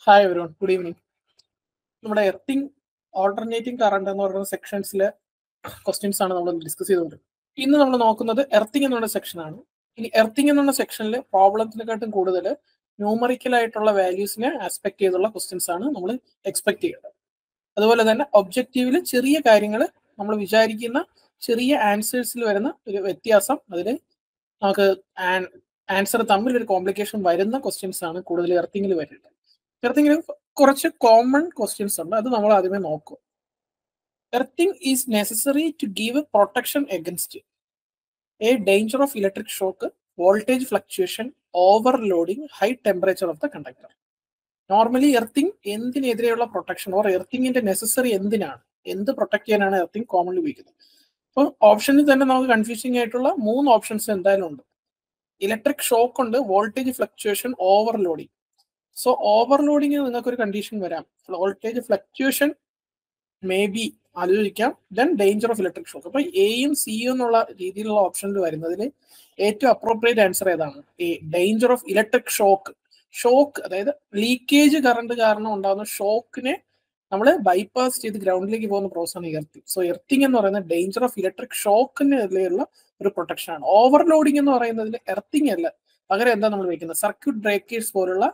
Hi everyone good evening നമ്മുടെ earthing alternating current എന്ന് പറയുന്ന സെക്ഷൻസിലെ ക്വസ്റ്റ്യൻസ് ആണ് നമ്മൾ ഡിസ്കസ് ചെയ്തുകൊണ്ട് ഇന്ന് നമ്മൾ നോക്കുന്നത് എർത്തിങ് എന്നുള്ള സെക്ഷനാണ് ഇനി എർത്തിങ് എന്നുള്ള സെക്ഷനിൽ പ്രോബ്ലത്തിനെക്കാട്ടും കൂടുതൽ ന്യൂമറിക്കൽ ആയിട്ടുള്ള വാല്യൂസിനെ ആസ്പെക്ട് ചെയ്തുള്ള ക്വസ്റ്റ്യൻസ് ആണ് നമ്മൾ എക്സ്പെക്ട് ചെയ്യുന്നത് അതുപോലെ തന്നെ ഒബ്ജക്റ്റീവിൽ ചെറിയ കാര്യങ്ങൾ നമ്മൾ വിചാരിക്കുന്ന ചെറിയ ആൻസേഴ്സിൽ വരുന്ന ഒരു വ്യത്യാസം അതിൽ നമുക്ക് ആൻസർ തമ്മിൽ ഒരു കോംപ്ലിക്കേഷൻ വരുന്ന ക്വസ്റ്റ്യൻസ് ആണ് കൂടുതൽ എർത്തിങ്ങിൽ വരുന്നത് എർത്തിങ്ങിൽ കുറച്ച് കോമൺ ക്വസ്റ്റ്യൻസ് ഉണ്ട് അത് നമ്മൾ ആദ്യമേ നോക്കും earthing is necessary to give protection against a danger of electric shock voltage fluctuation overloading high temperature of the conductor normally earthing എന്തിനെതിരെയുള്ള പ്രൊട്ടക്ഷൻ ഓർ എർത്തിങ്ങിന്റെ നെസസറി എന്തിനാണ് എന്ത് പ്രൊട്ടക്ട് ചെയ്യാനാണ് എർത്തിങ് കോമൺലി ഉപയോഗിക്കുന്നത് അപ്പോൾ ഓപ്ഷനിൽ തന്നെ നമുക്ക് കൺഫ്യൂസിംഗ് ആയിട്ടുള്ള മൂന്ന് ഓപ്ഷൻസ് എന്തായാലും ഉണ്ട് ഇലക്ട്രിക് ഷോക്ക് ഉണ്ട് voltage fluctuation overloading so overloading നിങ്ങൾക്ക് ഒരു കണ്ടീഷൻ വരാം വോൾട്ടേജ് ഫ്ലക്ച്വേഷൻ മേ ബി ആലോചിക്കാം then danger of electric shock അപ്പൊ എയും സിയും എന്നുള്ള രീതിയിലുള്ള ഓപ്ഷനിൽ വരുന്നതിൽ ഏറ്റവും അപ്രോപ്രിയേറ്റ് ആൻസർ ഏതാണ് a danger of electric shock shock അതായത് ലീക്കേജ് കറണ്ട് കാരണം ഉണ്ടാകുന്ന ഷോക്കിനെ നമ്മൾ ബൈപ്പാസ് ചെയ്ത് ഗ്രൗണ്ടിലേക്ക് പോകുന്ന പ്രോസസ്സാണ് എർത്തിങ് സോ എർത്തിങ് എന്ന് പറയുന്നത് ഡേഞ്ചർ ഓഫ് ഇലക്ട്രിക് ഷോക്കിനെതിരെയുള്ള ഒരു പ്രൊട്ടക്ഷൻ ആണ് ഓവർലോഡിംഗ് എന്ന് പറയുന്നതിൽ എർത്തിങ് അല്ല പകരം എന്താ നമ്മൾ വെക്കുന്നത് സർക്യൂട്ട് ബ്രേക്കേഴ്സ് പോലുള്ള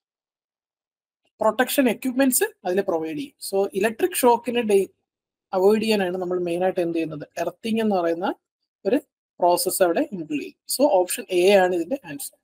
പ്രൊട്ടക്ഷൻ എക്യുപ്മെന്റ്സ് അതിൽ പ്രൊവൈഡ് ചെയ്യും സോ ഇലക്ട്രിക് ഷോക്കിനെ ഡേ അവോയ്ഡ് ചെയ്യാനാണ് നമ്മൾ മെയിൻ ആയിട്ട് എന്ത് ചെയ്യുന്നത് എർത്തിങ് എന്ന് പറയുന്ന ഒരു പ്രോസസ്സ് അവിടെ ഇൻക്ലൂഡ് ചെയ്യും സോ ഓപ്ഷൻ എ ആണ് ഇതിന്റെ ആൻസർ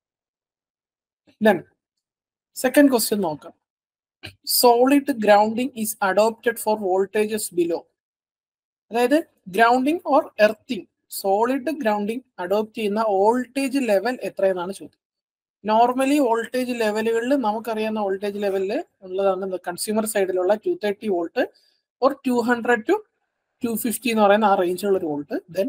ദെൻ സെക്കൻഡ് ക്വസ്റ്റ്യൻ നോക്കാം solid grounding is adopted for voltages below അതായത് grounding or earthing solid grounding adopt ചെയ്യുന്ന വോൾട്ടേജ് ലെവൽ എത്രയെന്നാണ് ചോദ്യം നോർമലി വോൾട്ടേജ് ലെവലുകളിൽ നമുക്കറിയാവുന്ന വോൾട്ടേജ് ലെവലിൽ ഉള്ളതാണ് കൺസ്യൂമർ സൈഡിലുള്ള two thirty volt or two hundred to two fifty എന്ന് പറയുന്ന ആ റേഞ്ചിലുള്ള ഒരു വോൾട്ട് ദെൻ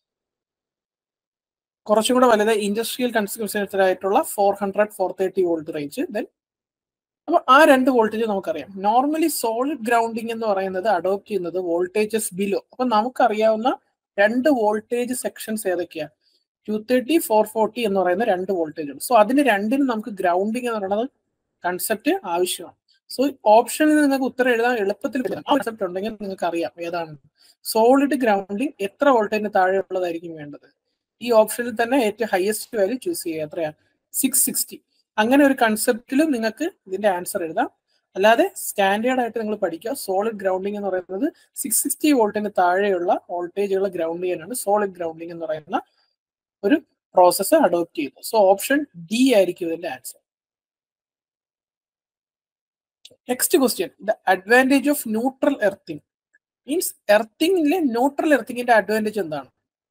കുറച്ചും കൂടെ വലുത് ഇൻഡസ്ട്രിയൽ കൺസ്യൂമർ ആയിട്ടുള്ള four hundred four thirty volt range then അപ്പൊ ആ രണ്ട് വോൾട്ടേജ് നമുക്കറിയാം നോർമലി സോളിഡ് ഗ്രൗണ്ടിങ് എന്ന് പറയുന്നത് അഡോപ്റ്റ് ചെയ്യുന്നത് വോൾട്ടേജസ് ബിലോ അപ്പൊ നമുക്കറിയാവുന്ന രണ്ട് വോൾട്ടേജ് സെക്ഷൻസ് ഏതൊക്കെയാണ് ടു തേർട്ടി ഫോർ ഫോർട്ടി എന്ന് പറയുന്ന രണ്ട് വോൾട്ടേജ് ഉണ്ട് സോ അതിന് രണ്ടിനും നമുക്ക് ഗ്രൗണ്ടിങ് എന്ന് പറയുന്നത് കൺസെപ്റ്റ് ആവശ്യമാണ് സോ ഓപ്ഷനിൽ നിങ്ങൾക്ക് ഉത്തരം എഴുതാൻ എളുപ്പത്തിൽ കൺസെപ്റ്റ് ഉണ്ടെങ്കിൽ നിങ്ങൾക്ക് അറിയാം ഏതാണ് സോളിഡ് ഗ്രൗണ്ടിങ് എത്ര വോൾട്ടേജിന് താഴെ ഉള്ളതായിരിക്കും വേണ്ടത് ഈ ഓപ്ഷനിൽ തന്നെ ഏറ്റവും ഹയസ്റ്റ് വാല്യൂ ചൂസ് ചെയ്യുക എത്രയാ സിക്സ് സിക്സ്റ്റി അങ്ങനെ ഒരു കൺസെപ്റ്റിലും നിങ്ങൾക്ക് ഇതിന്റെ ആൻസർ എഴുതാം അല്ലാതെ സ്റ്റാൻഡേർഡ് ആയിട്ട് നിങ്ങൾ പഠിക്കുക സോളിഡ് ഗ്രൗണ്ടിങ് എന്ന് പറയുന്നത് സിക്സ് സിക്സ്റ്റി വോൾട്ടിന് താഴെയുള്ള വോൾട്ടേജുകൾ ഗ്രൗണ്ട് ചെയ്യാനാണ് സോളിഡ് ഗ്രൗണ്ടിങ് എന്ന് പറയുന്ന ഒരു പ്രോസസ്സ് അഡോപ്റ്റ് ചെയ്തു സോ ഓപ്ഷൻ ഡി ആയിരിക്കും ഇതിന്റെ answer next question the advantage of neutral earthing means എർത്തിങ്ങിലെ ന്യൂട്രൽ എർത്തിങ്ങിന്റെ അഡ്വാൻറ്റേജ് എന്താണ്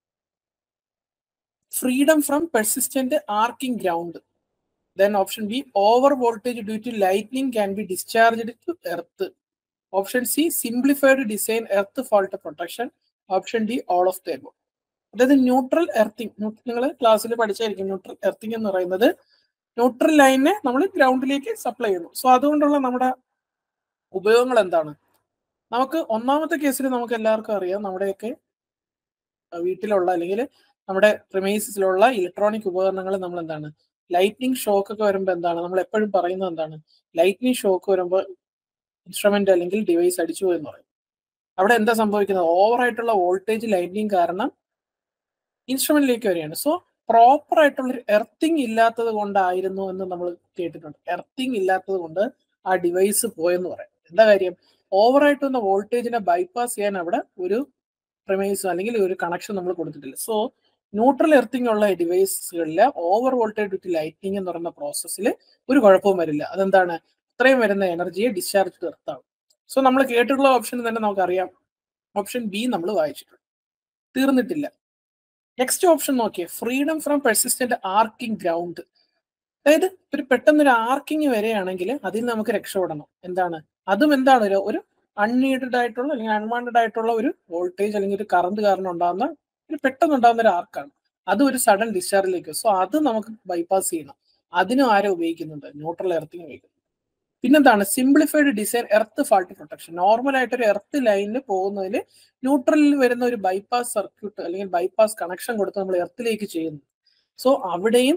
freedom from persistent arcing ground then option B over voltage due to lightning can be discharged to earth option C simplified design earth fault protection option D all of the അതായത് neutral earthing നിങ്ങൾ ക്ലാസ്സിൽ പഠിച്ചായിരിക്കും neutral earthing എന്ന് പറയുന്നത് neutral ലൈനിനെ നമ്മൾ ഗ്രൗണ്ടിലേക്ക് supply ചെയ്യുന്നു so അതുകൊണ്ടുള്ള നമ്മുടെ ഉപയോഗങ്ങൾ എന്താണ് നമുക്ക് ഒന്നാമത്തെ കേസിൽ നമുക്ക് എല്ലാവർക്കും അറിയാം നമ്മുടെയൊക്കെ വീട്ടിലുള്ള അല്ലെങ്കിൽ നമ്മുടെ പ്രിമൈസിലുള്ള ഇലക്ട്രോണിക് ഉപകരണങ്ങൾ നമ്മൾ എന്താണ് ലൈറ്റ്നിങ് ഷോക്ക് ഒക്കെ വരുമ്പോൾ എന്താണ് നമ്മൾ എപ്പോഴും പറയുന്നത് എന്താണ് ലൈറ്റ്നിങ് ഷോക്ക് വരുമ്പോൾ ഇൻസ്ട്രുമെന്റ് അല്ലെങ്കിൽ ഡിവൈസ് അടിച്ചു എന്ന് പറയും അവിടെ എന്താ സംഭവിക്കുന്നത് ഓവർ ആയിട്ടുള്ള വോൾട്ടേജ് ലൈറ്റ്നിങ് കാരണം ഇൻസ്ട്രുമെന്റിലേക്ക് വരികയാണ് സോ പ്രോപ്പർ ആയിട്ടുള്ള ഒരു എർത്തിങ് ഇല്ലാത്തത് കൊണ്ടായിരുന്നു എന്ന് നമ്മൾ കേട്ടിട്ടുണ്ട് എർത്തിങ് ഇല്ലാത്തത് കൊണ്ട് ആ ഡിവൈസ് പോയെന്ന് പറയാം എന്താ കാര്യം ഓവർ ആയിട്ട് വന്ന വോൾട്ടേജിനെ ബൈപ്പാസ് ചെയ്യാൻ അവിടെ ഒരു പ്രമേഴ്സ് അല്ലെങ്കിൽ ഒരു കണക്ഷൻ നമ്മൾ കൊടുത്തിട്ടില്ല സോ ന്യൂട്രൽ എർത്തിങ് ഉള്ള ഡിവൈസുകളിൽ ഓവർ വോൾട്ടേജ് വിത്ത് ലൈറ്റിംഗ് എന്ന് പറയുന്ന പ്രോസസ്സിൽ ഒരു കുഴപ്പവും വരില്ല അതെന്താണ് ഇത്രയും വരുന്ന എനർജിയെ ഡിസ്ചാർജ് ടു എർത്താണ് സോ നമ്മൾ കേട്ടിട്ടുള്ള ഓപ്ഷൻ തന്നെ നമുക്കറിയാം ഓപ്ഷൻ ബി നമ്മൾ വായിച്ചിട്ടുണ്ട് തീർന്നിട്ടില്ല നെക്സ്റ്റ് ഓപ്ഷൻ നോക്കിയേ freedom from persistent arcing ground അതായത് ഒരു പെട്ടെന്നൊരു ആർക്കിംഗ് വരികയാണെങ്കിൽ അതിൽ നമുക്ക് രക്ഷപ്പെടണം എന്താണ് അതും എന്താണ് ഒരു ഒരു അൺനീഡഡ് ആയിട്ടുള്ള അല്ലെങ്കിൽ അൺവാണ്ടഡ് ആയിട്ടുള്ള ഒരു വോൾട്ടേജ് അല്ലെങ്കിൽ ഒരു കറണ്ട് കാരണം ഉണ്ടാകുന്ന ഒരു പെട്ടെന്ന് ഉണ്ടാകുന്ന ഒരു ആർക്കാണ് അത് ഒരു സഡൻ ഡിസ്ചാർജിലേക്ക് സോ അത് നമുക്ക് ബൈപ്പാസ് ചെയ്യണം അതിനും ആരും ഉപയോഗിക്കുന്നുണ്ട് ന്യൂട്രൽ എർത്തിങ് ഉപയോഗിക്കുന്നത് പിന്നെന്താണ് simplified design earth fault protection normal ആയിട്ട് ഒരു എർത്ത് ലൈനിൽ പോകുന്നതിൽ ന്യൂട്രലിൽ വരുന്ന ഒരു ബൈപ്പാസ് സർക്യൂട്ട് അല്ലെങ്കിൽ ബൈപ്പാസ് കണക്ഷൻ കൊടുത്ത് നമ്മൾ എർത്തിലേക്ക് ചെയ്യുന്നു സോ അവിടെയും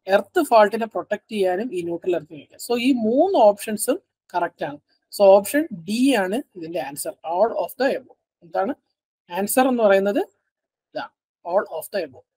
എർത്ത് ഫാൾട്ടിനെ പ്രൊട്ടക്ട് ചെയ്യാനും ഈ ന്യൂട്രൽ എർത്ത് ഉപയോഗിക്കാം സോ ഈ മൂന്ന് ഓപ്ഷൻസും കറക്റ്റ് ആണ് സോ ഓപ്ഷൻ ഡി ആണ് ഇതിന്റെ answer all of the above എന്താണ് ആൻസർ എന്ന് പറയുന്നത് ഇതാണ് ഓൾ ഓഫ് ദ എബോ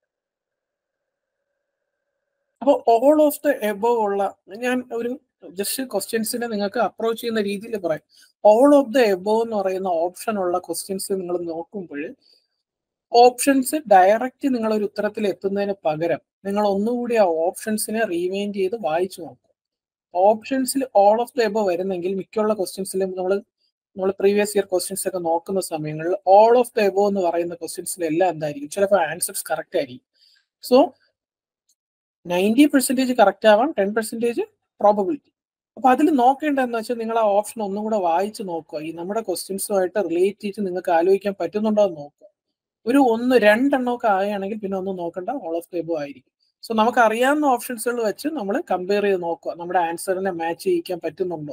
അപ്പോൾ ഓൾ ഓഫ് ദ എബോ ഉള്ള ഞാൻ ഒരു ജസ്റ്റ് ക്വസ്റ്റ്യൻസിനെ നിങ്ങൾക്ക് അപ്രോച്ച് ചെയ്യുന്ന രീതിയിൽ പറയാം ഓൾ ഓഫ് ദ എബോ എന്ന് പറയുന്ന ഓപ്ഷൻ ഉള്ള ക്വസ്റ്റ്യൻസ് നിങ്ങൾ നോക്കുമ്പോൾ ഓപ്ഷൻസ് ഡയറക്റ്റ് നിങ്ങൾ ഒരു ഉത്തരത്തിൽ എത്തുന്നതിന് പകരം നിങ്ങൾ ഒന്നുകൂടി ആ ഓപ്ഷൻസിനെ റീവൈൻഡ് ചെയ്ത് വായിച്ചു നോക്കും ഓപ്ഷൻസിൽ ഓൾ ഓഫ് ദ എബോ വരുന്നെങ്കിൽ മിക്കുള്ള ക്വസ്റ്റ്യൻസിലും നമ്മൾ നമ്മൾ പ്രീവിയസ് ഇയർ ക്വസ്റ്റ്യൻസ് ഒക്കെ നോക്കുന്ന സമയങ്ങളിൽ ഓൾ ഓഫ് ദ എബോ എന്ന് പറയുന്ന ക്വസ്റ്റ്യൻസിലെല്ലാം എന്തായിരിക്കും ചിലപ്പോൾ ആൻസേഴ്സ് കറക്റ്റ് ആയിരിക്കും സോ നയൻറ്റി പെർസെൻറ്റേജ് കറക്റ്റ് ആവാം ടെൻ പെർസെൻറ്റേജ് പ്രോബബിലിറ്റി അപ്പൊ അതിൽ നോക്കേണ്ടതെന്ന് വെച്ചാൽ നിങ്ങൾ ആ ഓപ്ഷൻ ഒന്നും കൂടെ വായിച്ച് നോക്കുക ഈ നമ്മുടെ ക്വസ്റ്റ്യൻസുമായിട്ട് റിലേറ്റ് ചെയ്ത് നിങ്ങൾക്ക് ആലോചിക്കാൻ പറ്റുന്നുണ്ടോ എന്ന് നോക്കുക ഒരു ഒന്ന് രണ്ടെണ്ണമൊക്കെ ആവുകയാണെങ്കിൽ പിന്നെ ഒന്നും നോക്കണ്ട ഓൾ ഓഫ് ടേബിൾ ആയിരിക്കും സോ നമുക്ക് അറിയാവുന്ന ഓപ്ഷൻസുകൾ വെച്ച് നമ്മൾ കമ്പയർ ചെയ്ത് നോക്കുക നമ്മുടെ ആൻസറിനെ മാച്ച് ചെയ്യിക്കാൻ പറ്റുന്നുണ്ടോ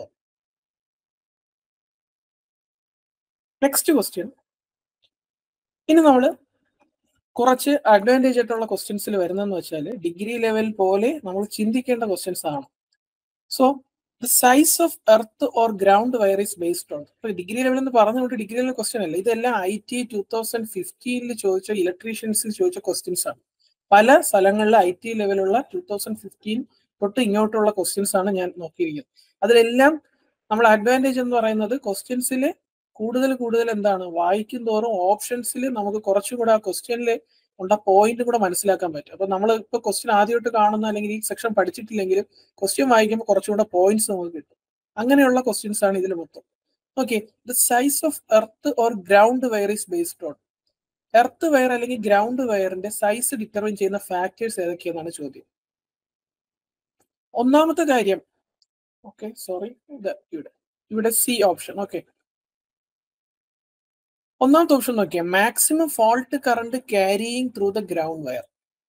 നെക്സ്റ്റ് ക്വസ്റ്റ്യൻ ഇനി നമ്മൾ കുറച്ച് അഡ്വാൻറ്റേജ് ആയിട്ടുള്ള ക്വസ്റ്റ്യൻസിൽ വരുന്നതെന്ന് വെച്ചാൽ ഡിഗ്രി ലെവൽ പോലെ നമ്മൾ ചിന്തിക്കേണ്ട ക്വസ്റ്റ്യൻസ് ആണ് so the size of earth or ground wire is based on ഇപ്പൊ ഡിഗ്രി ലെവൽ എന്ന് പറഞ്ഞുകൊണ്ട് ഡിഗ്രി ലെവൽ ക്വസ്റ്റ്യൻ അല്ല ഇതെല്ലാം ഐ ടി ടൂ തൗസൻഡ് ഫിഫ്റ്റീനിൽ ചോദിച്ച ഇലക്ട്രീഷ്യൻസിൽ ചോദിച്ച ക്വസ്റ്റ്യൻസ് ആണ് പല സ്ഥലങ്ങളിലെ ഐ ടി ലെവലുള്ള ടൂ തൗസൻഡ് ഫിഫ്റ്റീൻ തൊട്ട് ഇങ്ങോട്ടുള്ള ക്വസ്റ്റ്യൻസ് ആണ് ഞാൻ നോക്കിയിരിക്കുന്നത് അതിലെല്ലാം നമ്മൾ അഡ്വാൻറ്റേജ് എന്ന് പറയുന്നത് ക്വസ്റ്റ്യൻസിൽ കൂടുതൽ കൂടുതൽ എന്താണ് വായിക്കും തോറും ഓപ്ഷൻസിൽ നമുക്ക് കുറച്ചുകൂടെ ആ ക്വസ്റ്റ്യനിൽ ഉണ്ട പോയിന്റ് കൂടെ മനസ്സിലാക്കാൻ പറ്റും അപ്പൊ നമ്മൾ ഇപ്പൊ ക്വസ്റ്റ്യൻ ആദ്യമായിട്ട് കാണുന്ന അല്ലെങ്കിൽ ഈ സെക്ഷൻ പഠിച്ചിട്ടില്ലെങ്കിലും ക്വസ്റ്റ്യൻ വായിക്കുമ്പോൾ കുറച്ചുകൂടെ പോയിന്റ്സ് നമുക്ക് കിട്ടും അങ്ങനെയുള്ള ക്വസ്റ്റ്യൻസ് ആണ് ഇതിൽ മൊത്തം okay the size of earth or ground wire is based on earth wire അല്ലെങ്കിൽ ഗ്രൗണ്ട് വയറിന്റെ സൈസ് ഡിറ്റർമിൻ ചെയ്യുന്ന ഫാക്ടേഴ്സ് ഏതൊക്കെയെന്നാണ് ചോദ്യം ഒന്നാമത്തെ കാര്യം ഓക്കെ സോറി ഇവിടെ ഇവിടെ സി ഓപ്ഷൻ ഓക്കെ ഒന്നാമത്തെ ഓപ്ഷൻ നോക്കിയാൽ maximum fault current carrying through the ground wire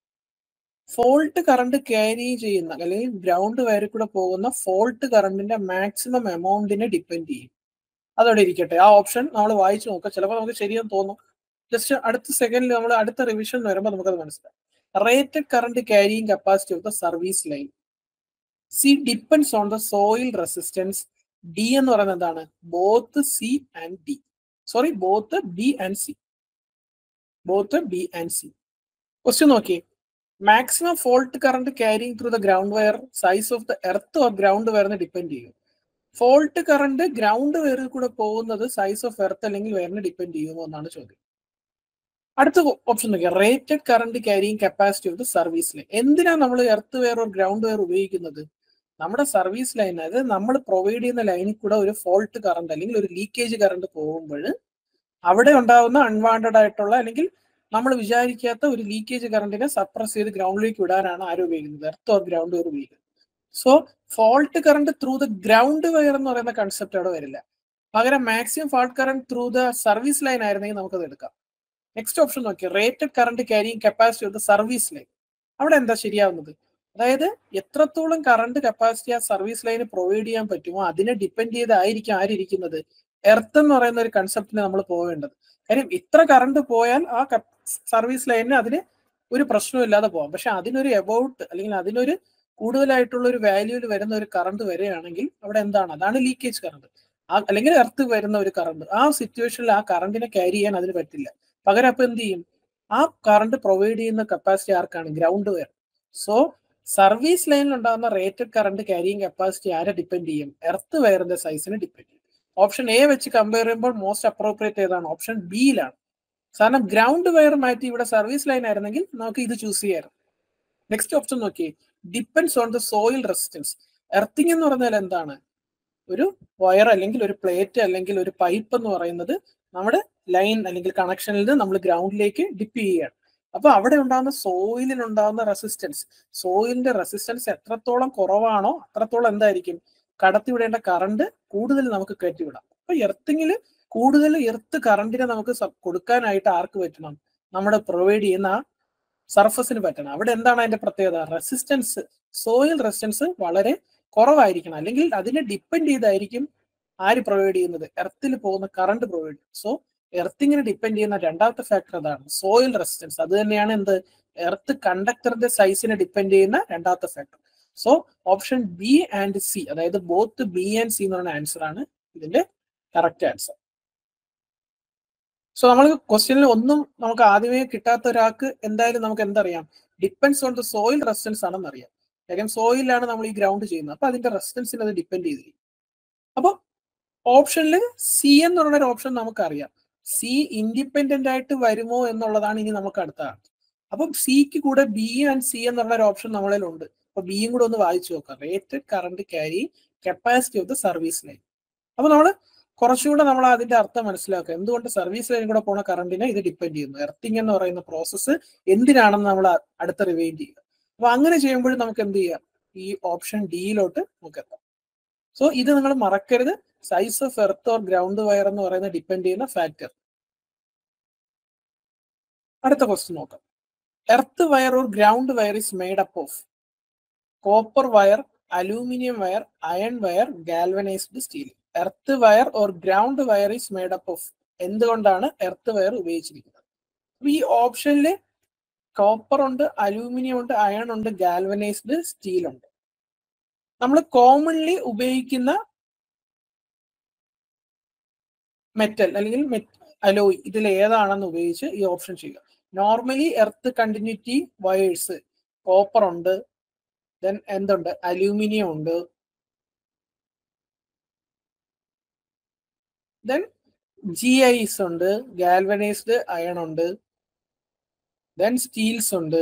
fault current carry ചെയ്യുന്ന അല്ലെങ്കിൽ ഗ്രൗണ്ട് വയറിൽ കൂടെ പോകുന്ന ഫോൾട്ട് കറണ്ടിന്റെ മാക്സിമം എമൗണ്ടിനെ ഡിപ്പെൻഡ് ചെയ്യും അതവിടെ ഇരിക്കട്ടെ ആ ഓപ്ഷൻ നമ്മൾ വായിച്ചു നോക്കാം ചിലപ്പോൾ നമുക്ക് ശരിയെന്ന് തോന്നും ജസ്റ്റ് അടുത്ത സെക്കൻഡിൽ നമ്മൾ അടുത്ത റിവിഷൻ വരുമ്പോൾ നമുക്കത് മനസ്സിലാവും rated current carrying capacity of the service line C depends on the soil resistance D എന്ന് പറയുന്നത് എന്താണ് both C and D sorry both B and C both B and C question നോക്കിയേ maximum fault current carrying through the ground wire size of the earth or ground വയറിനെ depend ചെയ്യും fault current ground വയറിൽ കൂടെ പോകുന്നത് size of earth അല്ലെങ്കിൽ വയറിനെ depend ചെയ്യുമോ എന്നാണ് ചോദ്യം അടുത്ത ഓപ്ഷൻ നോക്കിയാൽ rated current carrying capacity of the service line എന്തിനാണ് നമ്മൾ earth wire or ground wire ഉപയോഗിക്കുന്നത് നമ്മുടെ സർവീസ് ലൈൻ അതായത് നമ്മൾ പ്രൊവൈഡ് ചെയ്യുന്ന ലൈനിൽ കൂടെ ഒരു ഫോൾട്ട് കറണ്ട് അല്ലെങ്കിൽ ഒരു ലീക്കേജ് കറണ്ട് പോകുമ്പോൾ അവിടെ ഉണ്ടാകുന്ന അൺവാണ്ടഡ് ആയിട്ടുള്ള അല്ലെങ്കിൽ നമ്മൾ വിചാരിക്കാത്ത ഒരു ലീക്കേജ് കറണ്ടിനെ സപ്രസ് ചെയ്ത് ഗ്രൗണ്ടിലേക്ക് വിടാനാണ് ആരും ഉപയോഗിക്കുന്നത് എർത്ത് ഓർ ഗ്രൗണ്ട് വയർ ഉപയോഗിക്കുന്നത് so fault current through the ground wire എന്ന് പറയുന്ന കൺസെപ്റ്റ് അവിടെ വരില്ല പകരം maximum fault current through the service line ആയിരുന്നെങ്കിൽ നമുക്കത് എടുക്കാം നെക്സ്റ്റ് ഓപ്ഷൻ നോക്കി rated current carrying capacity of the service line അവിടെ എന്താ ശരിയാവുന്നത് അതായത് എത്രത്തോളം കറണ്ട് കപ്പാസിറ്റി ആ സർവീസ് ലൈന് പ്രൊവൈഡ് ചെയ്യാൻ പറ്റുമോ അതിനെ ഡിപ്പെൻഡ് ചെയ്തായിരിക്കും ആരിയിരിക്കുന്നത് എർത്ത് എന്ന് പറയുന്ന ഒരു കൺസെപ്റ്റിന് നമ്മൾ പോകേണ്ടത് കാര്യം ഇത്ര കറണ്ട് പോയാൽ ആ സർവീസ് ലൈനിന് അതിന് ഒരു പ്രശ്നവും ഇല്ലാതെ പോകാം പക്ഷെ അതിനൊരു എബൌട്ട് അല്ലെങ്കിൽ അതിനൊരു കൂടുതലായിട്ടുള്ള ഒരു വാല്യൂവിൽ വരുന്ന ഒരു കറണ്ട് വരികയാണെങ്കിൽ അവിടെ എന്താണ് അതാണ് ലീക്കേജ് കറണ്ട് ആ അല്ലെങ്കിൽ എർത്ത് വരുന്ന ഒരു കറണ്ട് ആ സിറ്റുവേഷനിൽ ആ കറണ്ടിനെ ക്യാരി ചെയ്യാൻ അതിന് പറ്റില്ല പകരം അപ്പൊ എന്ത് ചെയ്യും ആ കറണ്ട് പ്രൊവൈഡ് ചെയ്യുന്ന കപ്പാസിറ്റി ആർക്കാണ് ഗ്രൗണ്ട് വയർ സോ സർവീസ് ലൈനിൽ ഉണ്ടാകുന്ന റേറ്റഡ് കറണ്ട് ക്യാരിയിങ് കപ്പാസിറ്റി ആരെ ഡിപ്പെൻഡ് ചെയ്യും എർത്ത് വയറിന്റെ സൈസിനെ ഡിപ്പെൻഡ് ചെയ്യും ഓപ്ഷൻ എ വെച്ച് കമ്പയർ ചെയ്യുമ്പോൾ മോസ്റ്റ് അപ്രോപ്രിയേറ്റ് ഏതാണ് ഓപ്ഷൻ ബിയിലാണ് കാരണം ഗ്രൗണ്ട് വയർ മാറ്റി ഇവിടെ സർവീസ് ലൈൻ ആയിരുന്നെങ്കിൽ നമുക്ക് ഇത് ചൂസ് ചെയ്യാറ് നെക്സ്റ്റ് ഓപ്ഷൻ നോക്കി depends on the soil resistance earthing എന്ന് പറഞ്ഞാൽ എന്താണ് ഒരു വയർ അല്ലെങ്കിൽ ഒരു പ്ലേറ്റ് അല്ലെങ്കിൽ ഒരു പൈപ്പ് എന്ന് പറയുന്നത് നമ്മുടെ ലൈൻ അല്ലെങ്കിൽ കണക്ഷനിൽ നിന്ന് നമ്മൾ ഗ്രൗണ്ടിലേക്ക് ഡിപ്പ് ചെയ്യുകയാണ് അപ്പൊ അവിടെ ഉണ്ടാകുന്ന സോയിലിന് ഉണ്ടാകുന്ന റെസിസ്റ്റൻസ് സോയിലിന്റെ റെസിസ്റ്റൻസ് എത്രത്തോളം കുറവാണോ അത്രത്തോളം എന്തായിരിക്കും കടത്തിവിടേണ്ട കറണ്ട് കൂടുതൽ നമുക്ക് കയറ്റിവിടാം അപ്പൊ എർത്തിങ്ങിൽ കൂടുതൽ എർത്ത് കറണ്ടിനെ നമുക്ക് കൊടുക്കാനായിട്ട് ആർക്ക് പറ്റണം നമ്മുടെ പ്രൊവൈഡ് ചെയ്യുന്ന ആ സർഫസിന് പറ്റണം അവിടെ എന്താണ് അതിന്റെ പ്രത്യേകത റെസിസ്റ്റൻസ് സോയിൽ റെസിസ്റ്റൻസ് വളരെ കുറവായിരിക്കണം അല്ലെങ്കിൽ അതിനെ ഡിപ്പെൻഡ് ചെയ്തായിരിക്കും ആര് പ്രൊവൈഡ് ചെയ്യുന്നത് എർത്തിൽ പോകുന്ന കറണ്ട് പ്രൊവൈഡ് സോ എർത്തിങ്ങിനെ ഡിപ്പെൻഡ് ചെയ്യുന്ന രണ്ടാമത്തെ ഫാക്ടർ അതാണ് സോയിൽ റെസിസ്റ്റൻസ് അത് തന്നെയാണ് എന്ത് എർത്ത് കണ്ടക്ടറിന്റെ സൈസിനെ ഡിപ്പെൻഡ് ചെയ്യുന്ന രണ്ടാമത്തെ factor so option B and C അതായത് ബോത്ത് ബി ആൻഡ് സി എന്ന് പറയുന്ന ആൻസർ ആണ് ഇതിന്റെ കറക്റ്റ് ആൻസർ സോ നമ്മൾ ക്വസ്റ്റ്യനിൽ ഒന്നും നമുക്ക് ആദ്യമേ കിട്ടാത്ത ഒരാൾക്ക് എന്തായാലും നമുക്ക് എന്തറിയാം depends on the soil resistance ആണെന്ന് അറിയാം കാര്യം സോയിലാണ് നമ്മൾ ഈ ഗ്രൗണ്ട് ചെയ്യുന്നത് അപ്പൊ അതിന്റെ റെസിസ്റ്റൻസിന് അത് ഡിപ്പെൻഡ് ചെയ്തിരിക്കും അപ്പൊ ഓപ്ഷനിൽ സി എന്ന് പറയുന്ന ഒരു ഓപ്ഷൻ നമുക്കറിയാം സി ഇൻഡിപെൻഡന്റ് ആയിട്ട് വരുമോ എന്നുള്ളതാണ് ഇനി നമുക്ക് അടുത്ത അപ്പം സിക്ക് കൂടെ ബി ആൻഡ് സി എന്നുള്ള ഒരു ഓപ്ഷൻ നമ്മളിൽ ഉണ്ട് അപ്പൊ ബിയും കൂടെ ഒന്ന് വായിച്ചു നോക്കാം rated current carry capacity of the service line അപ്പൊ നമ്മൾ കുറച്ചുകൂടെ നമ്മൾ അതിന്റെ അർത്ഥം മനസ്സിലാക്കുക എന്തുകൊണ്ട് സർവീസ് ലൈൻ കൂടെ പോണ കറണ്ടിനെ ഇത് ഡിപ്പെൻഡ് ചെയ്യുന്നു എർത്തിങ് എന്ന് പറയുന്ന പ്രോസസ്സ് എന്തിനാണെന്ന് നമ്മൾ അടുത്ത റിവൈൻഡ് ചെയ്യുക അപ്പൊ അങ്ങനെ ചെയ്യുമ്പോഴും നമുക്ക് എന്ത് ചെയ്യാം ഈ ഓപ്ഷൻ ഡിയിലോട്ട് നമുക്ക് എത്താം സോ ഇത് നിങ്ങൾ മറക്കരുത് size of earth or ground wire എന്ന് പറയുന്ന ഡിപ്പെൻഡ് ചെയ്യുന്ന ഫാക്ടർ അടുത്ത ക്വസ്റ്റ്യൻ നോക്കാം earth wire or ground wire is made up of copper wire aluminium wire iron wire galvanised steel earth wire or ground wire is made up of എന്തുകൊണ്ടാണ് earth wire ഉപയോഗിച്ചിരിക്കുന്നത് അപ്പൊ ഈ ഓപ്ഷനിൽ copper ഉണ്ട് aluminium ഉണ്ട് iron ഉണ്ട് galvanised steel ഉണ്ട് നമ്മൾ കോമൺലി ഉപയോഗിക്കുന്ന മെറ്റൽ അല്ലെങ്കിൽ അലോയ് ഇതിൽ ഏതാണെന്ന് ഉപയോഗിച്ച് ഈ ഓപ്ഷൻ ചെയ്യുക normally earth continuity wires copper ഉണ്ട് ദെൻ എന്തുണ്ട് അലൂമിനിയം ഉണ്ട് ദെൻ ജി ഐസ് ഉണ്ട് ഗാൽവനൈസ്ഡ് അയൺ ഉണ്ട് ദെൻ സ്റ്റീൽസ് ഉണ്ട്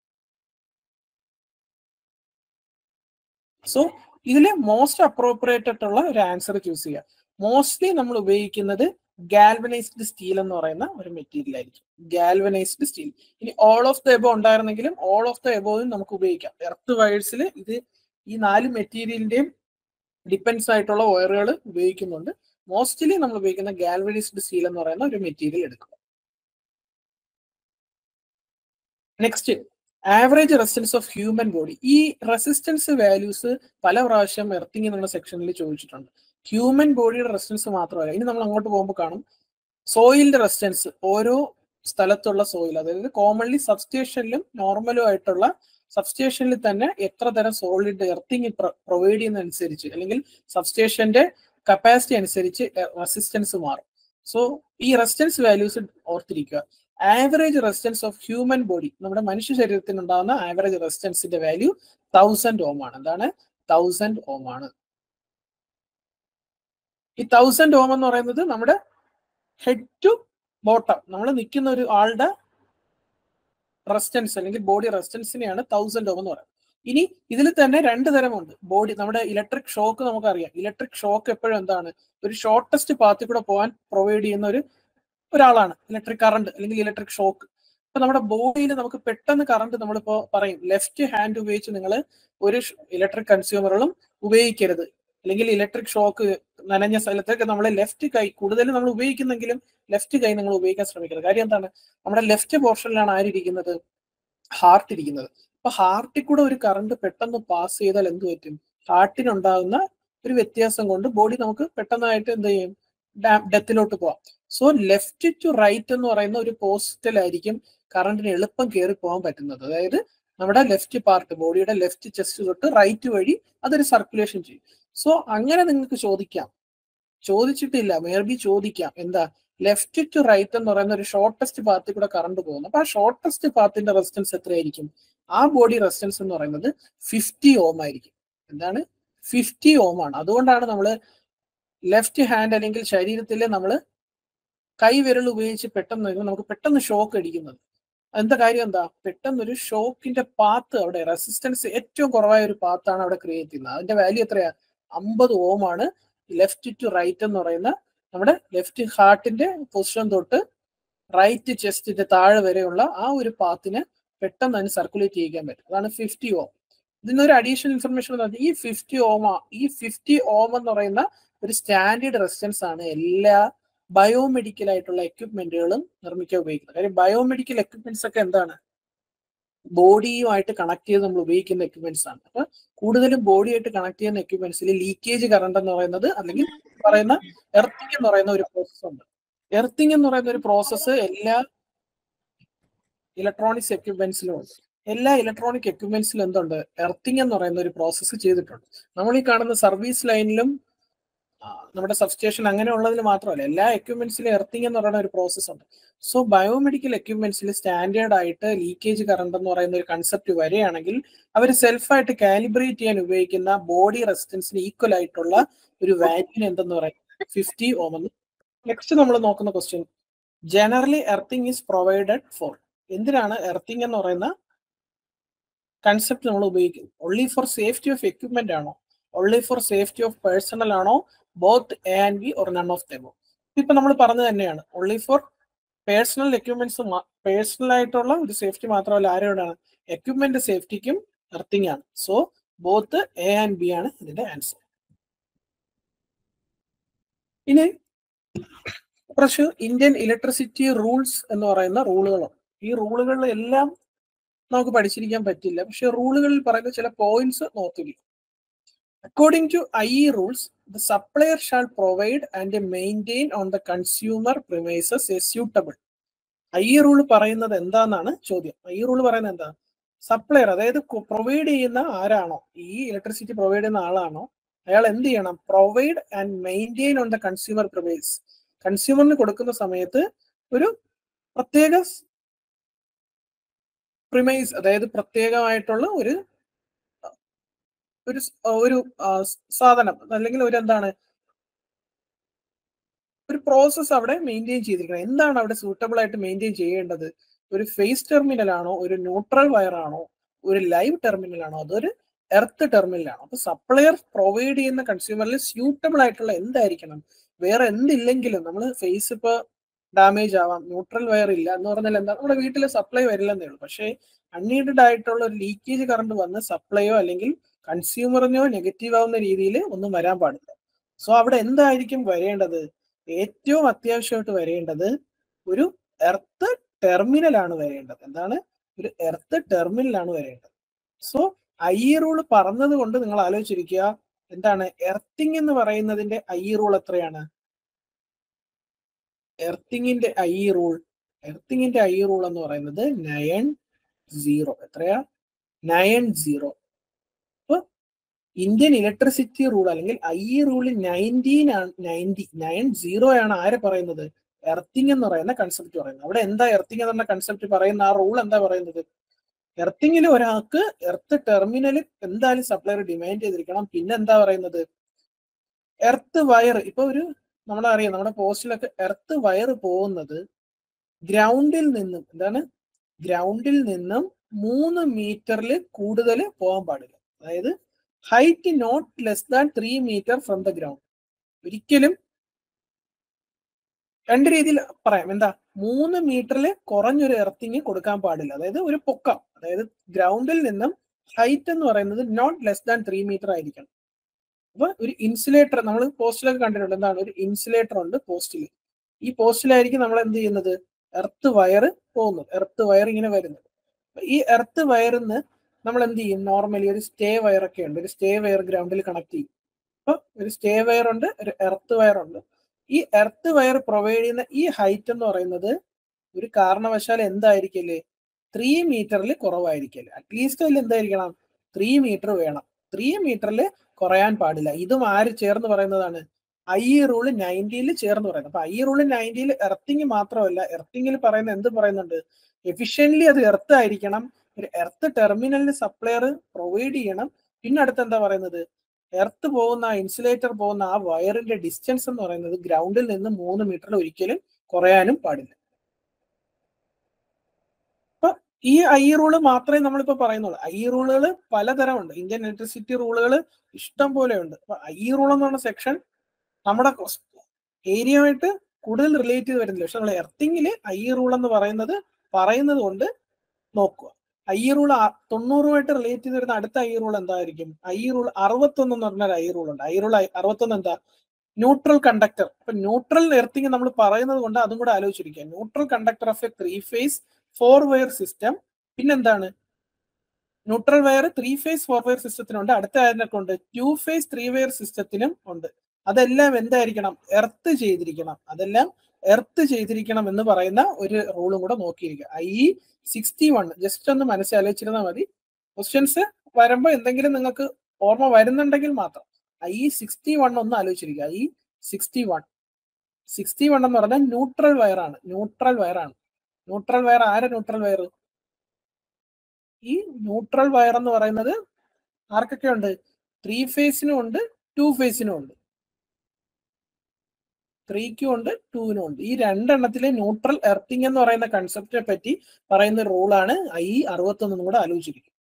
സോ ഇതിൽ മോസ്റ്റ് അപ്രോപ്രിയേറ്റ് ആയിട്ടുള്ള ഒരു ആൻസർ ചൂസ് ചെയ്യുക മോസ്റ്റ്ലി നമ്മൾ ഉപയോഗിക്കുന്നത് ഗാൽവനൈസ്ഡ് സ്റ്റീൽ എന്ന് പറയുന്ന ഒരു മെറ്റീരിയൽ ആയിരിക്കും ഗാൽവനൈസ്ഡ് സ്റ്റീൽ ഇനി ഓൾ ഓഫ് ദ എബോ ഉണ്ടായിരുന്നെങ്കിലും ഓൾ ഓഫ് ദ എബോയും നമുക്ക് ഉപയോഗിക്കാം എർത്ത് വയേഴ്സിൽ ഇത് ഈ നാല് മെറ്റീരിയലിന്റെയും ഡിപ്പെൻസ് ആയിട്ടുള്ള വയറുകൾ ഉപയോഗിക്കുന്നുണ്ട് മോസ്റ്റ്ലി നമ്മൾ ഉപയോഗിക്കുന്ന ഗാൽവനൈസ്ഡ് സ്റ്റീൽ എന്ന് പറയുന്ന ഒരു മെറ്റീരിയൽ എടുക്കുക next average resistance of human body ഈ റെസിസ്റ്റൻസ് വാല്യൂസ് പല പ്രാവശ്യം എർത്തിങ് എന്നുള്ള സെക്ഷനിൽ ചോദിച്ചിട്ടുണ്ട് ഹ്യൂമൻ ബോഡിയുടെ റെസിസ്റ്റൻസ് മാത്രമല്ല ഇനി നമ്മൾ അങ്ങോട്ട് പോകുമ്പോൾ കാണും സോയിലിന്റെ റെസിസ്റ്റൻസ് ഓരോ സ്ഥലത്തുള്ള സോയിൽ അതായത് കോമൺലി സബ്സ്റ്റേഷനിലും നോർമലും ആയിട്ടുള്ള സബ്സ്റ്റേഷനിൽ തന്നെ എത്ര തരം സോളിഡ് എർത്തിങ് പ്രൊവൈഡ് ചെയ്യുന്നതനുസരിച്ച് അല്ലെങ്കിൽ സബ്സ്റ്റേഷന്റെ കപ്പാസിറ്റി അനുസരിച്ച് റെസിസ്റ്റൻസ് മാറും സോ ഈ റെസിസ്റ്റൻസ് വാല്യൂസ് ഓർത്തിരിക്കുക average resistance of human body നമ്മുടെ മനുഷ്യ ശരീരത്തിന് ഉണ്ടാകുന്ന ആവറേജ് റെസിസ്റ്റൻസിന്റെ വാല്യൂ തൗസൻഡ് ഓം ആണ് എന്താണ് തൗസൻഡ് ഓം ആണ് ഈ തൗസൻഡ് ഓം എന്ന് പറയുന്നത് നമ്മുടെ ഹെഡ് ടു ബോട്ടം നമ്മൾ നിൽക്കുന്ന ഒരു ആളുടെ റെസിസ്റ്റൻസ് അല്ലെങ്കിൽ ബോഡി റെസിസ്റ്റൻസിനെയാണ് തൗസൻഡ് ഓം എന്ന് പറയുന്നത് ഇനി ഇതിൽ തന്നെ രണ്ട് തരമുണ്ട് ബോഡി നമ്മുടെ ഇലക്ട്രിക് ഷോക്ക് നമുക്കറിയാം ഇലക്ട്രിക് ഷോക്ക് എപ്പോഴും എന്താണ് ഒരു ഷോർട്ടസ്റ്റ് പാത്തിൽ കൂടെ പോകാൻ പ്രൊവൈഡ് ചെയ്യുന്ന ഒരു ഒരാളാണ് ഇലക്ട്രിക് കറണ്ട് അല്ലെങ്കിൽ ഇലക്ട്രിക് ഷോക്ക് അപ്പൊ നമ്മുടെ ബോഡിയിൽ നമുക്ക് പെട്ടെന്ന് കറണ്ട് നമ്മളിപ്പോ പറയും ലെഫ്റ്റ് ഹാൻഡ് ഉപയോഗിച്ച് നിങ്ങൾ ഒരു ഇലക്ട്രിക് കൺസ്യൂമറുകളും ഉപയോഗിക്കരുത് അല്ലെങ്കിൽ ഇലക്ട്രിക് ഷോക്ക് നനഞ്ഞ സ്ഥലത്തൊക്കെ നമ്മൾ ലെഫ്റ്റ് കൈ കൂടുതലും നമ്മൾ ഉപയോഗിക്കുന്നെങ്കിലും ലെഫ്റ്റ് കൈ നിങ്ങൾ ഉപയോഗിക്കാൻ ശ്രമിക്കരുത് കാര്യം എന്താണ് നമ്മുടെ ലെഫ്റ്റ് പോർഷനിലാണ് ആരിയിരിക്കുന്നത് ഹാർട്ട് ഇരിക്കുന്നത് അപ്പൊ ഹാർട്ടിൽ കൂടെ ഒരു കറണ്ട് പെട്ടെന്ന് പാസ് ചെയ്താൽ എന്ത് പറ്റും ഹാർട്ടിനുണ്ടാകുന്ന ഒരു വ്യത്യാസം കൊണ്ട് ബോഡി നമുക്ക് പെട്ടെന്നായിട്ട് എന്ത് ചെയ്യും ഡെത്തിലോട്ട് പോവാം സോ ലെഫ്റ്റ് ടു റൈറ്റ് എന്ന് പറയുന്ന ഒരു പോസ്റ്റിലായിരിക്കും കറണ്ടിന് എളുപ്പം കയറി പോകാൻ പറ്റുന്നത് അതായത് നമ്മുടെ ലെഫ്റ്റ് പാർട്ട് ബോഡിയുടെ ലെഫ്റ്റ് ചെസ്റ്റ് തൊട്ട് റൈറ്റ് വഴി അതൊരു സർക്കുലേഷൻ ചെയ്യും സോ അങ്ങനെ നിങ്ങൾക്ക് ചോദിക്കാം ചോദിച്ചിട്ടില്ല മേബി ചോദിക്കാം എന്താ ലെഫ്റ്റ് ടു റൈറ്റ് എന്ന് പറയുന്ന ഒരു ഷോർട്ടസ്റ്റ് പാത്തിൽ കൂടെ കറണ്ട് പോകുന്നു അപ്പൊ ആ ഷോർട്ടസ്റ്റ് പാത്തിന്റെ റെസിസ്റ്റൻസ് എത്രയായിരിക്കും ആ ബോഡി റെസിസ്റ്റൻസ് എന്ന് പറയുന്നത് ഫിഫ്റ്റി ഓം ആയിരിക്കും എന്താണ് ഫിഫ്റ്റി ഓം ആണ് അതുകൊണ്ടാണ് നമ്മൾ ലെഫ്റ്റ് ഹാൻഡ് അല്ലെങ്കിൽ ശരീരത്തിൽ നമ്മൾ കൈവിരൽ ഉപയോഗിച്ച് പെട്ടെന്ന് നമുക്ക് പെട്ടെന്ന് ഷോക്ക് അടിക്കുന്നത് എന്താ കാര്യം എന്താ പെട്ടെന്ന് ഒരു ഷോക്കിന്റെ പാത്ത് അവിടെ റെസിസ്റ്റൻസ് ഏറ്റവും കുറവായ ഒരു പാത്താണ് അവിടെ ക്രിയേറ്റ് ചെയ്യുന്നത് അതിന്റെ വാല്യൂ എത്രയാ അമ്പത് ഓം ആണ് ലെഫ്റ്റ് ടു റൈറ്റ് എന്ന് പറയുന്ന നമ്മുടെ ലെഫ്റ്റ് ഹാർട്ടിന്റെ പൊസിഷൻ തൊട്ട് റൈറ്റ് ചെസ്റ്റിന്റെ താഴെ വരെയുള്ള ആ ഒരു പാത്തിന് പെട്ടെന്ന് അതിന് സർക്കുലേറ്റ് ചെയ്യിക്കാൻ പറ്റും അതാണ് ഫിഫ്റ്റി ഓം ഇതിനൊരു അഡീഷണൽ ഇൻഫർമേഷൻ എന്ന് പറഞ്ഞാൽ ഈ ഫിഫ്റ്റി ഓം ഈ ഫിഫ്റ്റി ഓം എന്ന് പറയുന്ന ഒരു സ്റ്റാൻഡേർഡ് റെസിസ്റ്റൻസ് ആണ് എല്ലാ ബയോമെഡിക്കൽ ആയിട്ടുള്ള എക്യുപ്മെന്റുകളും നിർമ്മിക്കാൻ ഉപയോഗിക്കുന്നത് കാര്യം ബയോമെഡിക്കൽ എക്യുപ്മെന്റ്സ് ഒക്കെ എന്താണ് ബോഡിയുമായിട്ട് കണക്ട് ചെയ്ത് നമ്മൾ ഉപയോഗിക്കുന്ന എക്യുപ്മെന്റ്സ് ആണ് അപ്പൊ കൂടുതലും ബോഡിയായിട്ട് കണക്ട് ചെയ്യുന്ന എക്യുപ്മെന്റ്സിൽ ലീക്കേജ് കറണ്ട് എന്ന് പറയുന്നത് അല്ലെങ്കിൽ പറയുന്ന എർത്തിങ് എന്ന് പറയുന്ന ഒരു പ്രോസസ് ഉണ്ട് എർത്തിങ് എന്ന് പറയുന്ന ഒരു പ്രോസസ്സ് എല്ലാ ഇലക്ട്രോണിക്സ് എക്യുപ്മെന്റ്സിലും ഉണ്ട് എല്ലാ ഇലക്ട്രോണിക് എക്യുപ്മെന്റ്സിലും എന്തുണ്ട് എർത്തിങ് എന്ന് പറയുന്ന ഒരു പ്രോസസ്സ് ചെയ്തിട്ടുണ്ട് നമ്മൾ ഈ കാണുന്ന സർവീസ് ലൈനിലും നമ്മുടെ സബ്സ്റ്റേഷൻ അങ്ങനെയുള്ളതിൽ മാത്രമല്ല എല്ലാ എക്യുപ്മെന്റ്സിലും എർത്തിങ് എന്ന് പറയുന്ന ഒരു പ്രോസസ്സ് ഉണ്ട് സോ ബയോമെഡിക്കൽ എക്യുപ്മെന്റ്സിൽ സ്റ്റാൻഡേർഡ് ആയിട്ട് ലീക്കേജ് കറണ്ട് എന്ന് പറയുന്ന ഒരു കൺസെപ്റ്റ് വരികയാണെങ്കിൽ അവർ സെൽഫായിട്ട് കാലിബ്രേറ്റ് ചെയ്യാൻ ഉപയോഗിക്കുന്ന ബോഡി റെസിസ്റ്റൻസിന് ഈക്വൽ ആയിട്ടുള്ള ഒരു വാല്യൂ എന്തെന്ന് പറയുന്നത് ഫിഫ്റ്റി ഓം എന്ന് നെക്സ്റ്റ് നമ്മൾ നോക്കുന്ന question generally earthing is provided for എന്തിനാണ് എർത്തിങ് എന്ന് പറയുന്ന കൺസെപ്റ്റ് നമ്മൾ ഉപയോഗിക്കുന്നത് only for safety of equipment ആണോ only for safety of personnel ആണോ both A and B or none of ദെമോ ഇപ്പൊ നമ്മൾ പറഞ്ഞത് തന്നെയാണ് only for personnel equipments personnel ആയിട്ടുള്ള ഒരു സേഫ്റ്റി മാത്രമല്ല ആരോടാണ് എക്യുപ്മെന്റ് സേഫ്റ്റിക്കും എർത്തിങ് ആണ് so both A and B ആണ് ഇതിന്റെ ആൻസർ ഇനി കുറച്ച് ഇന്ത്യൻ ഇലക്ട്രിസിറ്റി റൂൾസ് എന്ന് പറയുന്ന റൂളുകളുണ്ട് ഈ റൂളുകളിലെല്ലാം നമുക്ക് പഠിച്ചിരിക്കാൻ പറ്റില്ല പക്ഷെ റൂളുകളിൽ പറയുന്ന ചില പോയിന്റ്സ് നോക്കില്ല according to I E rules the supplier shall provide and maintain on the consumer premises a suitable I E rule പറയുന്നത് എന്താണെന്നാണ് ചോദ്യം ഐ ഇ റൂൾ പറയുന്നത് എന്താ സപ്ലയർ അതായത് പ്രൊവൈഡ് ചെയ്യുന്ന ആരാണോ ഈ ഇലക്ട്രിസിറ്റി പ്രൊവൈഡ് ചെയ്യുന്ന ആളാണോ അയാൾ എന്ത് ചെയ്യണം provide and maintain on the consumer premise കൺസ്യൂമറിന് കൊടുക്കുന്ന സമയത്ത് ഒരു പ്രത്യേക പ്രിമൈസ് അതായത് പ്രത്യേകമായിട്ടുള്ള ഒരു ഒരു ഒരു സാധനം അല്ലെങ്കിൽ ഒരു എന്താണ് ഒരു പ്രോസസ്സ് അവിടെ മെയിൻറ്റെയിൻ ചെയ്തിരിക്കണം എന്താണ് അവിടെ സൂട്ടബിൾ ആയിട്ട് മെയിൻറ്റെയിൻ ചെയ്യേണ്ടത് ഒരു ഫേസ് ടെർമിനൽ ആണോ ഒരു ന്യൂട്രൽ വയർ ആണോ ഒരു ലൈവ് ടെർമിനൽ ആണോ അതൊരു എർത്ത് ടെർമിനലാണ് അപ്പൊ സപ്ലയർ പ്രൊവൈഡ് ചെയ്യുന്ന കൺസ്യൂമറിൽ സ്യൂട്ടബിൾ ആയിട്ടുള്ള എന്തായിരിക്കണം വേറെ എന്തില്ലെങ്കിലും നമ്മൾ ഫേസ് ഇപ്പൊ ഡാമേജ് ആവാം ന്യൂട്രൽ വയർ ഇല്ല എന്ന് പറഞ്ഞാൽ എന്താ നമ്മുടെ വീട്ടിൽ സപ്ലൈ വരില്ലെന്നേ ഉള്ളൂ പക്ഷേ അൺനീഡഡ് ആയിട്ടുള്ള ഒരു ലീക്കേജ് കറണ്ട് വന്ന് സപ്ലൈയോ അല്ലെങ്കിൽ കൺസ്യൂമറിനോ നെഗറ്റീവ് ആവുന്ന രീതിയിൽ ഒന്നും വരാൻ പാടില്ല സോ അവിടെ എന്തായിരിക്കും വരേണ്ടത് ഏറ്റവും അത്യാവശ്യമായിട്ട് വരേണ്ടത് ഒരു എർത്ത് ടെർമിനലാണ് വരേണ്ടത് എന്താണ് ഒരു എർത്ത് ടെർമിനലാണ് വരേണ്ടത് സോ ഐ റൂൾ പറഞ്ഞത് കൊണ്ട് നിങ്ങൾ ആലോചിച്ചിരിക്കുക എന്താണ് എർത്തിങ് എന്ന് പറയുന്നതിന്റെ ഐ റൂൾ എത്രയാണ് എർത്തിങ്ങിന്റെ ഐ റൂൾ എർത്തിങ്ങിന്റെ ഐ റൂൾ എന്ന് പറയുന്നത് നയൻ സീറോ എത്രയാ നയൻ സീറോ അപ്പൊ ഇന്ത്യൻ ഇലക്ട്രിസിറ്റി റൂൾ അല്ലെങ്കിൽ ഐ റൂൾ നയൻറ്റീൻ ആണ് നയൻറ്റി നയൻ സീറോ ആണ് ആരെ പറയുന്നത് എർത്തിങ് എന്ന് പറയുന്ന കൺസെപ്റ്റ് പറയുന്നത് അവിടെ എന്താ എർത്തിങ് എന്ന കൺസെപ്റ്റ് പറയുന്ന ആ റൂൾ എന്താ പറയുന്നത് എർത്തിങ്ങിൽ ഒരാൾക്ക് എർത്ത് ടെർമിനൽ എന്തായാലും സപ്ലയർ ഡിമാൻഡ് ചെയ്തിരിക്കണം പിന്നെ എന്താ പറയുന്നത് എർത്ത് വയർ ഇപ്പൊ ഒരു നമ്മളറിയാം നമ്മുടെ പോസ്റ്റിലൊക്കെ എർത്ത് വയർ പോകുന്നത് ഗ്രൗണ്ടിൽ നിന്നും എന്താണ് ഗ്രൗണ്ടിൽ നിന്നും മൂന്ന് മീറ്ററിൽ കൂടുതൽ പോകാൻ പാടില്ല അതായത് height not less than three metre from the ground ഒരിക്കലും രണ്ട് രീതിയിൽ പറയാം എന്താ മൂന്ന് മീറ്ററിൽ കുറഞ്ഞൊരു എർത്തിങ് കൊടുക്കാൻ പാടില്ല അതായത് ഒരു പൊക്കം അതായത് ഗ്രൗണ്ടിൽ നിന്നും ഹൈറ്റ് എന്ന് പറയുന്നത് not less than three metre ആയിരിക്കണം അപ്പൊ ഒരു ഇൻസുലേറ്റർ നമ്മൾ പോസ്റ്റിലൊക്കെ കണ്ടിട്ടുണ്ട് എന്താണ് ഒരു ഇൻസുലേറ്റർ ഉണ്ട് പോസ്റ്റിൽ ഈ പോസ്റ്റിലായിരിക്കും നമ്മൾ എന്ത് ചെയ്യുന്നത് എർത്ത് വയർ പോകുന്നത് എർത്ത് വയർ ഇങ്ങനെ വരുന്നത് ഈ എർത്ത് വയറിന്ന് നമ്മൾ എന്ത് ചെയ്യും നോർമലി ഒരു സ്റ്റേ വയർ ഒക്കെ ഉണ്ട് ഒരു സ്റ്റേ വയർ ഗ്രൗണ്ടിൽ കണക്ട് ചെയ്യും അപ്പൊ ഒരു സ്റ്റേ വയർ ഉണ്ട് ഒരു എർത്ത് വയർ ഉണ്ട് ഈ എർത്ത് വയർ പ്രൊവൈഡ് ചെയ്യുന്ന ഈ ഹൈറ്റ് എന്ന് പറയുന്നത് ഒരു കാരണവശാൽ എന്തായിരിക്കല്ലേ ത്രീ മീറ്ററിൽ കുറവായിരിക്കല്ലേ അറ്റ്ലീസ്റ്റ് അതിൽ എന്തായിരിക്കണം ത്രീ മീറ്റർ വേണം ത്രീ മീറ്ററിൽ കുറയാൻ പാടില്ല ഇതും ആര് ചേർന്ന് പറയുന്നതാണ് ഐ റൂള് നയൻറ്റിയിൽ ചേർന്ന് പറയുന്നത് അപ്പൊ ഐ റൂള് നയൻറ്റിയിൽ എർത്തിങ് മാത്രമല്ല എർത്തിങ്ങിൽ പറയുന്ന എന്ത് പറയുന്നുണ്ട് എഫിഷ്യൻലി അത് എർത്ത് ആയിരിക്കണം ഒരു എർത്ത് ടെർമിനലിന് സപ്ലയർ പ്രൊവൈഡ് ചെയ്യണം പിന്നെ അടുത്ത് എന്താ പറയുന്നത് എർത്ത് പോകുന്ന ആ ഇൻസുലേറ്റർ പോകുന്ന ആ വയറിന്റെ ഡിസ്റ്റൻസ് എന്ന് പറയുന്നത് ഗ്രൗണ്ടിൽ നിന്ന് മൂന്ന് മീറ്ററിൽ ഒരിക്കലും കുറയാനും പാടില്ല അപ്പൊ ഈ ഐ റൂള് മാത്രമേ നമ്മളിപ്പോ പറയുന്നുള്ളൂ ഐ റൂളുകൾ പലതരമുണ്ട് ഇന്ത്യൻ ഇലക്ട്രിസിറ്റി റൂളുകൾ ഇഷ്ടം പോലെ ഉണ്ട് അപ്പൊ ഐ റൂൾ എന്ന് പറഞ്ഞ സെക്ഷൻ നമ്മുടെ ഏരിയയുമായിട്ട് കൂടുതൽ റിലേറ്റ് ചെയ്ത് വരുന്നില്ല പക്ഷെ നമ്മൾ എർത്തിങ്ങില് ഐ റൂൾ എന്ന് പറയുന്നത് പറയുന്നത് കൊണ്ട് നോക്കുക ഐ റൂൾ തൊണ്ണൂറുമായിട്ട് റിലേറ്റ് ചെയ്ത് വരുന്ന അടുത്ത ഐ റൂൾ എന്തായിരിക്കും ഐ റൂൾ അറുപത്തൊന്ന് എന്ന് പറഞ്ഞാൽ ഐ റൂൾ ഉണ്ട് ഐ റൂൾ അറുപത്തൊന്ന് എന്താ ന്യൂട്രൽ കണ്ടക്ടർ അപ്പൊ ന്യൂട്രൽ എർത്തിങ് നമ്മൾ പറയുന്നത് കൊണ്ട് അതും കൂടെ ആലോചിച്ചിരിക്കുക neutral conductor of a three phase four wire system പിന്നെന്താണ് neutral wire three phase four wire സിസ്റ്റത്തിനുണ്ട് അടുത്ത ആരിനൊക്കെ ഉണ്ട് ടു ഫേസ് ത്രീ വയർ സിസ്റ്റത്തിനും ഉണ്ട് അതെല്ലാം എന്തായിരിക്കണം എർത്ത് ചെയ്തിരിക്കണം അതെല്ലാം എർത്ത് ചെയ്തിരിക്കണം എന്ന് പറയുന്ന ഒരു റൂളും കൂടെ നോക്കിയിരിക്കുക ഐ സിക്സ്റ്റി വൺ ജസ്റ്റ് ഒന്ന് മനസ്സിലാലോചിച്ചിരുന്നാൽ മതി ക്വസ്റ്റ്യൻസ് വരുമ്പോൾ എന്തെങ്കിലും നിങ്ങൾക്ക് ഓർമ്മ വരുന്നുണ്ടെങ്കിൽ മാത്രം ഐ സിക്സ്റ്റി വൺ ഒന്ന് ആലോചിച്ചിരിക്കുക I sixty one sixty one എന്ന് പറഞ്ഞാൽ ന്യൂട്രൽ വയർ ആണ് ന്യൂട്രൽ വയർ ആണ് ന്യൂട്രൽ വയർ ആരെ ന്യൂട്രൽ വയർ ഈ ന്യൂട്രൽ വയർ എന്ന് പറയുന്നത് ആർക്കൊക്കെ ഉണ്ട് ത്രീ ഫേസിനും ഉണ്ട് ടു ഫേസിനും ഉണ്ട് ത്രീക്കും ഉണ്ട് ടൂവിനും ഉണ്ട് ഈ രണ്ടെണ്ണത്തിലെ ന്യൂട്രൽ എർത്തിങ് എന്ന് പറയുന്ന കൺസെപ്റ്റിനെ പറ്റി പറയുന്ന റൂളാണ് ഐ അറുപത്തൊന്നും കൂടെ ആലോചിച്ചിരിക്കും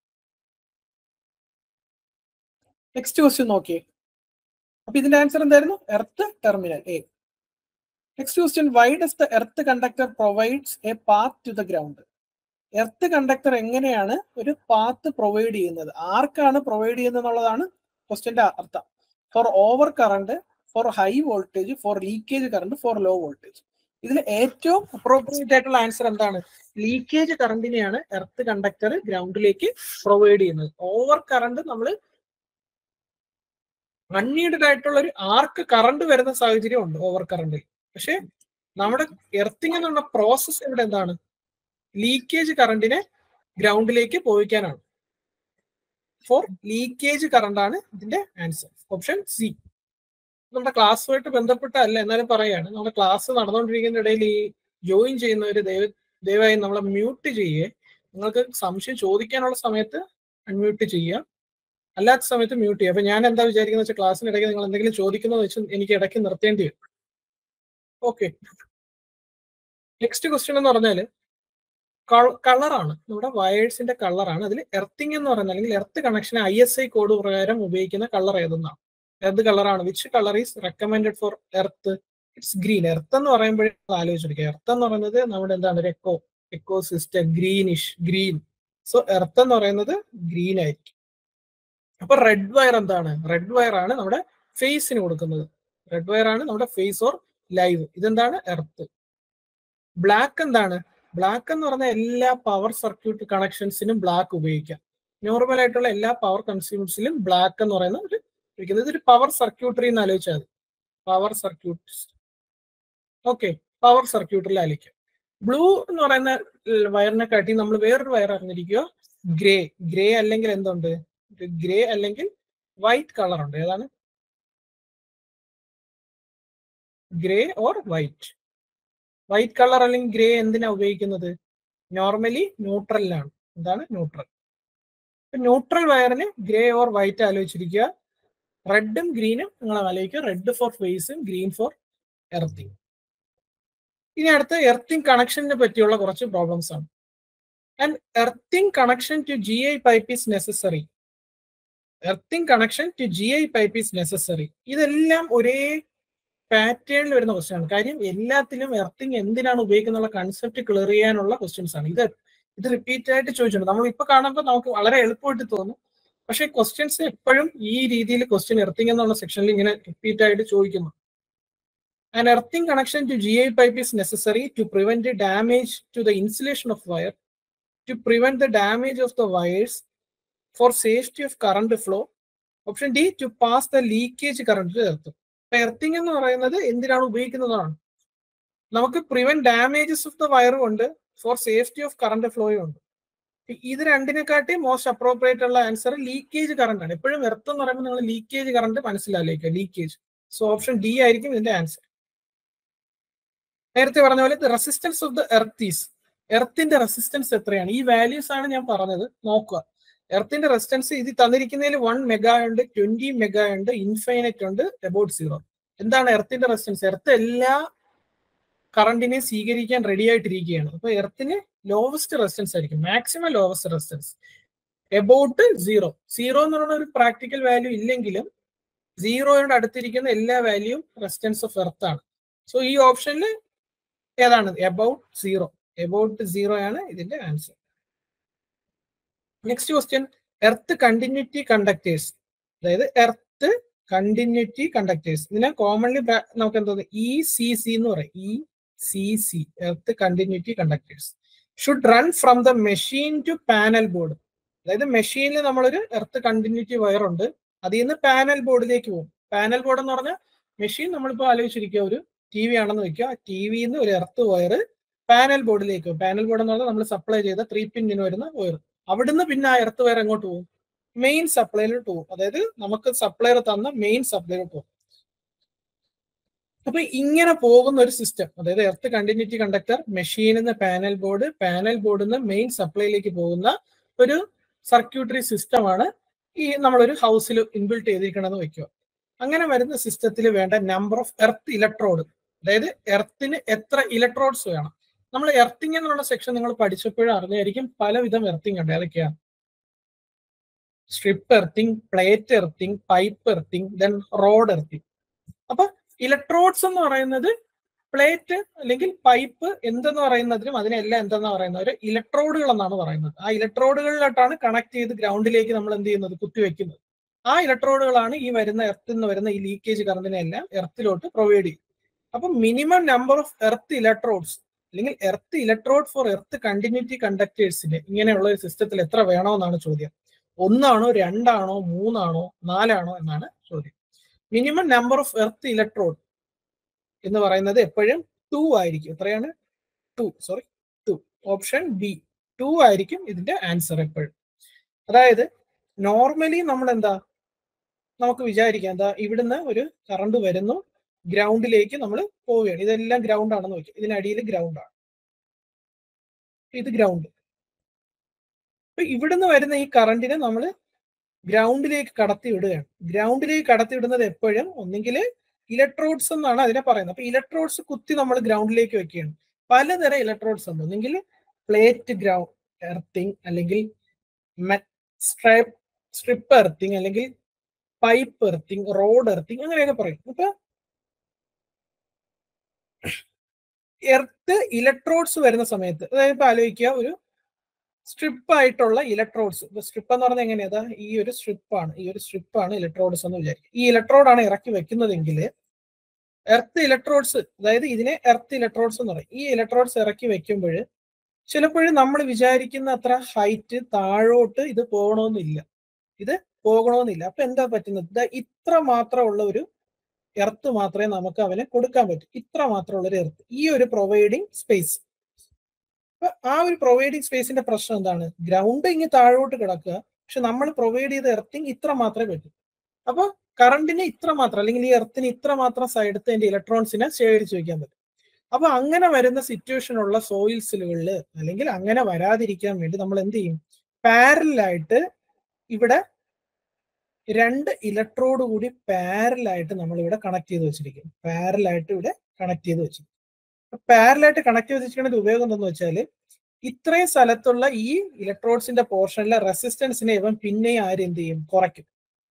നെക്സ്റ്റ് ക്വസ്റ്റ്യൻ നോക്കിയേ അപ്പൊ ഇതിന്റെ ആൻസർ എന്തായിരുന്നു earth terminal A next question why does the earth conductor provides a path to the ground earth conductor എങ്ങനെയാണ് ഒരു പാത്ത് പ്രൊവൈഡ് ചെയ്യുന്നത് ആർക്കാണ് പ്രൊവൈഡ് ചെയ്യുന്നത് എന്നുള്ളതാണ് ക്വസ്റ്റ്യന്റെ അർത്ഥം for over current for high voltage for leakage current for low voltage ഇതിൽ ഏറ്റവും അപ്രോപ്രിയേറ്റ് ആയിട്ടുള്ള ആൻസർ എന്താണ് ലീക്കേജ് കറണ്ടിനെയാണ് എർത്ത് കണ്ടക്ടർ ഗ്രൗണ്ടിലേക്ക് പ്രൊവൈഡ് ചെയ്യുന്നത് ഓവർ കറണ്ട് നമ്മൾ അൺനീഡഡ് ആയിട്ടുള്ള ഒരു ആർക്ക് കറണ്ട് വരുന്ന സാഹചര്യം ഉണ്ട് ഓവർ കറണ്ടിൽ പക്ഷെ നമ്മുടെ എർത്തിങ് എന്നുള്ള പ്രോസസ് ഇവിടെ എന്താണ് ലീക്കേജ് കറണ്ടിനെ ഗ്രൗണ്ടിലേക്ക് പോയിക്കാനാണ് ഫോർ ലീക്കേജ് കറണ്ട് ആണ് ഇതിന്റെ ആൻസർ ഓപ്ഷൻ സി നമ്മുടെ ക്ലാസ്സുമായിട്ട് ബന്ധപ്പെട്ടല്ല എന്നാലും പറയാണ് നമ്മുടെ ക്ലാസ് നടന്നുകൊണ്ടിരിക്കുന്ന ഇടയിൽ ഈ ജോയിൻ ചെയ്യുന്നവർ ദയവ് ദയവായി നമ്മളെ മ്യൂട്ട് ചെയ്യുക നിങ്ങൾക്ക് സംശയം ചോദിക്കാനുള്ള സമയത്ത് അൺമ്യൂട്ട് ചെയ്യുക അല്ലാത്ത സമയത്ത് മ്യൂട്ട് ചെയ്യുക അപ്പൊ ഞാൻ എന്താ വിചാരിക്കുന്നത് വെച്ചാൽ ക്ലാസ്സിനിടയ്ക്ക് നിങ്ങൾ എന്തെങ്കിലും ചോദിക്കുന്നത് വെച്ച് എനിക്ക് ഇടയ്ക്ക് നിർത്തേണ്ടി വരും ഓക്കെ നെക്സ്റ്റ് ക്വസ്റ്റ്യൻ എന്ന് പറഞ്ഞാൽ കളറാണ് നമ്മുടെ വയേഴ്സിന്റെ കളറാണ് അതിൽ എർത്തിങ് എന്ന് പറയുന്നത് അല്ലെങ്കിൽ earth connection I S I code പ്രകാരം ഉപയോഗിക്കുന്ന കളർ ഏതെന്നാണ് ഏത് കളറാണ് which colour is recommended for earth it's green earth എന്ന് പറയുമ്പോഴേ ആലോചിച്ചെടുക്കുക എർത്ത് എന്ന് പറയുന്നത് നമ്മുടെ എന്താണ് ഒരു echo echo system greenish green so earth എന്ന് പറയുന്നത് ഗ്രീൻ ആയിരിക്കും അപ്പൊ റെഡ് വയർ എന്താണ് റെഡ് വയർ ആണ് നമ്മുടെ ഫേസിന് കൊടുക്കുന്നത് റെഡ് വയർ ആണ് നമ്മുടെ ഫേസ് ഓർ ലൈവ് ഇതെന്താണ് എർത്ത് ബ്ലാക്ക് എന്താണ് ബ്ലാക്ക് എന്ന് പറഞ്ഞാൽ എല്ലാ പവർ സർക്യൂട്ട് കണക്ഷൻസിനും ബ്ലാക്ക് ഉപയോഗിക്കാം നോർമൽ ആയിട്ടുള്ള എല്ലാ പവർ കൺസ്യൂമേഴ്സിലും ബ്ലാക്ക് എന്ന് പറയുന്ന ഒരു ഉപയോഗിക്കുന്നത് ഇതൊരു പവർ സർക്യൂട്ടറി എന്ന് ആലോചിച്ചാൽ മതി പവർ സർക്യൂട്ട് ഓക്കെ പവർ സർക്യൂട്ടറിൽ ആലോചിക്കാം ബ്ലൂ എന്ന് പറയുന്ന വയറിനെ കാട്ടി നമ്മൾ വേറൊരു വയർ അറിഞ്ഞിരിക്കുക ഗ്രേ ഗ്രേ അല്ലെങ്കിൽ എന്തുണ്ട് ഗ്രേ അല്ലെങ്കിൽ വൈറ്റ് കളർ ഉണ്ട് ഏതാണ് grey or white white colour അല്ലെങ്കിൽ ഗ്രേ എന്തിനാ ഉപയോഗിക്കുന്നത് നോർമലി ന്യൂട്രലിലാണ് എന്താണ് ന്യൂട്രൽ ന്യൂട്രൽ വയറിന് ഗ്രേ ഓർ വൈറ്റ് ആലോചിച്ചിരിക്കുക റെഡും ഗ്രീനും നിങ്ങൾ ആലോചിക്കുക റെഡ് ഫോർ ഫേസും ഗ്രീൻ ഫോർ എർത്തിങ് ഇനി അടുത്ത എർത്തിങ് കണക്ഷനെ പറ്റിയുള്ള കുറച്ച് പ്രോബ്ലംസ് ആണ് and earthing connection to G I pipe is necessary earthing connection to G I pipe is necessary ഇതെല്ലാം ഒരേ പാറ്റേണിൽ വരുന്ന ക്വസ്റ്റ്യൻ ആണ് കാര്യം എല്ലാത്തിലും എർത്തിങ് എന്തിനാണ് ഉപയോഗിക്കുന്ന കൺസെപ്റ്റ് ക്ലിയർ ചെയ്യാനുള്ള ക്വസ്റ്റ്യൻസ് ആണ് ഇത് ഇത് റിപ്പീറ്റ് ആയിട്ട് ചോദിച്ചിട്ടുണ്ട് നമ്മൾ ഇപ്പൊ കാണുമ്പോൾ നമുക്ക് വളരെ എളുപ്പമായിട്ട് തോന്നും പക്ഷെ ക്വസ്റ്റ്യൻസ് എപ്പോഴും ഈ രീതിയിൽ ക്വസ്റ്റ്യൻ എർത്തിങ് എന്നുള്ള സെക്ഷനിൽ ഇങ്ങനെ റിപ്പീറ്റ് ആയിട്ട് ചോദിക്കുന്നു and earthing connection to G I pipe is necessary to prevent damage to the insulation of wire to prevent the damage of the wires for safety of current flow option D to pass the leakage current earth earthing എന്ന് പറയുന്നത് എന്തിനാണ് ഉപയോഗിക്കുന്നതാണ് നമുക്ക് prevent damages of the വയറും ഉണ്ട് for safety of current ഫ്ലോയും ഉണ്ട് ഇത് രണ്ടിനെക്കാട്ടി മോസ്റ്റ് അപ്രോപ്രിയേറ്റ് ഉള്ള ആൻസർ ലീക്കേജ് കറണ്ട് ആണ് എപ്പോഴും എർത്ത് എന്ന് പറയുമ്പോൾ നിങ്ങൾ ലീക്കേജ് കറണ്ട് മനസ്സിലാലോചിക്കുക ലീക്കേജ് സോ ഓപ്ഷൻ ഡി ആയിരിക്കും ഇതിന്റെ ആൻസർ നേരത്തെ പറഞ്ഞ പോലെ resistance of the earth is എർത്തിന്റെ റെസിസ്റ്റൻസ് എത്രയാണ് ഈ വാല്യൂസ് ആണ് ഞാൻ പറഞ്ഞത് നോക്കുക എർത്തിന്റെ റെസിസ്റ്റൻസ് ഇത് തന്നിരിക്കുന്നതിൽ വൺ മെഗാ ഉണ്ട് ട്വന്റി മെഗാ ഉണ്ട് ഇൻഫൈനറ്റ് ഉണ്ട് അബൌട്ട് സീറോ എന്താണ് എർത്തിന്റെ റെസിസ്റ്റൻസ് എർത്ത് എല്ലാ കറണ്ടിനെ സ്വീകരിക്കാൻ റെഡി ആയിട്ടിരിക്കുകയാണ് അപ്പൊ എർത്തിന് ലോവസ്റ്റ് റെസിസ്റ്റൻസ് ആയിരിക്കും maximum lowest resistance about zero zero എന്ന് പറയുന്ന ഒരു പ്രാക്ടിക്കൽ വാല്യൂ ഇല്ലെങ്കിലും സീറോയോട് അടുത്തിരിക്കുന്ന എല്ലാ വാല്യൂയും റെസിസ്റ്റൻസ് ഓഫ് എർത്ത് ആണ് സോ ഈ ഓപ്ഷനിൽ ഏതാണ് എബൌട്ട് സീറോ എബൌട്ട് സീറോ ആണ് ഇതിന്റെ answer next question earth continuity conductors അതായത് എർത്ത് കണ്ടിന്യൂറ്റി കണ്ടക്ടേഴ്സ് ഇതിനെ കോമൺലി നമുക്ക് എന്താ ഇ സി സി എന്ന് പറയും E C C earth continuity conductors should run from the machine to panel board അതായത് മെഷീനിൽ നമ്മളൊരു എർത്ത് കണ്ടിന്യൂറ്റി വയർ ഉണ്ട് അതിൽ നിന്ന് പാനൽ ബോർഡിലേക്ക് പോകും പാനൽ ബോർഡ് എന്ന് പറഞ്ഞാൽ മെഷീൻ നമ്മളിപ്പോൾ ആലോചിച്ചിരിക്കുക ഒരു ടി വി ആണെന്ന് വെക്കുക ടി വിന്ന് ഒരു എർത്ത് വയർ പാനൽ ബോർഡിലേക്ക് പാനൽ ബോർഡ് എന്ന് പറഞ്ഞാൽ നമ്മൾ സപ്ലൈ ചെയ്ത ത്രീ പിന്നിന് വരുന്ന വയർ അവിടുന്ന് പിന്നെ ആ എർത്ത് വയർ എങ്ങോട്ട് പോകും മെയിൻ സപ്ലൈയിലോട്ട് പോകും അതായത് നമുക്ക് സപ്ലയർ തന്ന മെയിൻ സപ്ലൈയിലോട്ട് പോകും അപ്പൊ ഇങ്ങനെ പോകുന്ന ഒരു സിസ്റ്റം അതായത് എർത്ത് കണ്ടിന്യൂറ്റി കണ്ടക്ടർ മെഷീനിൽ നിന്ന് പാനൽ ബോർഡ് പാനൽ ബോർഡിൽ നിന്ന് മെയിൻ സപ്ലൈയിലേക്ക് പോകുന്ന ഒരു സർക്യൂട്ടറി സിസ്റ്റമാണ് ഈ നമ്മളൊരു ഹൗസിൽ ഇൻബിൽട്ട് ചെയ്തിരിക്കണമെന്ന് വെക്കുക അങ്ങനെ വരുന്ന സിസ്റ്റത്തിൽ വേണ്ട നമ്പർ ഓഫ് എർത്ത് ഇലക്ട്രോഡ് അതായത് എർത്തിന് എത്ര ഇലക്ട്രോഡ്സ് വേണം നമ്മൾ എർത്തിങ് എന്നുള്ള സെക്ഷൻ നിങ്ങൾ പഠിച്ചപ്പോഴും അറിഞ്ഞായിരിക്കും പലവിധം എർത്തിങ് ഉണ്ട് ഏതൊക്കെയാണ് strip earthing plate earthing pipe earthing then rod earthing അപ്പൊ ഇലക്ട്രോഡ്സ് എന്ന് പറയുന്നത് പ്ലേറ്റ് അല്ലെങ്കിൽ പൈപ്പ് എന്തെന്ന് പറയുന്നതിനും അതിനെല്ലാം എന്തെന്ന് പറയുന്നത് ഒരു ഇലക്ട്രോഡുകൾ എന്നാണ് പറയുന്നത് ആ ഇലക്ട്രോഡുകളിലോട്ടാണ് കണക്ട് ചെയ്ത് ഗ്രൗണ്ടിലേക്ക് നമ്മൾ എന്ത് ചെയ്യുന്നത് കുത്തിവെക്കുന്നത് ആ ഇലക്ട്രോഡുകളാണ് ഈ വരുന്ന എർത്തിൽ നിന്ന് വരുന്ന ഈ ലീക്കേജ് കറണ്ടിനെ എല്ലാം എർത്തിലോട്ട് പ്രൊവൈഡ് ചെയ്യും അപ്പൊ minimum number of earth electrodes അല്ലെങ്കിൽ earth electrode for earth continuity കണ്ടക്ടേഴ്സിന് ഇങ്ങനെയുള്ള ഒരു സിസ്റ്റത്തിൽ എത്ര വേണമെന്നാണ് ചോദ്യം ഒന്നാണോ രണ്ടാണോ മൂന്നാണോ നാലാണോ എന്നാണ് ചോദ്യം minimum number of earth electrode എന്ന് പറയുന്നത് എപ്പോഴും ടു ആയിരിക്കും എത്രയാണ് two sorry two option B two ആയിരിക്കും ഇതിന്റെ ആൻസർ എപ്പോഴും അതായത് നോർമലി നമ്മൾ എന്താ നമുക്ക് വിചാരിക്കാം എന്താ ഇവിടുന്ന് ഒരു കറണ്ട് വരുന്നു ഗ്രൗണ്ടിലേക്ക് നമ്മൾ പോവുകയാണ് ഇതെല്ലാം ഗ്രൗണ്ട് ആണെന്ന് വെക്കാം ഇതിനടിയിൽ ഗ്രൗണ്ട് ആണ് ഇത് ഗ്രൗണ്ട് അപ്പൊ ഇവിടുന്ന് വരുന്ന ഈ കറണ്ടിനെ നമ്മൾ ഗ്രൗണ്ടിലേക്ക് കടത്തി വിടുകയാണ് ഗ്രൗണ്ടിലേക്ക് കടത്തി വിടുന്നത് എപ്പോഴും ഒന്നെങ്കിൽ ഇലക്ട്രോഡ്സ് എന്നാണ് അതിനെ പറയുന്നത് അപ്പൊ ഇലക്ട്രോഡ്സ് കുത്തി നമ്മൾ ഗ്രൗണ്ടിലേക്ക് വെക്കുകയാണ് പലതരം ഇലക്ട്രോഡ്സ് ഉണ്ട് ഒന്നെങ്കിൽ പ്ലേറ്റ് ഗ്രൗണ്ട് എർത്തിങ് അല്ലെങ്കിൽ സ്ട്രൈപ്പ് സ്ട്രിപ്പ് എർത്തിങ് അല്ലെങ്കിൽ പൈപ്പ് എർത്തിങ് റോഡ് എർത്തിങ് അങ്ങനെയൊക്കെ പറയും അപ്പൊ എർത്ത് ഇലക്ട്രോഡ്സ് വരുന്ന സമയത്ത് അതായത് ഇപ്പൊ ആലോചിക്കുക ഒരു സ്ട്രിപ്പ് ആയിട്ടുള്ള ഇലക്ട്രോഡ്സ് ഇപ്പൊ സ്ട്രിപ്പ് എന്ന് പറഞ്ഞാൽ എങ്ങനെയാ ഈ ഒരു സ്ട്രിപ്പാണ് ഈ ഒരു സ്ട്രിപ്പാണ് ഇലക്ട്രോഡ്സ് എന്ന് വിചാരിക്കുക ഈ ഇലക്ട്രോഡാണ് ഇറക്കി വെക്കുന്നതെങ്കിൽ എർത്ത് ഇലക്ട്രോഡ്സ് അതായത് ഇതിനെ എർത്ത് ഇലക്ട്രോഡ്സ് എന്ന് പറയും ഈ ഇലക്ട്രോഡ്സ് ഇറക്കി വെക്കുമ്പോൾ ചിലപ്പോഴും നമ്മൾ വിചാരിക്കുന്ന അത്ര ഹൈറ്റ് താഴോട്ട് ഇത് പോകണമെന്നില്ല ഇത് പോകണമെന്നില്ല അപ്പൊ എന്താ പറ്റുന്നത് ഇത്ര മാത്രമുള്ള ഒരു എർത്ത് മാത്രമേ നമുക്ക് അവന് കൊടുക്കാൻ പറ്റൂ ഇത്ര മാത്രമുള്ള ഒരു എർത്ത് ഈ ഒരു പ്രൊവൈഡിങ് സ്പേസ് അപ്പൊ ആ ഒരു പ്രൊവൈഡിങ് സ്പേസിന്റെ പ്രശ്നം എന്താണ് ഗ്രൗണ്ട് ഇങ്ങ് താഴോട്ട് കിടക്കുക പക്ഷെ നമ്മൾ പ്രൊവൈഡ് ചെയ്ത എർത്തിങ് ഇത്ര മാത്രമേ പറ്റൂ അപ്പൊ കറണ്ടിന് ഇത്ര മാത്രം അല്ലെങ്കിൽ ഈ എർത്തിന് ഇത്ര മാത്രം സൈഡത്ത് അതിന്റെ ഇലക്ട്രോൺസിനെ ശേഖരിച്ചു വെക്കാൻ പറ്റും അപ്പൊ അങ്ങനെ വരുന്ന സിറ്റുവേഷനുള്ള സോയിൽസിലുകളിൽ അല്ലെങ്കിൽ അങ്ങനെ വരാതിരിക്കാൻ വേണ്ടി നമ്മൾ എന്ത് ചെയ്യും പാരലായിട്ട് ഇവിടെ രണ്ട് ഇലക്ട്രോഡ് കൂടി പാരലായിട്ട് നമ്മൾ ഇവിടെ കണക്ട് ചെയ്ത് വെച്ചിരിക്കും പാരലായിട്ട് ഇവിടെ കണക്ട് ചെയ്ത് വെച്ചിരിക്കും പാരലായിട്ട് കണക്ട് ചെയ്ത് വെച്ചിരിക്കുന്ന ഉപയോഗം എന്തെന്ന് വെച്ചാൽ ഇത്രയും സ്ഥലത്തുള്ള ഈ ഇലക്ട്രോഡ്സിന്റെ പോർഷനിലെ റെസിസ്റ്റൻസിനെ ഇവൻ പിന്നെയും ആര് എന്ത് ചെയ്യും കുറയ്ക്കും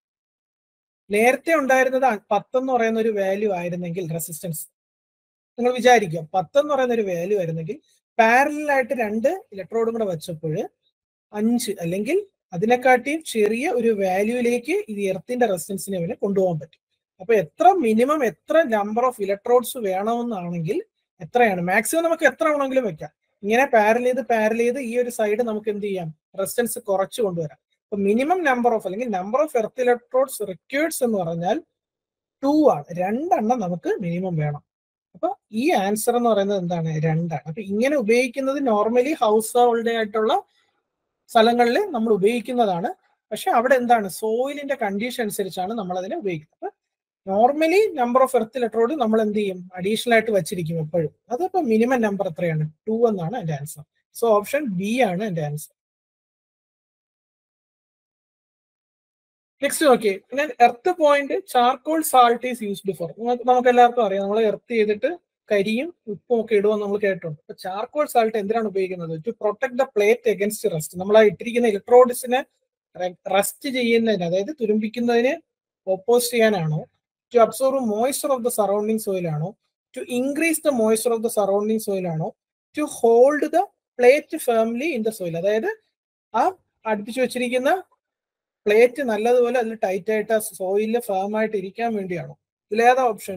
നേരത്തെ ഉണ്ടായിരുന്നത് പത്തെന്ന് പറയുന്ന ഒരു വാല്യൂ ആയിരുന്നെങ്കിൽ റെസിസ്റ്റൻസ് നിങ്ങൾ വിചാരിക്കുക പത്തെന്ന് പറയുന്ന ഒരു വാല്യൂ ആയിരുന്നെങ്കിൽ പാരലായിട്ട് രണ്ട് ഇലക്ട്രോഡും കൂടെ വെച്ചപ്പോൾ അഞ്ച് അല്ലെങ്കിൽ അതിനെക്കാട്ടിയും ചെറിയ ഒരു വാല്യൂയിലേക്ക് ഈ എർത്തിന്റെ റെസിസ്റ്റൻസിനെ അവന് കൊണ്ടുപോകാൻ പറ്റും അപ്പൊ എത്ര മിനിമം എത്ര നമ്പർ ഓഫ് ഇലക്ട്രോഡ്സ് വേണമെന്നാണെങ്കിൽ എത്രയാണ് മാക്സിമം നമുക്ക് എത്ര വേണമെങ്കിലും വെക്കാം ഇങ്ങനെ പാരൽ ചെയ്ത് പാരൽ ചെയ്ത് ഈ ഒരു സൈഡ് നമുക്ക് എന്ത് ചെയ്യാം റെസിസ്റ്റൻസ് കുറച്ച് കൊണ്ടുവരാം അപ്പൊ മിനിമം നമ്പർ ഓഫ് അല്ലെങ്കിൽ number of earth electrodes required എന്ന് പറഞ്ഞാൽ ടു ആണ് രണ്ടെണ്ണം നമുക്ക് മിനിമം വേണം അപ്പൊ ഈ ആൻസർ എന്ന് പറയുന്നത് എന്താണ് രണ്ടാണ് അപ്പൊ ഇങ്ങനെ ഉപയോഗിക്കുന്നത് നോർമലി ഹൗസ് ഹോൾഡ് ആയിട്ടുള്ള സ്ഥലങ്ങളിൽ നമ്മൾ ഉപയോഗിക്കുന്നതാണ് പക്ഷെ അവിടെ എന്താണ് സോയിലിന്റെ കണ്ടീഷൻ അനുസരിച്ചാണ് നമ്മൾ അതിനെ ഉപയോഗിക്കുന്നത് അപ്പൊ normally number of earth electrode നമ്മൾ എന്ത് ചെയ്യും അഡീഷണൽ ആയിട്ട് വെച്ചിരിക്കും എപ്പോഴും അതിപ്പോ മിനിമം നമ്പർ എത്രയാണ് ടു എന്നാണ് എന്റെ ആൻസർ സോ ഓപ്ഷൻ ബി ആണ് എന്റെ ആൻസർ നെക്സ്റ്റ് ഓക്കെ ഞാൻ earth point charcoal salt is used for നമുക്ക് എല്ലാവർക്കും അറിയാം നമ്മൾ എർത്ത് ചെയ്തിട്ട് കരിയും ഉപ്പും ഒക്കെ ഇടുമെന്ന് നമ്മൾ കേട്ടിട്ടുണ്ട് അപ്പൊ ചാർക്കോൾ സാൾട്ട് എന്തിനാണ് ഉപയോഗിക്കുന്നത് to protect the plate against rust നമ്മൾ ആ ഇട്ടിരിക്കുന്ന ഇലക്ട്രോഡ്സിനെ റസ്റ്റ് ചെയ്യുന്നതിന് അതായത് തുരുമ്പിക്കുന്നതിന് ഓപ്പോസ് ചെയ്യാനാണോ to absorb moisture of the surrounding soil ആണോ to increase the moisture of the surrounding soil ആണോ to hold the plate firmly in the soil അതായത് ആ അടുപ്പിച്ച് വെച്ചിരിക്കുന്ന പ്ലേറ്റ് നല്ലതുപോലെ അതിൽ ടൈറ്റ് ആയിട്ട് ആ സോയിലിൽ ഫേം ആയിട്ട് ഇരിക്കാൻ വേണ്ടിയാണോ ഇതിലേതാ ഓപ്ഷൻ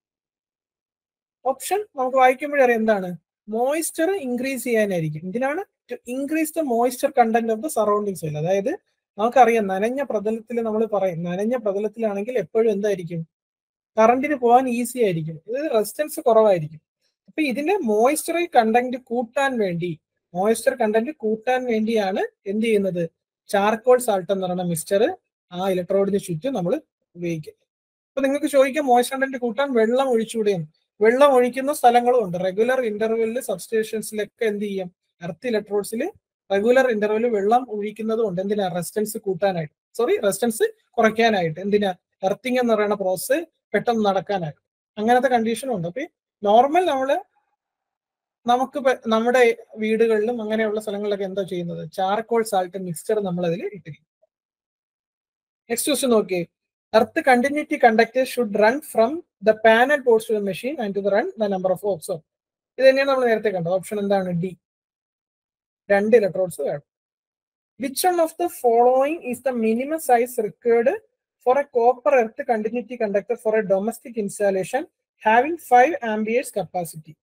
ഓപ്ഷൻ നമുക്ക് വായിക്കുമ്പോഴറിയാം എന്താണ് മോയ്സ്ചർ ഇൻക്രീസ് ചെയ്യാനായിരിക്കും ഇതിനാണ് to increase the moisture content of the surrounding soil അതായത് നമുക്കറിയാം നനഞ്ഞ പ്രതലത്തിൽ നമ്മൾ പറയും നനഞ്ഞ പ്രതലത്തിലാണെങ്കിൽ എപ്പോഴും എന്തായിരിക്കും കറണ്ടിന് പോകാൻ ഈസി ആയിരിക്കും ഇത് റെസിസ്റ്റൻസ് കുറവായിരിക്കും അപ്പൊ ഇതിന്റെ മോയ്സ്ചർ കണ്ടന്റ് കൂട്ടാൻ വേണ്ടി മോയ്സ്ചർ കണ്ടന്റ് കൂട്ടാൻ വേണ്ടിയാണ് എന്ത് ചെയ്യുന്നത് ചാർക്കോൾ സാൾട്ട് എന്ന് പറയുന്ന മിക്സ്ചർ ആ ഇലക്ട്രോഡിന് ചുറ്റും നമ്മൾ ഉപയോഗിക്കുന്നത് അപ്പൊ നിങ്ങൾക്ക് ചോദിക്കാം മോയ്സ്ചർ കണ്ടന്റ് കൂട്ടാൻ വെള്ളം ഒഴിച്ചുകൂടെയും വെള്ളം ഒഴിക്കുന്ന സ്ഥലങ്ങളും ഉണ്ട് റെഗുലർ ഇന്റർവെല്ലിൽ സബ്സ്റ്റേഷൻസിലൊക്കെ എന്ത് ചെയ്യും എർത്ത് ഇലക്ട്രോഡ്സിൽ റെഗുലർ ഇന്റർവെല്ലിൽ വെള്ളം ഒഴിക്കുന്നതും ഉണ്ട് എന്തിനാ റെസിസ്റ്റൻസ് കൂട്ടാനായിട്ട് സോറി റെസിസ്റ്റൻസ് കുറയ്ക്കാനായിട്ട് എന്തിനാ എർത്തിങ് എന്ന് പറയുന്ന പ്രോസസ്സ് പെട്ടെന്ന് നടക്കാനായിട്ട് അങ്ങനത്തെ കണ്ടീഷനും ഉണ്ട് അപ്പൊ നോർമൽ നമ്മള് നമുക്ക് പ- നമ്മുടെ വീടുകളിലും അങ്ങനെയുള്ള സ്ഥലങ്ങളിലൊക്കെ എന്താ ചെയ്യുന്നത് ചാർക്കോൾ സാൾട്ട് മിക്സ്ചർ നമ്മൾ അതിൽ ഇട്ടിരിക്കും നെക്സ്റ്റ് ക്വസ്റ്റ്യൻ നോക്കിയേ earth continuity conductor should run from the panel ports to the machine and to the run the number of ഓപ്സോ ഇത് തന്നെയാണ് നമ്മൾ നേരത്തെ കണ്ടത് ഓപ്ഷൻ എന്താണ് ഡി രണ്ട് ഇലക്ട്രോഡ്സ് വേണം which one of the following is the minimum size required for a copper earth continuity conductor for a domestic installation having five amperes capacity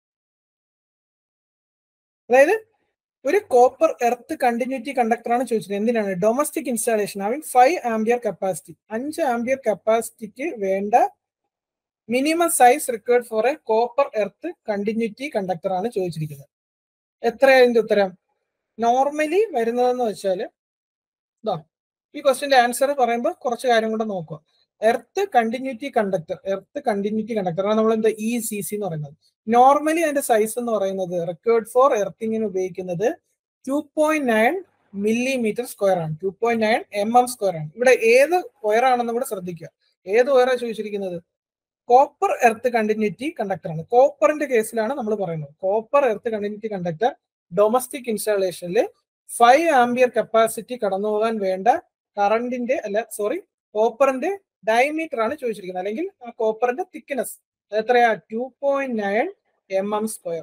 അതായത് ഒരു കോപ്പർ എർത്ത് കണ്ടിന്യൂറ്റി കണ്ടക്ടർ ആണ് ചോദിച്ചത് എന്തിനാണ് domestic installation having five ampere capacity അഞ്ച് ampere കപ്പാസിറ്റിക്ക് വേണ്ട minimum size required for a copper earth continuity conductor ആണ് ചോദിച്ചിരിക്കുന്നത് എത്രയായതിന്റെ ഉത്തരം നോർമലി വരുന്നതെന്ന് വെച്ചാൽ ഇതാ ഈ ക്വസ്റ്റിന്റെ ആൻസർ പറയുമ്പോൾ കുറച്ച് കാര്യം കൂടെ നോക്കുക earth continuity conductor earth continuity conductor ആണ് നമ്മൾ എന്താ ഇ സി സി എന്ന് പറയുന്നത് നോർമലി അതിന്റെ സൈസ് എന്ന് പറയുന്നത് റെക്കോർഡ് ഫോർ എർത്തിങ്ങിന് ഉപയോഗിക്കുന്നത് two point nine millimetre square ആണ് two point nine M M square ആണ് ഇവിടെ ഏത് വയർ ആണെന്ന് കൂടെ ശ്രദ്ധിക്കുക ഏത് വയറാണ് ചോദിച്ചിരിക്കുന്നത് കോപ്പർ എർത്ത് കണ്ടിന്യൂറ്റി കണ്ടക്ടർ ആണ് കോപ്പറിന്റെ കേസിലാണ് നമ്മൾ പറയുന്നത് copper earth continuity conductor domestic ഇൻസ്റ്റാളേഷനിൽ ഫൈവ് ആംബിയർ കപ്പാസിറ്റി കടന്നു പോകാൻ വേണ്ട കറണ്ടിന്റെ അല്ല സോറി കോപ്പറിന്റെ ഡയമീറ്റർ ആണ് ചോദിച്ചിരിക്കുന്നത് അല്ലെങ്കിൽ ആ കോപ്പറിന്റെ തിക്നെസ് എത്രയാ two point nine M M square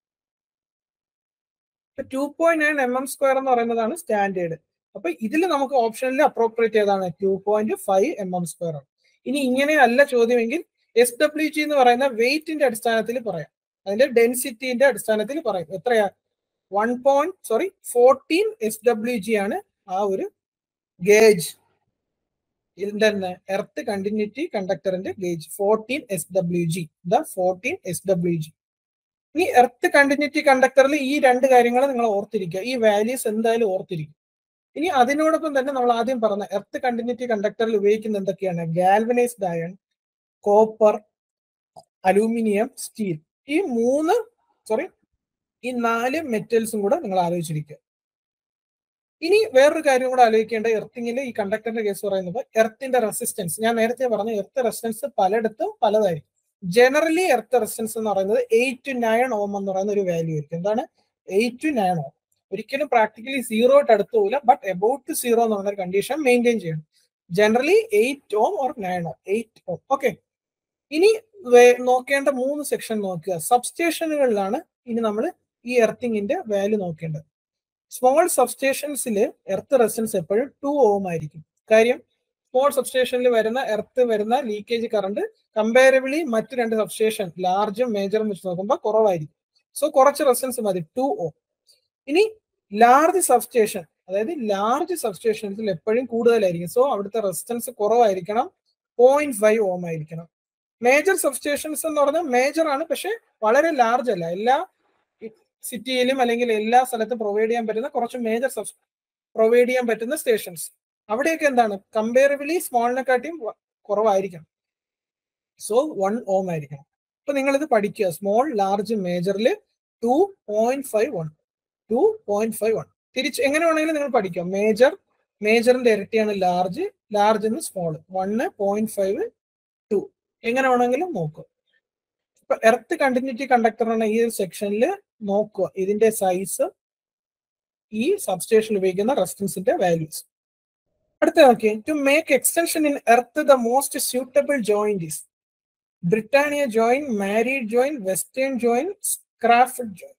two point nine M M square എന്ന് പറയുന്നതാണ് സ്റ്റാൻഡേർഡ് അപ്പൊ ഇതിൽ നമുക്ക് ഓപ്ഷനിൽ അപ്രോപ്രിയേറ്റ് ഏതാണ് two point five M M square ആണ് ഇനി ഇങ്ങനെയല്ല ചോദ്യമെങ്കിൽ എസ് ഡബ്ല്യു ജി എന്ന് പറയുന്ന വെയിറ്റിന്റെ അടിസ്ഥാനത്തിൽ പറയാം അതിന്റെ ഡെൻസിറ്റിന്റെ അടിസ്ഥാനത്തിൽ പറയും എത്രയാ one point sorry fourteen S W G ആണ് ആ ഒരു ഗേജ് ഇതിന്റെ എർത്ത് കണ്ടിന്യൂറ്റി കണ്ടക്ടറിന്റെ gauge fourteen S W G the fourteen S W G ഇനി എർത്ത് കണ്ടിന്യൂറ്റി കണ്ടക്ടറിൽ ഈ രണ്ട് കാര്യങ്ങൾ നിങ്ങൾ ഓർത്തിരിക്കുക ഈ വാല്യൂസ് എന്തായാലും ഓർത്തിരിക്കും ഇനി അതിനോടൊപ്പം തന്നെ നമ്മൾ ആദ്യം പറഞ്ഞ എർത്ത് കണ്ടിന്യൂറ്റി കണ്ടക്ടറിൽ ഉപയോഗിക്കുന്ന എന്തൊക്കെയാണ് galvanised iron copper aluminium steel ഈ മൂന്ന് സോറി ഈ നാല് മെറ്റൽസും കൂടെ നിങ്ങൾ ആലോചിച്ചിരിക്കുക ഇനി വേറൊരു കാര്യം കൂടെ ആലോചിക്കേണ്ട എർത്തിങ്ങിൽ ഈ കണ്ടക്ടറിന്റെ കേസ് പറയുന്നത് എർത്തിന്റെ റെസിസ്റ്റൻസ് ഞാൻ നേരത്തെ പറഞ്ഞ എർത്ത് റെസിസ്റ്റൻസ് പലയിടത്തും പലതായിരിക്കും ജനറലി എർത്ത് റെസിസ്റ്റൻസ് എന്ന് പറയുന്നത് എയ്റ്റ് ടു നയൻ ഓം എന്ന് പറയുന്ന ഒരു വാല്യൂ ആയിരിക്കും എന്താണ് എയ്റ്റ് ടു നയൻ ഓം ഒരിക്കലും പ്രാക്ടിക്കലി സീറോയിട്ട് അടുത്ത് പോകില്ല ബട്ട് എബൌട്ട് സീറോ എന്ന് പറയുന്ന കണ്ടീഷൻ മെയിൻറ്റെയിൻ ചെയ്യണം generally eight ohm or nine ohm eight ohm okay ഇനി നോക്കേണ്ട മൂന്ന് സെക്ഷൻ നോക്കുക സബ്സ്റ്റേഷനുകളിലാണ് ഇനി നമ്മൾ ഈ എർത്തിങ്ങിന്റെ വാല്യൂ നോക്കേണ്ടത് സ്മോൾ സബ്സ്റ്റേഷൻസിൽ എർത്ത് റെസിസ്റ്റൻസ് എപ്പോഴും ടു ഓം ആയിരിക്കും കാര്യം സ്മോൾ സബ്സ്റ്റേഷനിൽ വരുന്ന എർത്ത് വരുന്ന ലീക്കേജ് കറണ്ട് കമ്പാരബിളി മറ്റു രണ്ട് സബ്സ്റ്റേഷൻ ലാർജും മേജറും വെച്ച് നോക്കുമ്പോൾ കുറവായിരിക്കും സോ കുറച്ച് റെസിസ്റ്റൻസ് മതി ടു ഓം ഇനി ലാർജ് സബ്സ്റ്റേഷൻ അതായത് ലാർജ് സബ്സ്റ്റേഷൻസിൽ എപ്പോഴും കൂടുതലായിരിക്കും സോ അവിടുത്തെ റെസിസ്റ്റൻസ് കുറവായിരിക്കണം പോയിന്റ് ഫൈവ് ഓം ആയിരിക്കണം മേജർ സബ്സ്റ്റേഷൻസ് എന്ന് പറഞ്ഞാൽ മേജർ ആണ് പക്ഷെ വളരെ ലാർജ് അല്ല എല്ലാ സിറ്റിയിലും അല്ലെങ്കിൽ എല്ലാ സ്ഥലത്തും പ്രൊവൈഡ് ചെയ്യാൻ പറ്റുന്ന കുറച്ച് മേജർ സബ് പ്രൊവൈഡ് ചെയ്യാൻ പറ്റുന്ന സ്റ്റേഷൻസ് അവിടെയൊക്കെ എന്താണ് കമ്പയറബിളി സ്മോളിനെക്കാട്ടിയും കുറവായിരിക്കണം സോ വൺ ഓം ആയിരിക്കണം അപ്പൊ നിങ്ങൾ ഇത് പഠിക്കുക സ്മോൾ ലാർജ് മേജറിൽ two point five one two point five one തിരിച്ച് എങ്ങനെ വേണമെങ്കിലും നിങ്ങൾ പഠിക്കാം മേജർ മേജറിന്റെ ഇരട്ടിയാണ് ലാർജ് ലാർജ് എന്ന് small one point five two എങ്ങനെ വേണമെങ്കിലും നോക്കുക ഇപ്പൊ എർത്ത് കണ്ടിന്യൂറ്റി കണ്ടക്ടറാണ് ഈ ഒരു സെക്ഷനിൽ നോക്കുക ഇതിന്റെ സൈസ് ഈ സബ്സ്റ്റേഷൻ ഉപയോഗിക്കുന്ന റെസിസ്റ്റൻസിന്റെ വാല്യൂസ് അടുത്ത നോക്കി to make extension in earth the most suitable joint is Britannia joint married joint western joint scarfed joint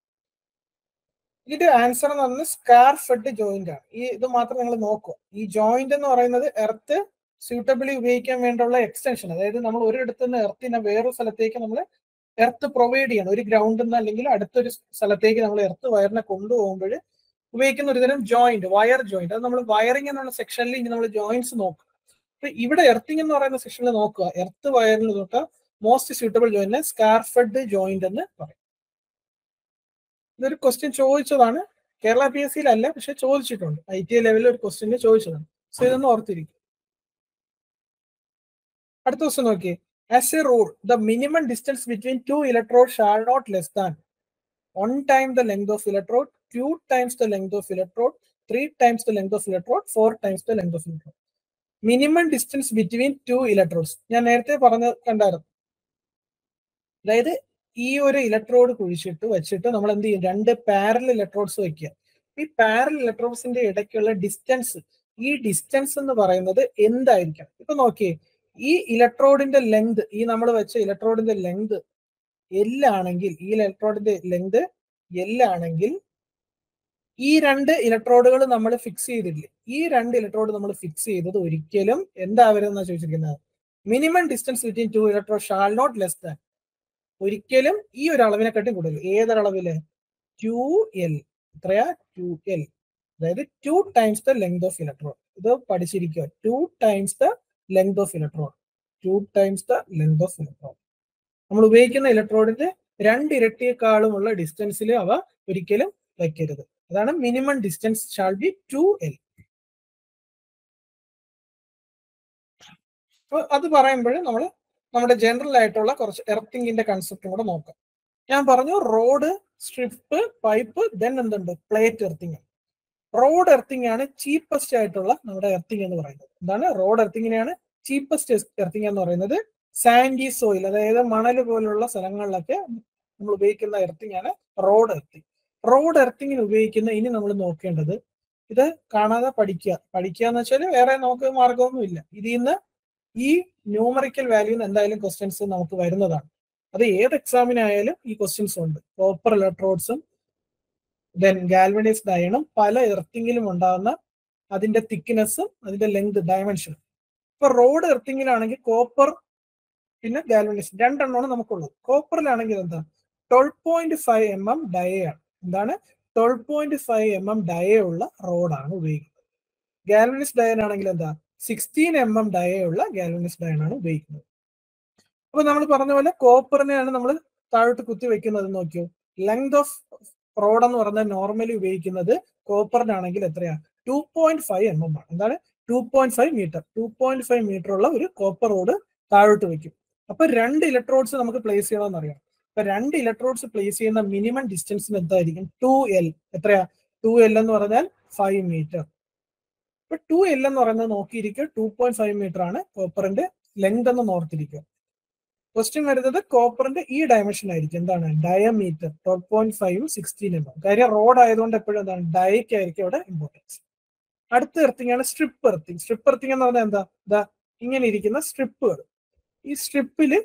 ഇതിന്റെ ആൻസർ എന്ന് പറയുന്നത് സ്കാർഫഡ് ജോയിന്റ് ആണ് ഈ ഇത് മാത്രം നിങ്ങൾ നോക്കുക ഈ ജോയിന്റ് എന്ന് പറയുന്നത് എർത്ത് സ്യൂട്ടബിളി ഉപയോഗിക്കാൻ വേണ്ടിയുള്ള എക്സ്റ്റൻഷൻ അതായത് നമ്മൾ ഒരിടത്ത് നിന്ന് എർത്തിനെ വേറൊരു സ്ഥലത്തേക്ക് നമ്മൾ എർത്ത് പ്രൊവൈഡ് ചെയ്യണം ഒരു ഗ്രൗണ്ടിൽ നിന്ന് അല്ലെങ്കിൽ അടുത്തൊരു സ്ഥലത്തേക്ക് നമ്മൾ എർത്ത് വയറിനെ കൊണ്ടുപോകുമ്പോൾ ഉപയോഗിക്കുന്ന ഒരു തരം ജോയിന്റ് വയർ ജോയിന്റ് അത് നമ്മൾ വയറിംഗ് എന്നുള്ള സെക്ഷനിൽ ഇനി നമ്മൾ ജോയിന്റ്സ് നോക്കും അപ്പൊ ഇവിടെ എർത്തിങ് എന്ന് പറയുന്ന സെക്ഷനിൽ നോക്കുക എർത്ത് വയറിന് തൊട്ട് most suitable joint scarfed joint എന്ന് പറയും ഇതൊരു ക്വസ്റ്റ്യൻ ചോദിച്ചതാണ് കേരള പി എസ് സിയിലല്ല പക്ഷെ ചോദിച്ചിട്ടുണ്ട് ഐ ടി ഐ ലെവലിൽ ഒരു ക്വസ്റ്റ്യൻ ചോദിച്ചതാണ് സോ ഇതൊന്ന് ഓർത്തിരിക്കും അടുത്ത ക്വസ്റ്റ്യൻ നോക്കിയേ as a rule the minimum distance between two electrode shall not less than one time the length of electrode two times the length of electrode three times the length of electrode four times the length of electrode minimum distance between two electrodes ഞാൻ നേരത്തെ പറഞ്ഞ കണ്ടായിരുന്നു അതായത് ഈ ഒരു electrode കുഴിച്ചിട്ട് വെച്ചിട്ട് നമ്മൾ എന്ത് ചെയ്യും രണ്ട് പാരൽ ഇലക്ട്രോഡ്സ് വെക്കുക ഈ പാരൽ ഇലക്ട്രോഡ്സിന്റെ ഇടയ്ക്കുള്ള ഡിസ്റ്റൻസ് ഈ ഡിസ്റ്റൻസ് എന്ന് പറയുന്നത് എന്തായിരിക്കണം ഇപ്പൊ നോക്കിയേ ഈ ഇലക്ട്രോഡിന്റെ ലെങ്ത് ഈ നമ്മൾ വെച്ച ഇലക്ട്രോഡിന്റെ ലെങ്ത് എല്ലാണെങ്കിൽ ഈ ഇലക്ട്രോഡിന്റെ ലെങ്ത് എല്ലാണെങ്കിൽ ഈ രണ്ട് ഇലക്ട്രോഡുകൾ നമ്മൾ ഫിക്സ് ചെയ്തില്ലേ ഈ രണ്ട് ഇലക്ട്രോഡ് നമ്മൾ ഫിക്സ് ചെയ്തത് ഒരിക്കലും എന്താവരുമെന്നാണ് ചോദിച്ചിരിക്കുന്നത് minimum distance between two electrode shall not less than ഒരിക്കലും ഈ ഒരു അളവിനെക്കാട്ടി കൂടുതൽ ഏതൊരളവില് ടു എൽ എത്രയാ ടു എൽ അതായത് two times the length of electron ഇത് പഠിച്ചിരിക്കുക two times the length of electron two times the length of electron നമ്മൾ ഉപയോഗിക്കുന്ന ഇലക്ട്രോഡിന്റെ രണ്ട് ഇരട്ടിയേക്കാളുമുള്ള ഡിസ്റ്റൻസിൽ അവ ഒരിക്കലും വയ്ക്കരുത് അതാണ് minimum distance shall be two L അത് പറയുമ്പോൾ നമ്മൾ നമ്മുടെ ജനറൽ ആയിട്ടുള്ള കുറച്ച് എർത്തിങ്ങിന്റെ കൺസെപ്റ്റും കൂടെ നോക്കാം ഞാൻ പറഞ്ഞു റോഡ് സ്ട്രിപ്പ് പൈപ്പ് ദെൻ എന്തുണ്ട് പ്ലേറ്റ് എർത്തിങ് റോഡ് എർത്തിങ് ആണ് ചീപ്പസ്റ്റ് ആയിട്ടുള്ള നമ്മുടെ എർത്തിങ് എന്ന് പറയുന്നത് എന്താണ് റോഡ് എർത്തിങ്ങിനെയാണ് ചീപ്പസ്റ്റ് എർത്തിങ് എന്ന് പറയുന്നത് സാൻഡി സോയിൽ അതായത് മണൽ പോലുള്ള സ്ഥലങ്ങളിലൊക്കെ നമ്മൾ ഉപയോഗിക്കുന്ന എർത്തിങ് ആണ് റോഡ് എർത്തിങ് റോഡ് എർത്തിങ്ങിന് ഉപയോഗിക്കുന്ന ഇനി നമ്മൾ നോക്കേണ്ടത് ഇത് കാണാതെ പഠിക്കുക പഠിക്കുക എന്ന് വെച്ചാൽ വേറെ നമുക്ക് മാർഗമൊന്നുമില്ല ഇതിൽ നിന്ന് ഈ ന്യൂമറിക്കൽ വാല്യൂന്ന് എന്തായാലും ക്വസ്റ്റ്യൻസ് നമുക്ക് വരുന്നതാണ് അത് ഏത് എക്സാമിനായാലും ഈ ക്വസ്റ്റ്യൻസ് ഉണ്ട് കോപ്പർ ഇലക്ട്രോഡ്സും ദെൻ ഗാൽവനൈസ്ഡ് അയണും പല എർത്തിങ്ങിലും ഉണ്ടാകുന്ന അതിന്റെ തിക്നെസ്സും അതിന്റെ ലെങ്ത് ഡയമെൻഷനും ഇപ്പൊ റോഡ് എർത്തിങ്ങിലാണെങ്കിൽ കോപ്പർ പിന്നെ ഗാൽവനൈസ് രണ്ടെണ്ണമാണ് നമുക്കുള്ളത് കോപ്പറിലാണെങ്കിൽ എന്താ twelve point five M M ഡയയാണ് എന്താണ് twelve point five M M dia ഉള്ള റോഡാണ് ഉപയോഗിക്കുന്നത് ഗാൽവനൈസ് ഡയൻ ആണെങ്കിൽ എന്താ സിക്സ്റ്റീൻ എം എം ഡയുള്ള ഗാൽവനൈസ് ഡയൻ ആണ് ഉപയോഗിക്കുന്നത് അപ്പൊ നമ്മൾ പറഞ്ഞ പോലെ കോപ്പറിനെയാണ് നമ്മൾ താഴോട്ട് കുത്തി വെക്കുന്നത് നോക്കിയോ ലെങ്ത് ഓഫ് റോഡ് എന്ന് പറഞ്ഞാൽ നോർമലി ഉപയോഗിക്കുന്നത് കോപ്പറിനാണെങ്കിൽ എത്രയാ two point five M M ആണ് എന്താണ് two point five metre two point five metre ഉള്ള ഒരു കോപ്പർ റോഡ് താഴോട്ട് വെക്കും അപ്പൊ രണ്ട് ഇലക്ട്രോഡ്സ് നമുക്ക് പ്ലേസ് ചെയ്യണമെന്ന് അറിയാം അപ്പൊ രണ്ട് ഇലക്ട്രോഡ്സ് പ്ലേസ് ചെയ്യുന്ന മിനിമം ഡിസ്റ്റൻസിന് എന്തായിരിക്കും ടു എൽ എത്രയാ ടു എൽ എന്ന് പറഞ്ഞാൽ ഫൈവ് മീറ്റർ ഇപ്പൊ ടു എൽ എന്ന് പറയുന്നത് നോക്കിയിരിക്കുക ടു പോയിന്റ് ഫൈവ് മീറ്റർ ആണ് കോപ്പറിന്റെ ലെങ്ത് എന്ന് ഓർത്തിരിക്കുക ക്വസ്റ്റ്യൻ വരുന്നത് കോപ്പറിന്റെ ഈ ഡയമെൻഷൻ ആയിരിക്കും എന്താണ് diameter twelve point five sixteen M കാര്യം റോഡ് ആയതുകൊണ്ട് എപ്പോഴും എന്താണ് ഡയക്ക് ആയിരിക്കും അവിടെ ഇമ്പോർട്ടൻസ് അടുത്ത എർത്തിങ് ആണ് സ്ട്രിപ്പ് എർത്തിങ് സ്ട്രിപ്പ് എർത്തിങ് എന്ന് പറഞ്ഞാൽ എന്താ ഇതാ ഇങ്ങനെ ഇരിക്കുന്ന സ്ട്രിപ്പുകൾ ഈ സ്ട്രിപ്പില്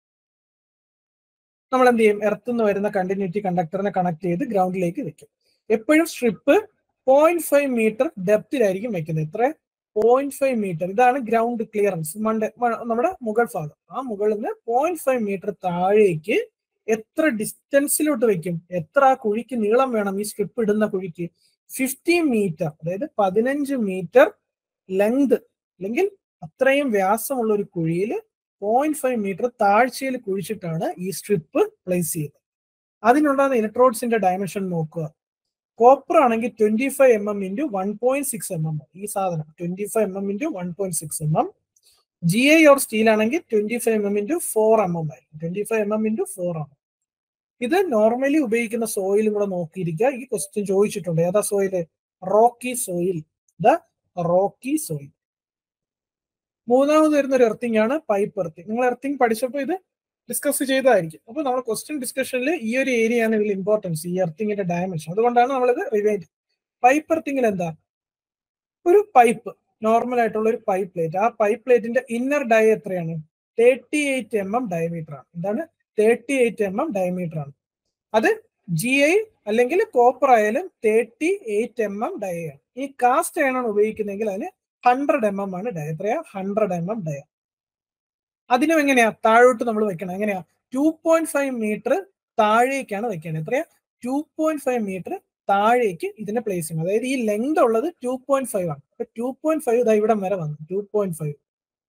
നമ്മൾ എന്ത് ചെയ്യും എർത്ത് നിന്ന് വരുന്ന കണ്ടിന്യൂറ്റി കണ്ടക്ടറിനെ കണക്ട് ചെയ്ത് ഗ്രൗണ്ടിലേക്ക് വെക്കും എപ്പോഴും സ്ട്രിപ്പ് പോയിന്റ് ഫൈവ് മീറ്റർ ഡെപ്തിലായിരിക്കും വെക്കുന്നത് എത്ര പോയിന്റ് ഫൈവ് മീറ്റർ ഇതാണ് ഗ്രൗണ്ട് ക്ലിയറൻസ് മണ്ട നമ്മുടെ മുകൾ ഭാഗം ആ മുകളിൽ നിന്ന് പോയിന്റ് ഫൈവ് മീറ്റർ താഴേക്ക് എത്ര ഡിസ്റ്റൻസിലോട്ട് വെക്കും എത്ര ആ കുഴിക്ക് നീളം വേണം ഈ സ്ട്രിപ്പ് ഇടുന്ന കുഴിക്ക് ഫിഫ്റ്റി മീറ്റർ അതായത് പതിനഞ്ച് മീറ്റർ ലെങ്ത് അല്ലെങ്കിൽ അത്രയും വ്യാസമുള്ള ഒരു കുഴിയിൽ പോയിന്റ് ഫൈവ് മീറ്റർ താഴ്ചയിൽ കുഴിച്ചിട്ടാണ് ഈ സ്ട്രിപ്പ് പ്ലേസ് ചെയ്യുന്നത് അതിനുണ്ടാകുന്ന ഇലക്ട്രോഡ്സിന്റെ ഡയമെൻഷൻ നോക്കുക കോപ്പർ ആണെങ്കിൽ twenty five M M into one point six M M ഈ സാധനം twenty five M M into one point six M M G I or steel ആണെങ്കിൽ twenty five M M into four M M ആയിരിക്കും twenty five M M into four M ഇത് നോർമലി ഉപയോഗിക്കുന്ന സോയിലും കൂടെ നോക്കിയിരിക്കുക ഈ ക്വസ്റ്റ്യൻ ചോദിച്ചിട്ടുണ്ട് ഏതാ soil rocky soil the rocky soil മൂന്നാമത് വരുന്ന ഒരു എർത്തിങ് ആണ് പൈപ്പ് എർത്തിങ് നിങ്ങൾ എർത്തിങ് പഠിച്ചപ്പോൾ ഇത് ഡിസ്കസ് ചെയ്തതായിരിക്കും അപ്പൊ നമ്മൾ ക്വസ്റ്റ്യൻ ഡിസ്കഷനിൽ ഈ ഒരു ഏരിയ ആണ് ഇതിൽ ഇമ്പോർട്ടൻസ് ഈ എർത്തിങ്ങിന്റെ ഡയമെൻഷൻ അതുകൊണ്ടാണ് നമ്മളിത് റിവൈൻഡ് പൈപ്പ് എർത്തിങ്ങിൽ എന്താ ഒരു പൈപ്പ് നോർമൽ ആയിട്ടുള്ള ഒരു പൈപ്പ് പ്ലേറ്റ് ആ പൈപ്പ് പ്ലേറ്റിന്റെ ഇന്നർ ഡയ എത്രയാണ് thirty eight M M diameter ആണ് എന്താണ് thirty eight M M diameter ആണ് അത് ജി ഐ അല്ലെങ്കിൽ കോപ്പർ ആയാലും തേർട്ടി എയ്റ്റ് എം എം ഡയാണ് ഈ കാസ്റ്റ് അയണാണ് ഉപയോഗിക്കുന്നതെങ്കിൽ അതിന് ഹൺഡ്രഡ് എം എം ആണ് ഡയ എത്രയാ ഹൺഡ്രഡ് എം എം ഡയ അതിനും എങ്ങനെയാ താഴോട്ട് നമ്മൾ വെക്കണം എങ്ങനെയാ ടു പോയിന്റ് ഫൈവ് മീറ്റർ താഴേക്കാണ് വെക്കേണ്ടത് എത്രയാ ടു പോയിന്റ് ഫൈവ് മീറ്റർ താഴേക്ക് ഇതിനെ പ്ലേസ് ചെയ്യണം അതായത് ഈ ലെങ്ത് ഉള്ളത് ടു പോയിന്റ് ഫൈവ് ആണ് അപ്പൊ ടു പോയിന്റ് ഫൈവ് ഇതാ ഇവിടം വരെ വന്നു ടു പോയിന്റ് ഫൈവ്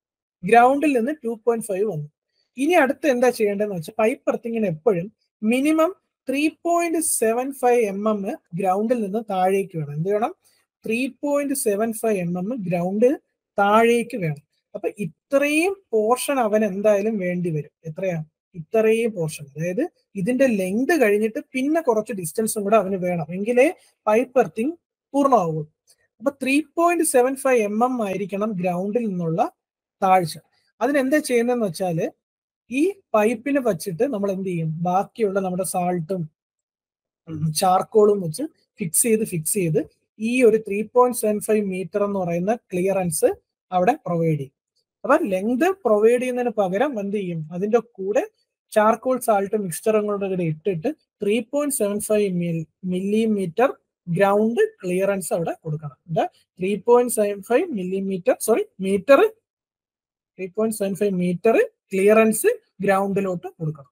ഗ്രൗണ്ടിൽ നിന്ന് ടു പോയിന്റ് ഫൈവ് വന്നു ഇനി അടുത്ത് എന്താ ചെയ്യേണ്ടതെന്ന് വെച്ചാൽ പൈപ്പ് എർത്തിങ്ങിന് എപ്പോഴും minimum three point seven five M M ഗ്രൗണ്ടിൽ നിന്ന് താഴേക്ക് വേണം എന്ത് വേണം three point seven five M M ഗ്രൗണ്ടിൽ താഴേക്ക് വേണം അപ്പൊ ഇത്രയും പോർഷൻ അവൻ എന്തായാലും വേണ്ടി വരും എത്രയാ ഇത്രയും പോർഷൻ അതായത് ഇതിന്റെ ലെങ്ത് കഴിഞ്ഞിട്ട് പിന്നെ കുറച്ച് ഡിസ്റ്റൻസും കൂടെ അവന് വേണം എങ്കിലേ പൈപ്പ് എർത്തിങ് പൂർണ്ണമാവുള്ളൂ അപ്പൊ three point seven five M M ആയിരിക്കണം ഗ്രൗണ്ടിൽ നിന്നുള്ള താഴ്ച അതിനെന്താ ചെയ്യുന്നതെന്ന് വെച്ചാല് ഈ പൈപ്പിനെ വച്ചിട്ട് നമ്മൾ എന്ത് ചെയ്യും ബാക്കിയുള്ള നമ്മുടെ സാൾട്ടും ചാർക്കോളും വെച്ച് ഫിക്സ് ചെയ്ത് ഫിക്സ് ചെയ്ത് ഈ ഒരു three point seven five metre എന്ന് പറയുന്ന ക്ലിയറൻസ് അവിടെ പ്രൊവൈഡ് ചെയ്യും അപ്പൊ ലെങ്ത് പ്രൊവൈഡ് ചെയ്യുന്നതിന് പകരം എന്ത് ചെയ്യും അതിന്റെ കൂടെ ചാർക്കോൾ സാൾട്ട് മിക്സ്ചറും കൂടെ ഇട്ടിട്ട് three point seven five millimetre ground clearance അവിടെ കൊടുക്കണം three point seven five millimetre sorry metre three point seven five metre clearance ഗ്രൗണ്ടിലോട്ട് കൊടുക്കണം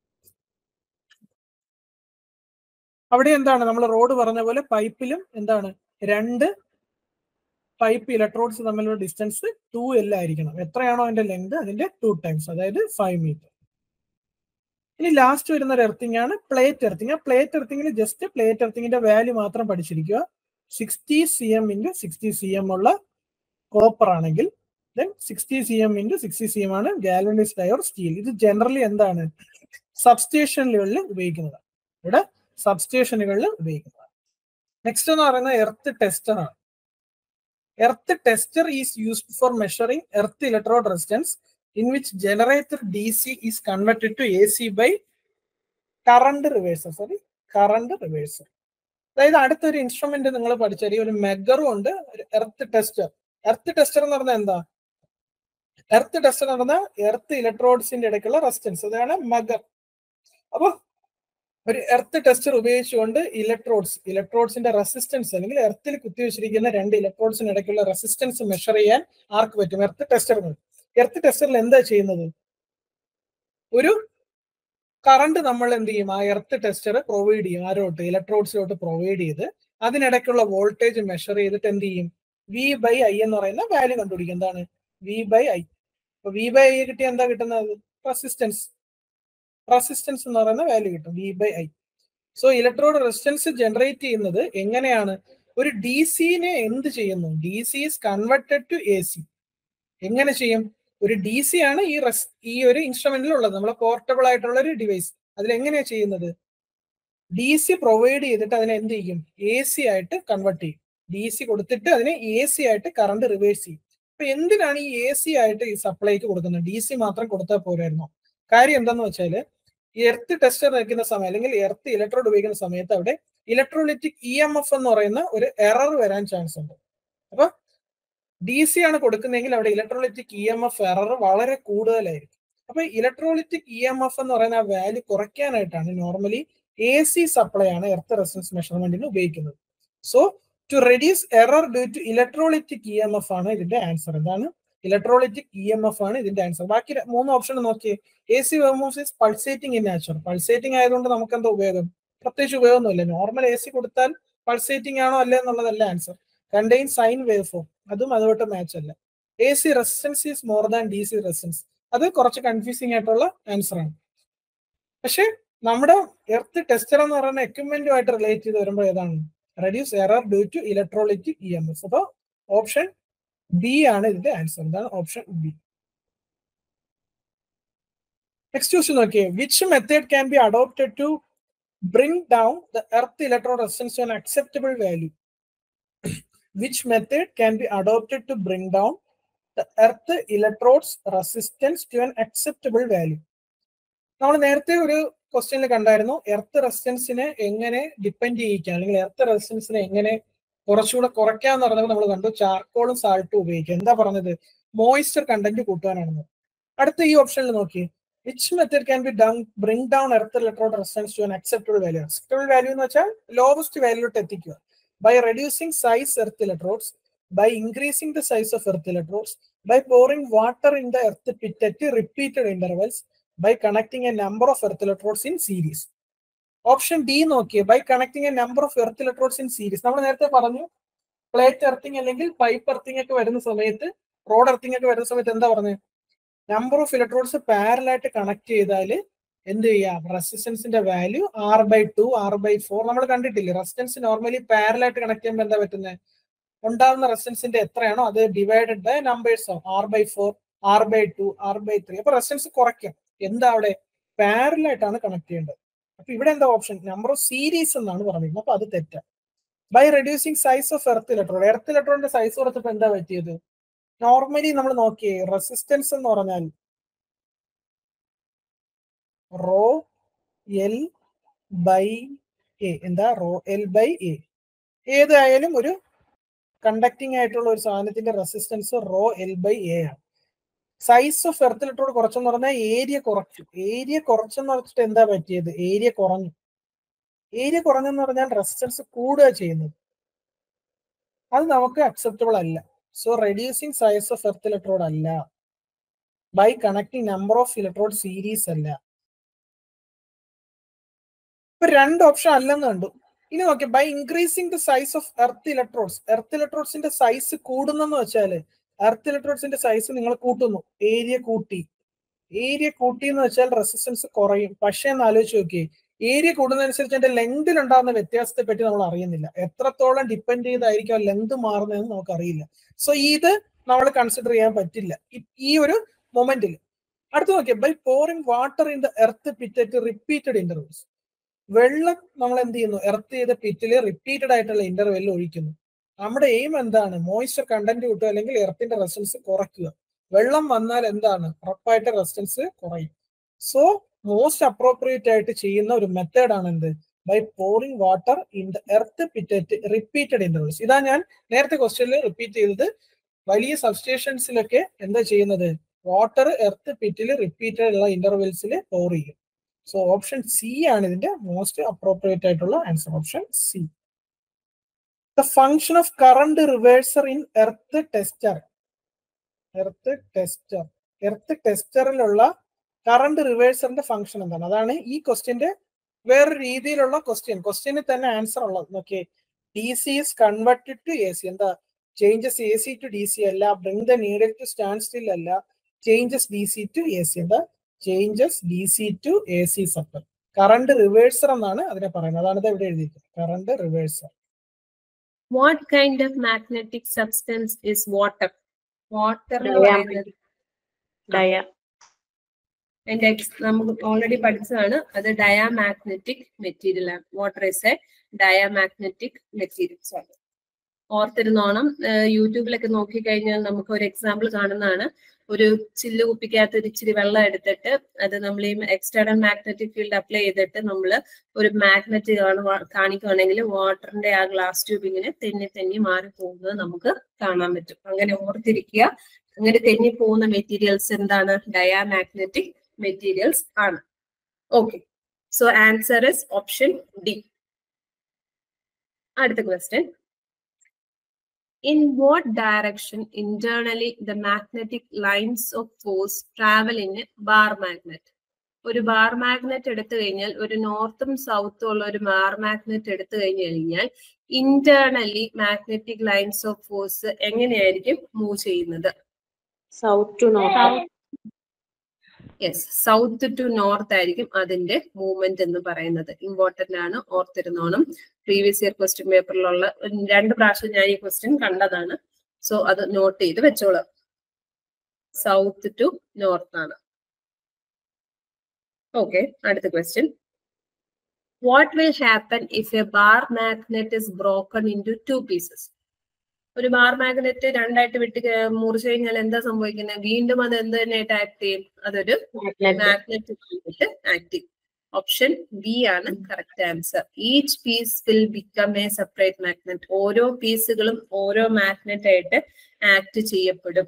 അവിടെ എന്താണ് നമ്മൾ റോഡ് പറഞ്ഞ പോലെ പൈപ്പിലും എന്താണ് രണ്ട് പൈപ്പ് ഇലക്ട്രോഡ്സ് തമ്മിലുള്ള ഡിസ്റ്റൻസ് ടു എൽ ആയിരിക്കണം എത്രയാണോ അതിന്റെ ലെങ്ത് അതിന്റെ ടു ടൈംസ് അതായത് ഫൈവ് മീറ്റർ ഇനി ലാസ്റ്റ് വരുന്ന ഒരു എർത്തിങ് ആണ് പ്ലേറ്റ് എർത്തിങ് ആ പ്ലേറ്റ് എർത്തിങ്ങിൽ ജസ്റ്റ് പ്ലേറ്റ് എർത്തിങ്ങിന്റെ വാല്യൂ മാത്രം പഠിച്ചിരിക്കുക sixty C M into sixty C M ഉള്ള കോപ്പർ ആണെങ്കിൽ then sixty C M into sixty C M ആണ് ഗാലനൈസ്ഡ് അയർ സ്റ്റീൽ ഇത് ജനറലി എന്താണ് സബ്സ്റ്റേഷനുകളിൽ ഉപയോഗിക്കുന്നത് ഇവിടെ സബ്സ്റ്റേഷനുകളിൽ ഉപയോഗിക്കുന്നത് നെക്സ്റ്റ് എന്ന് പറയുന്നത് എർത്ത് ടെസ്റ്റർ ആണ് earth tester is used for measuring earth electrode resistance in which generator D C is converted to A C by current reverser sorry current reverser അതായത് അടുത്തൊരു ഇൻസ്ട്രുമെന്റ് നിങ്ങൾ പഠിച്ചാൽ ഒരു മെഗറും ഉണ്ട് ഒരു എർത്ത് ടെസ്റ്റർ എർത്ത് ടെസ്റ്റർ എന്ന് പറഞ്ഞാൽ എന്താ എർത്ത് ടെസ്റ്റർ എന്ന് പറഞ്ഞാൽ എർത്ത് ഇലക്ട്രോഡ്സിന്റെ ഇടയ്ക്കുള്ള റെസിസ്റ്റൻസ് അതാണ് മഗർ അപ്പൊ ഒരു എർത്ത് ടെസ്റ്റർ ഉപയോഗിച്ചുകൊണ്ട് ഇലക്ട്രോഡ്സ് ഇലക്ട്രോഡ്സിന്റെ റെസിസ്റ്റൻസ് അല്ലെങ്കിൽ എർത്തിൽ കുത്തിവെച്ചിരിക്കുന്ന രണ്ട് ഇലക്ട്രോഡ്സിന് ഇടയ്ക്കുള്ള റെസിസ്റ്റൻസ് മെഷർ ചെയ്യാൻ ആർക്ക് പറ്റും എർത്ത് ടെസ്റ്റർ എർത്ത് ടെസ്റ്ററിൽ എന്താ ചെയ്യുന്നത് ഒരു കറണ്ട് നമ്മൾ എന്ത് ചെയ്യും ആ എർത്ത് ടെസ്റ്റർ പ്രൊവൈഡ് ചെയ്യും ആരോട്ട് ഇലക്ട്രോഡ്സിലോട്ട് പ്രൊവൈഡ് ചെയ്ത് അതിനിടയ്ക്കുള്ള വോൾട്ടേജ് മെഷർ ചെയ്തിട്ട് എന്ത് ചെയ്യും വി ബൈ ഐ എന്ന് പറയുന്ന വാല്യൂ കണ്ടുപിടിക്കും എന്താണ് വി ബൈ ഐ അപ്പൊ വി ബൈ ഐ കിട്ടിയ എന്താ കിട്ടുന്നത് റെസിസ്റ്റൻസ് റെസിസ്റ്റൻസ് എന്ന് പറയുന്ന വാല്യൂ കിട്ടും V by I so electrode resistance generate ചെയ്യുന്നത് എങ്ങനെയാണ് ഒരു ഡി സിനെ എന്ത് ചെയ്യുന്നു D C is converted to A C എങ്ങനെ ചെയ്യും ഒരു ഡി സി ആണ് ഈ റെസ് ഈ ഒരു ഇൻസ്ട്രുമെന്റിൽ ഉള്ളത് നമ്മളെ പോർട്ടബിൾ ആയിട്ടുള്ള ഒരു ഡിവൈസ് അതിൽ എങ്ങനെയാ ചെയ്യുന്നത് ഡി സി പ്രൊവൈഡ് ചെയ്തിട്ട് അതിനെ എന്ത് ചെയ്യും എ സി ആയിട്ട് കൺവെർട്ട് ചെയ്യും ഡി സി കൊടുത്തിട്ട് അതിനെ എ സി ആയിട്ട് കറണ്ട് റിവേഴ്സ് ചെയ്യും അപ്പൊ എന്തിനാണ് ഈ എ സി ആയിട്ട് ഈ സപ്ലൈക്ക് കൊടുക്കുന്നത് ഡി സി മാത്രം കൊടുത്താൽ പോരായിരുന്നോ കാര്യം എന്താന്ന് വെച്ചാൽ എർത്ത് ടെസ്റ്റർ വെക്കുന്ന സമയം അല്ലെങ്കിൽ എർത്ത് ഇലക്ട്രോഡ് ഉപയോഗിക്കുന്ന സമയത്ത് അവിടെ ഇലക്ട്രോലിറ്റിക് ഇ എം എഫ് എന്ന് പറയുന്ന ഒരു എറർ വരാൻ ചാൻസ് ഉണ്ട് അപ്പൊ ഡി സി ആണ് കൊടുക്കുന്നതെങ്കിൽ അവിടെ electrolytic E M F error വളരെ കൂടുതലായിരിക്കും അപ്പൊ ഇലക്ട്രോളിറ്റിക് ഇ എം എഫ് എന്ന് പറയുന്ന ആ വാല്യൂ കുറയ്ക്കാനായിട്ടാണ് നോർമലി എ സി സപ്ലൈ ആണ് എർത്ത് റെസിസ്റ്റൻസ് മെഷർമെന്റിന് ഉപയോഗിക്കുന്നത് so to reduce error due to electrolytic E M F ആണ് ഇതിന്റെ ആൻസർ എന്താണ് ഇലക്ട്രോളിറ്റിക് ഇ എം എഫ് ആണ് ഇതിന്റെ ആൻസർ ബാക്കി മൂന്ന് ഓപ്ഷൻ നോക്കിയേ A C waveforms pulsating in natural pulsating ആയതുകൊണ്ട് നമുക്ക് എന്താ ഉപയോഗം പ്രത്യേകിച്ച് ഉപയോഗമൊന്നുമില്ല നോർമൽ എ സി കൊടുത്താൽ പൾസേറ്റിംഗ് ആണോ അല്ലേ എന്നുള്ളതല്ല answer contain sine wave form അതും അതുമായിട്ട് മാച്ച് അല്ല A C resistance is more than D C resistance അത് കുറച്ച് കൺഫ്യൂസിംഗ് ആയിട്ടുള്ള ആൻസർ ആണ് പക്ഷെ നമ്മുടെ എർത്ത് ടെസ്റ്റർ എന്ന് പറയുന്ന എക്യുപ്മെന്റുമായിട്ട് റിലേറ്റ് ചെയ്ത് വരുമ്പോൾ ഏതാണ് reduce error due to electrolytic E M S അപ്പോൾ ഓപ്ഷൻ ബി ആണ് ഇതിന്റെ ആൻസർ എന്താണ് ഓപ്ഷൻ ബി നെക്സ്റ്റ് ക്വസ്റ്റ്യൻ നോക്കിയേ which method can be adopted to bring down the earth electro resistance to an acceptable value which method can be adopted to bring down the earth electrodes resistance to an acceptable value നമ്മൾ നേരത്തെ ഒരു ക്വസ്റ്റ്യനിൽ കണ്ടായിരുന്നു earth റെസിസ്റ്റൻസിനെ എങ്ങനെ depend ചെയ്യിക്കാം അല്ലെങ്കിൽ earth റെസിസ്റ്റൻസിനെ എങ്ങനെ കുറച്ചുകൂടെ കുറയ്ക്കാന്ന് പറഞ്ഞപ്പോൾ നമ്മൾ കണ്ടു ചാർക്കോളും സാൾട്ടും ഉപയോഗിക്കുക എന്താ പറഞ്ഞത് മോയിസ്ചർ കണ്ടന്റ് കൂട്ടാനാണെന്ന് അടുത്ത ഈ ഓപ്ഷനിൽ നോക്കി which method can be down bring down earth electrode resistance to an acceptable value acceptable value എന്ന് വെച്ചാൽ ലോവസ്റ്റ് വാല്യൂട്ട് എത്തിക്കുക by reducing size earth electrodes by increasing the size of earth electrodes by pouring water in the earth pit at repeated intervals by connecting a number of earth electrodes in series option D നോക്കിയേ by connecting a number of earth electrodes in series നമ്മൾ നേരത്തെ പറഞ്ഞു plate earthing അല്ലെങ്കിൽ pipe earthing ഒക്കെ വരുന്ന സമയത്ത് road earthing ഒക്കെ വരുന്ന സമയത്ത് എന്താ പറഞ്ഞത് നമ്പർ ഓഫ് ഇലക്ട്രോഡ്സ് പാരലായിട്ട് കണക്ട് ചെയ്താൽ എന്ത് ചെയ്യാം റെസിസ്റ്റൻസിന്റെ value R by two R by four നമ്മൾ കണ്ടിട്ടില്ലേ റെസിസ്റ്റൻസ് നോർമലി പാരലായിട്ട് കണക്ട് ചെയ്യുമ്പോൾ എന്താ പറ്റുന്നത് ഉണ്ടാകുന്ന റെസിസ്റ്റൻസിന്റെ എത്രയാണോ അത് divided by numbers of R by four R by two R by three അപ്പൊ റെസിസ്റ്റൻസ് കുറയ്ക്കാം എന്താ അവിടെ പാരലായിട്ടാണ് കണക്ട് ചെയ്യേണ്ടത് അപ്പൊ ഇവിടെ എന്താ ഓപ്ഷൻ നമ്പർ ഓഫ് സീരീസ് എന്നാണ് പറഞ്ഞിരുന്നത് അപ്പൊ അത് തെറ്റാ by reducing size of earth electrode earth ഇലക്ട്രോഡിന്റെ സൈസ് കുറച്ചപ്പോ എന്താ പറ്റിയത് നോർമലി നമ്മൾ നോക്കിയേ റെസിസ്റ്റൻസ് എന്ന് പറഞ്ഞാൽ റോ എൽ ബൈ എ എന്താ റോ എൽ ബൈ എ ഏതായാലും ഒരു കണ്ടക്ടിങ് ആയിട്ടുള്ള ഒരു സാധനത്തിന്റെ resistance rho L by A ആണ് സൈസ് ഓഫ് എർത്ത് ഇലക്ട്രോഡ് കുറച്ചെന്ന് പറഞ്ഞാൽ ഏരിയ കുറച്ചു ഏരിയ കുറച്ചെന്ന് വെച്ചിട്ട് എന്താ പറ്റിയത് ഏരിയ കുറഞ്ഞു ഏരിയ കുറഞ്ഞെന്ന് പറഞ്ഞാൽ റെസിസ്റ്റൻസ് കൂടുക ചെയ്യുന്നത് അത് നമുക്ക് അക്സെപ്റ്റബിൾ അല്ല so reducing size of earth electrode അല്ല by connecting number of electrode series അല്ല ഇപ്പൊ രണ്ട് ഓപ്ഷൻ അല്ലെന്ന് കണ്ടു ഇനി നോക്കിയ by increasing the size of earth electrodes earth ഇലക്ട്രോഡ്സിന്റെ സൈസ് കൂടുന്നെന്ന് വെച്ചാല് എർത്ത് ഇലക്ട്രോഡ്സിന്റെ സൈസ് നിങ്ങൾ കൂട്ടുന്നു ഏരിയ കൂട്ടി ഏരിയ കൂട്ടി എന്ന് വെച്ചാൽ റെസിസ്റ്റൻസ് കുറയും പക്ഷേ എന്ന് ആലോചിച്ച് നോക്കിയേ ഏരിയ കൂടുന്നതനുസരിച്ച് അതിന്റെ ലെങ്തിൽ ഉണ്ടാകുന്ന വ്യത്യാസത്തെ പറ്റി നമ്മൾ അറിയുന്നില്ല എത്രത്തോളം ഡിപ്പെൻഡ് ചെയ്തായിരിക്കും ആ ലെങ്ത് മാറുന്നതെന്ന് നമുക്ക് അറിയില്ല സോ ഇത് നമ്മൾ കൺസിഡർ ചെയ്യാൻ പറ്റില്ല ഈ ഒരു മൊമെന്റിൽ അടുത്ത് നോക്കിയാൽ by pouring water in the earth pit at repeated intervals വെള്ളം നമ്മൾ എന്ത് ചെയ്യുന്നു എർത്ത് ചെയ്ത പിറ്റിൽ റിപ്പീറ്റഡ് ആയിട്ടുള്ള ഇന്റർവെല്ലിൽ ഒഴിക്കുന്നു നമ്മുടെ എയിം എന്താണ് മോയ്സ്ചർ കണ്ടന്റ് കിട്ടുക അല്ലെങ്കിൽ എർത്തിന്റെ റെസിസ്റ്റൻസ് കുറയ്ക്കുക വെള്ളം വന്നാൽ എന്താണ് ഉറപ്പായിട്ട് റെസിസ്റ്റൻസ് കുറയും സോ മോസ്റ്റ് അപ്രോപ്രിയേറ്റ് ആയിട്ട് ചെയ്യുന്ന ഒരു മെത്തേഡ് ആണ് എന്ത് by pouring water in the earth pit at repeated intervals ഇതാ ഞാൻ നേരത്തെ ക്വസ്റ്റ്യനിൽ റിപ്പീറ്റ് ചെയ്തത് വലിയ സബ്സ്റ്റേഷൻസിലൊക്കെ എന്താ ചെയ്യുന്നത് വാട്ടർ എർത്ത് പിറ്റിൽ റിപ്പീറ്റഡ് ഉള്ള ഇന്റർവെൽസിൽ പോർ ചെയ്യും സോ ഓപ്ഷൻ സി ആണ് ഇതിന്റെ മോസ്റ്റ് അപ്രോപ്രിയേറ്റ് ആയിട്ടുള്ള answer option C the function of current reverser in earth tester earth tester earth ടെസ്റ്ററിലുള്ള കറണ്ട് റിവേഴ്സറിന്റെ ഫംഗ്ഷൻ എന്താണ് അതാണ് ഈ ക്വസ്റ്റ്യന്റെ വേറൊരു രീതിയിലുള്ള ക്വസ്റ്റ്യൻ ക്വസ്റ്റ്യന് തന്നെ ആൻസർ ഉള്ളത് നോക്കിയേ D C is converted to A C എന്താ changes A C to D C അല്ല bring the needle to stand still അല്ല changes D C to A C എന്താ changes D C to A C supply current reverser എന്നാണ് അതിനെ പറയുന്നത് അതാണ് ഇത് ഇവിടെ എഴുതിയിരിക്കുന്നത് current reverser What kind of magnetic substance is water? Water എന്ന് Diamond. പറയുന്നത് ഡയ അതിന്റെ ex- നമുക്ക് ഓൾറെഡി പഠിച്ചതാണ് അത് ഡയാമാഗ്നറ്റിക് മെറ്റീരിയൽ ആണ് water is a diamagnetic materials ആണ് ഓർത്തിരുന്നോണം ഏഹ് യൂട്യൂബിലൊക്കെ നോക്കിക്കഴിഞ്ഞാൽ നമുക്ക് ഒരു എക്സാമ്പിൾ കാണുന്നതാണ് ഒരു ചില്ല് കുപ്പിക്കകത്ത് ഒരു ഇച്ചിരി വെള്ളം എടുത്തിട്ട് അത് നമ്മൾ ഈ എക്സ്റ്റേണൽ മാഗ്നറ്റിക് ഫീൽഡ് അപ്ലൈ ചെയ്തിട്ട് നമ്മൾ ഒരു മാഗ്നറ്റ് കാണിക്കുകയാണെങ്കിൽ വാട്ടറിന്റെ ആ ഗ്ലാസ് ട്യൂബ് ഇങ്ങനെ തെന്നി തെന്നി മാറി പോകുന്നത് നമുക്ക് കാണാൻ പറ്റും അങ്ങനെ ഓർത്തിരിക്കുക അങ്ങനെ തെന്നി പോകുന്ന മെറ്റീരിയൽസ് എന്താണ് ഡയാമാഗ്നറ്റിക് മെറ്റീരിയൽസ് ആണ് okay so answer is option D അടുത്ത question in what direction internally the magnetic lines of force travel in bar magnet ഒരു ബാർ മാഗ്നറ്റ് എടുത്തു കഴിഞ്ഞാൽ ഒരു നോർത്തും സൗത്തും ഉള്ള ഒരു ബാർ മാഗ്നറ്റ് എടുത്തു കഴിഞ്ഞു കഴിഞ്ഞാൽ internally magnetic lines of force എങ്ങനെയായിരിക്കും മൂവ് ചെയ്യുന്നത് south to north yes south to north ആയിരിക്കും അതിന്റെ മൂവ്മെന്റ് എന്ന് പറയുന്നത് ഇമ്പോർട്ടന്റ് ആണ് ഓർത്തിരുന്നോണം പ്രീവിയസ് ഇയർ ക്വസ്റ്റ്യൻ പേപ്പറിലുള്ള രണ്ട് പ്രാവശ്യം ഞാൻ ഈ ക്വസ്റ്റ്യൻ കണ്ടതാണ് സോ അത് നോട്ട് ചെയ്ത് വെച്ചോളാം സൗത്ത് ടു നോർത്ത് ആണ് ഓക്കെ അടുത്ത question what will happen if a bar magnet is broken into two pieces ഒരു ബാർ മാഗ്നറ്റ് രണ്ടായിട്ട് വിട്ട് ക- മുറിച്ചു കഴിഞ്ഞാൽ എന്താ സംഭവിക്കുന്നത് വീണ്ടും അത് എന്ത് തന്നെയായിട്ട് ആക്ട് ചെയ്യും അതൊരു മാഗ്നറ്റ് ആയിട്ട് ആക്ട് ചെയ്യും ഓപ്ഷൻ ബി ആണ് correct answer each piece will become a separate magnet ഓരോ പീസുകളും ഓരോ മാഗ്നറ്റ് ആയിട്ട് ആക്ട് ചെയ്യപ്പെടും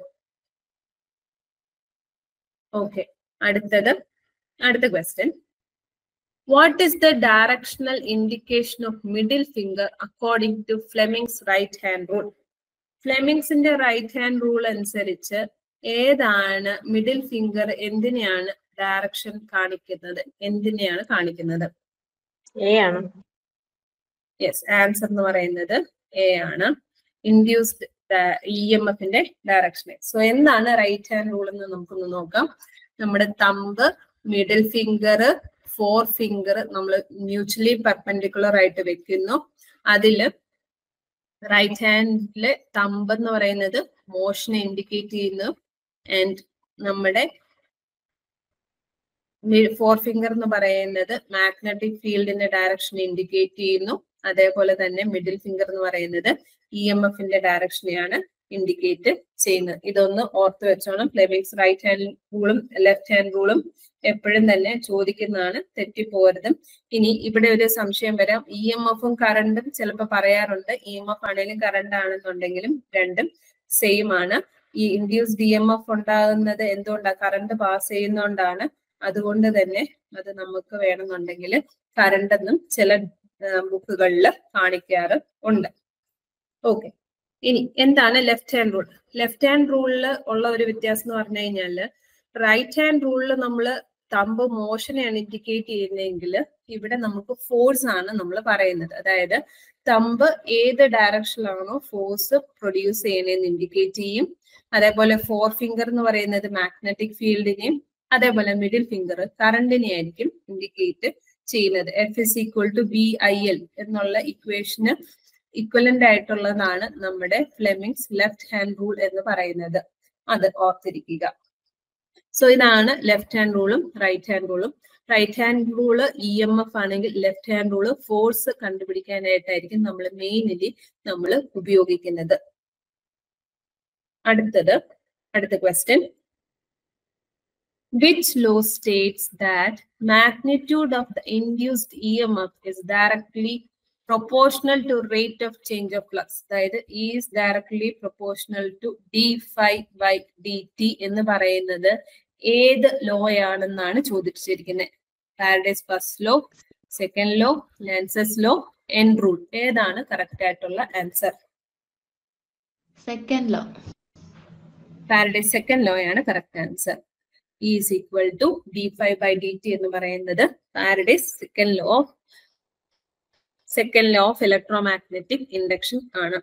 ഓക്കെ അടുത്തത് അടുത്ത question what is the directional indication of middle finger according to Fleming's right hand rule ഫ്ലെമിങ്സിന്റെ റൈറ്റ് ഹാൻഡ് റൂൾ അനുസരിച്ച് ഏതാണ് മിഡിൽ ഫിംഗർ എന്തിനെയാണ് ഡയറക്ഷൻ കാണിക്കുന്നത് എന്തിനെയാണ് കാണിക്കുന്നത് എ ആണ് യെസ് ആൻസർ എന്ന് പറയുന്നത് എ ആണ് ഇൻഡ്യൂസ്ഡ് ഇ എം എഫിന്റെ ഡയറക്ഷനെ സോ എന്താണ് റൈറ്റ് ഹാൻഡ് റൂൾ എന്ന് നമുക്കൊന്ന് നോക്കാം നമ്മുടെ thumb middle finger fore finger നമ്മൾ മ്യൂച്വലി പെർപെൻഡിക്കുലർ ആയിട്ട് വെക്കുന്നു അതില് റൈറ്റ് ഹാൻഡില് തമ്പ് എന്ന് പറയുന്നത് മോഷനെ ഇൻഡിക്കേറ്റ് ചെയ്യുന്നു ആൻഡ് നമ്മുടെ ഫോർ ഫിംഗർ എന്ന് പറയുന്നത് മാഗ്നറ്റിക് ഫീൽഡിന്റെ ഡയറക്ഷൻ ഇൻഡിക്കേറ്റ് ചെയ്യുന്നു അതേപോലെ തന്നെ മിഡിൽ ഫിംഗർ എന്ന് പറയുന്നത് ഇ എം എഫിന്റെ ഡയറക്ഷനെയാണ് ഇൻഡിക്കേറ്റ് ചെയ്യുന്നത് ഇതൊന്ന് ഓർത്ത് വെച്ചോണം ഫ്ലെമിക്സ് റൈറ്റ് ഹാൻഡ് റൂളും ലെഫ്റ്റ് ഹാൻഡ് റൂളും എപ്പോഴും തന്നെ ചോദിക്കുന്നതാണ് തെറ്റിപ്പോകരുത് ഇനി ഇവിടെ ഒരു സംശയം വരാം ഇ എം എഫും കറണ്ടും ചിലപ്പോൾ പറയാറുണ്ട് ഇ എം എഫ് ആണെങ്കിലും കറണ്ട് ആണെന്നുണ്ടെങ്കിലും രണ്ടും സെയിം ആണ് ഈ ഇൻഡ്യൂസ് ഡി എം എഫ് ഉണ്ടാകുന്നത് എന്തുകൊണ്ടാണ് കറണ്ട് പാസ് ചെയ്യുന്നതുകൊണ്ടാണ് അതുകൊണ്ട് തന്നെ അത് നമുക്ക് വേണമെന്നുണ്ടെങ്കിൽ കറണ്ട് എന്നും ചില ബുക്കുകളിൽ കാണിക്കാറ് ഉണ്ട് ഓക്കെ ഇനി എന്താണ് left hand rule left hand റൂളിൽ ഉള്ള ഒരു വ്യത്യാസം എന്ന് പറഞ്ഞു കഴിഞ്ഞാല് റൈറ്റ് ഹാൻഡ് റൂളിൽ നമ്മൾ തമ്പ് മോഷനെയാണ് ഇൻഡിക്കേറ്റ് ചെയ്യുന്നതെങ്കിൽ ഇവിടെ നമുക്ക് ഫോഴ്സ് ആണ് നമ്മൾ പറയുന്നത് അതായത് തമ്പ് ഏത് ഡയറക്ഷനിലാണോ ഫോഴ്സ് പ്രൊഡ്യൂസ് ചെയ്യുന്നതെന്ന് ഇൻഡിക്കേറ്റ് ചെയ്യും അതേപോലെ ഫോർ ഫിംഗർ എന്ന് പറയുന്നത് മാഗ്നറ്റിക് ഫീൽഡിനെയും അതേപോലെ മിഡിൽ ഫിംഗർ കറണ്ടിനെ ആയിരിക്കും ഇൻഡിക്കേറ്റ് ചെയ്യുന്നത് F is equal to B I L എന്നുള്ള ഇക്വേഷന് ഇക്വലന്റ് ആയിട്ടുള്ളതാണ് നമ്മുടെ ഫ്ലെമിങ്സ് ലെഫ്റ്റ് ഹാൻഡ് റൂൾ എന്ന് പറയുന്നത് അത് ഓർത്തിരിക്കുക സോ ഇതാണ് ലെഫ്റ്റ് ഹാൻഡ് റൂളും റൈറ്റ് ഹാൻഡ് റൂളും right hand rule E M F ആണെങ്കിൽ ലെഫ്റ്റ് ഹാൻഡ് റൂള് ഫോഴ്സ് കണ്ടുപിടിക്കാനായിട്ടായിരിക്കും നമ്മൾ മെയിൻലി നമ്മൾ ഉപയോഗിക്കുന്നത് അടുത്തത് അടുത്ത question which law states that magnitude of the induced EMF is directly proportional to rate of change of flux അതായത് is directly proportional to d phi by dt എന്ന് പറയുന്നത് ഏത് ലോ ആണെന്നാണ് ചോദിച്ചിരിക്കുന്നത് Faraday's first law second law Lenz's law and rule ഏതാണ് correct ആയിട്ടുള്ള answer second law Faraday's second law ആണ് correct answer is equal to D five by D T എന്ന് പറയുന്നത് Faraday's second law of second law of electromagnetic induction ആണ്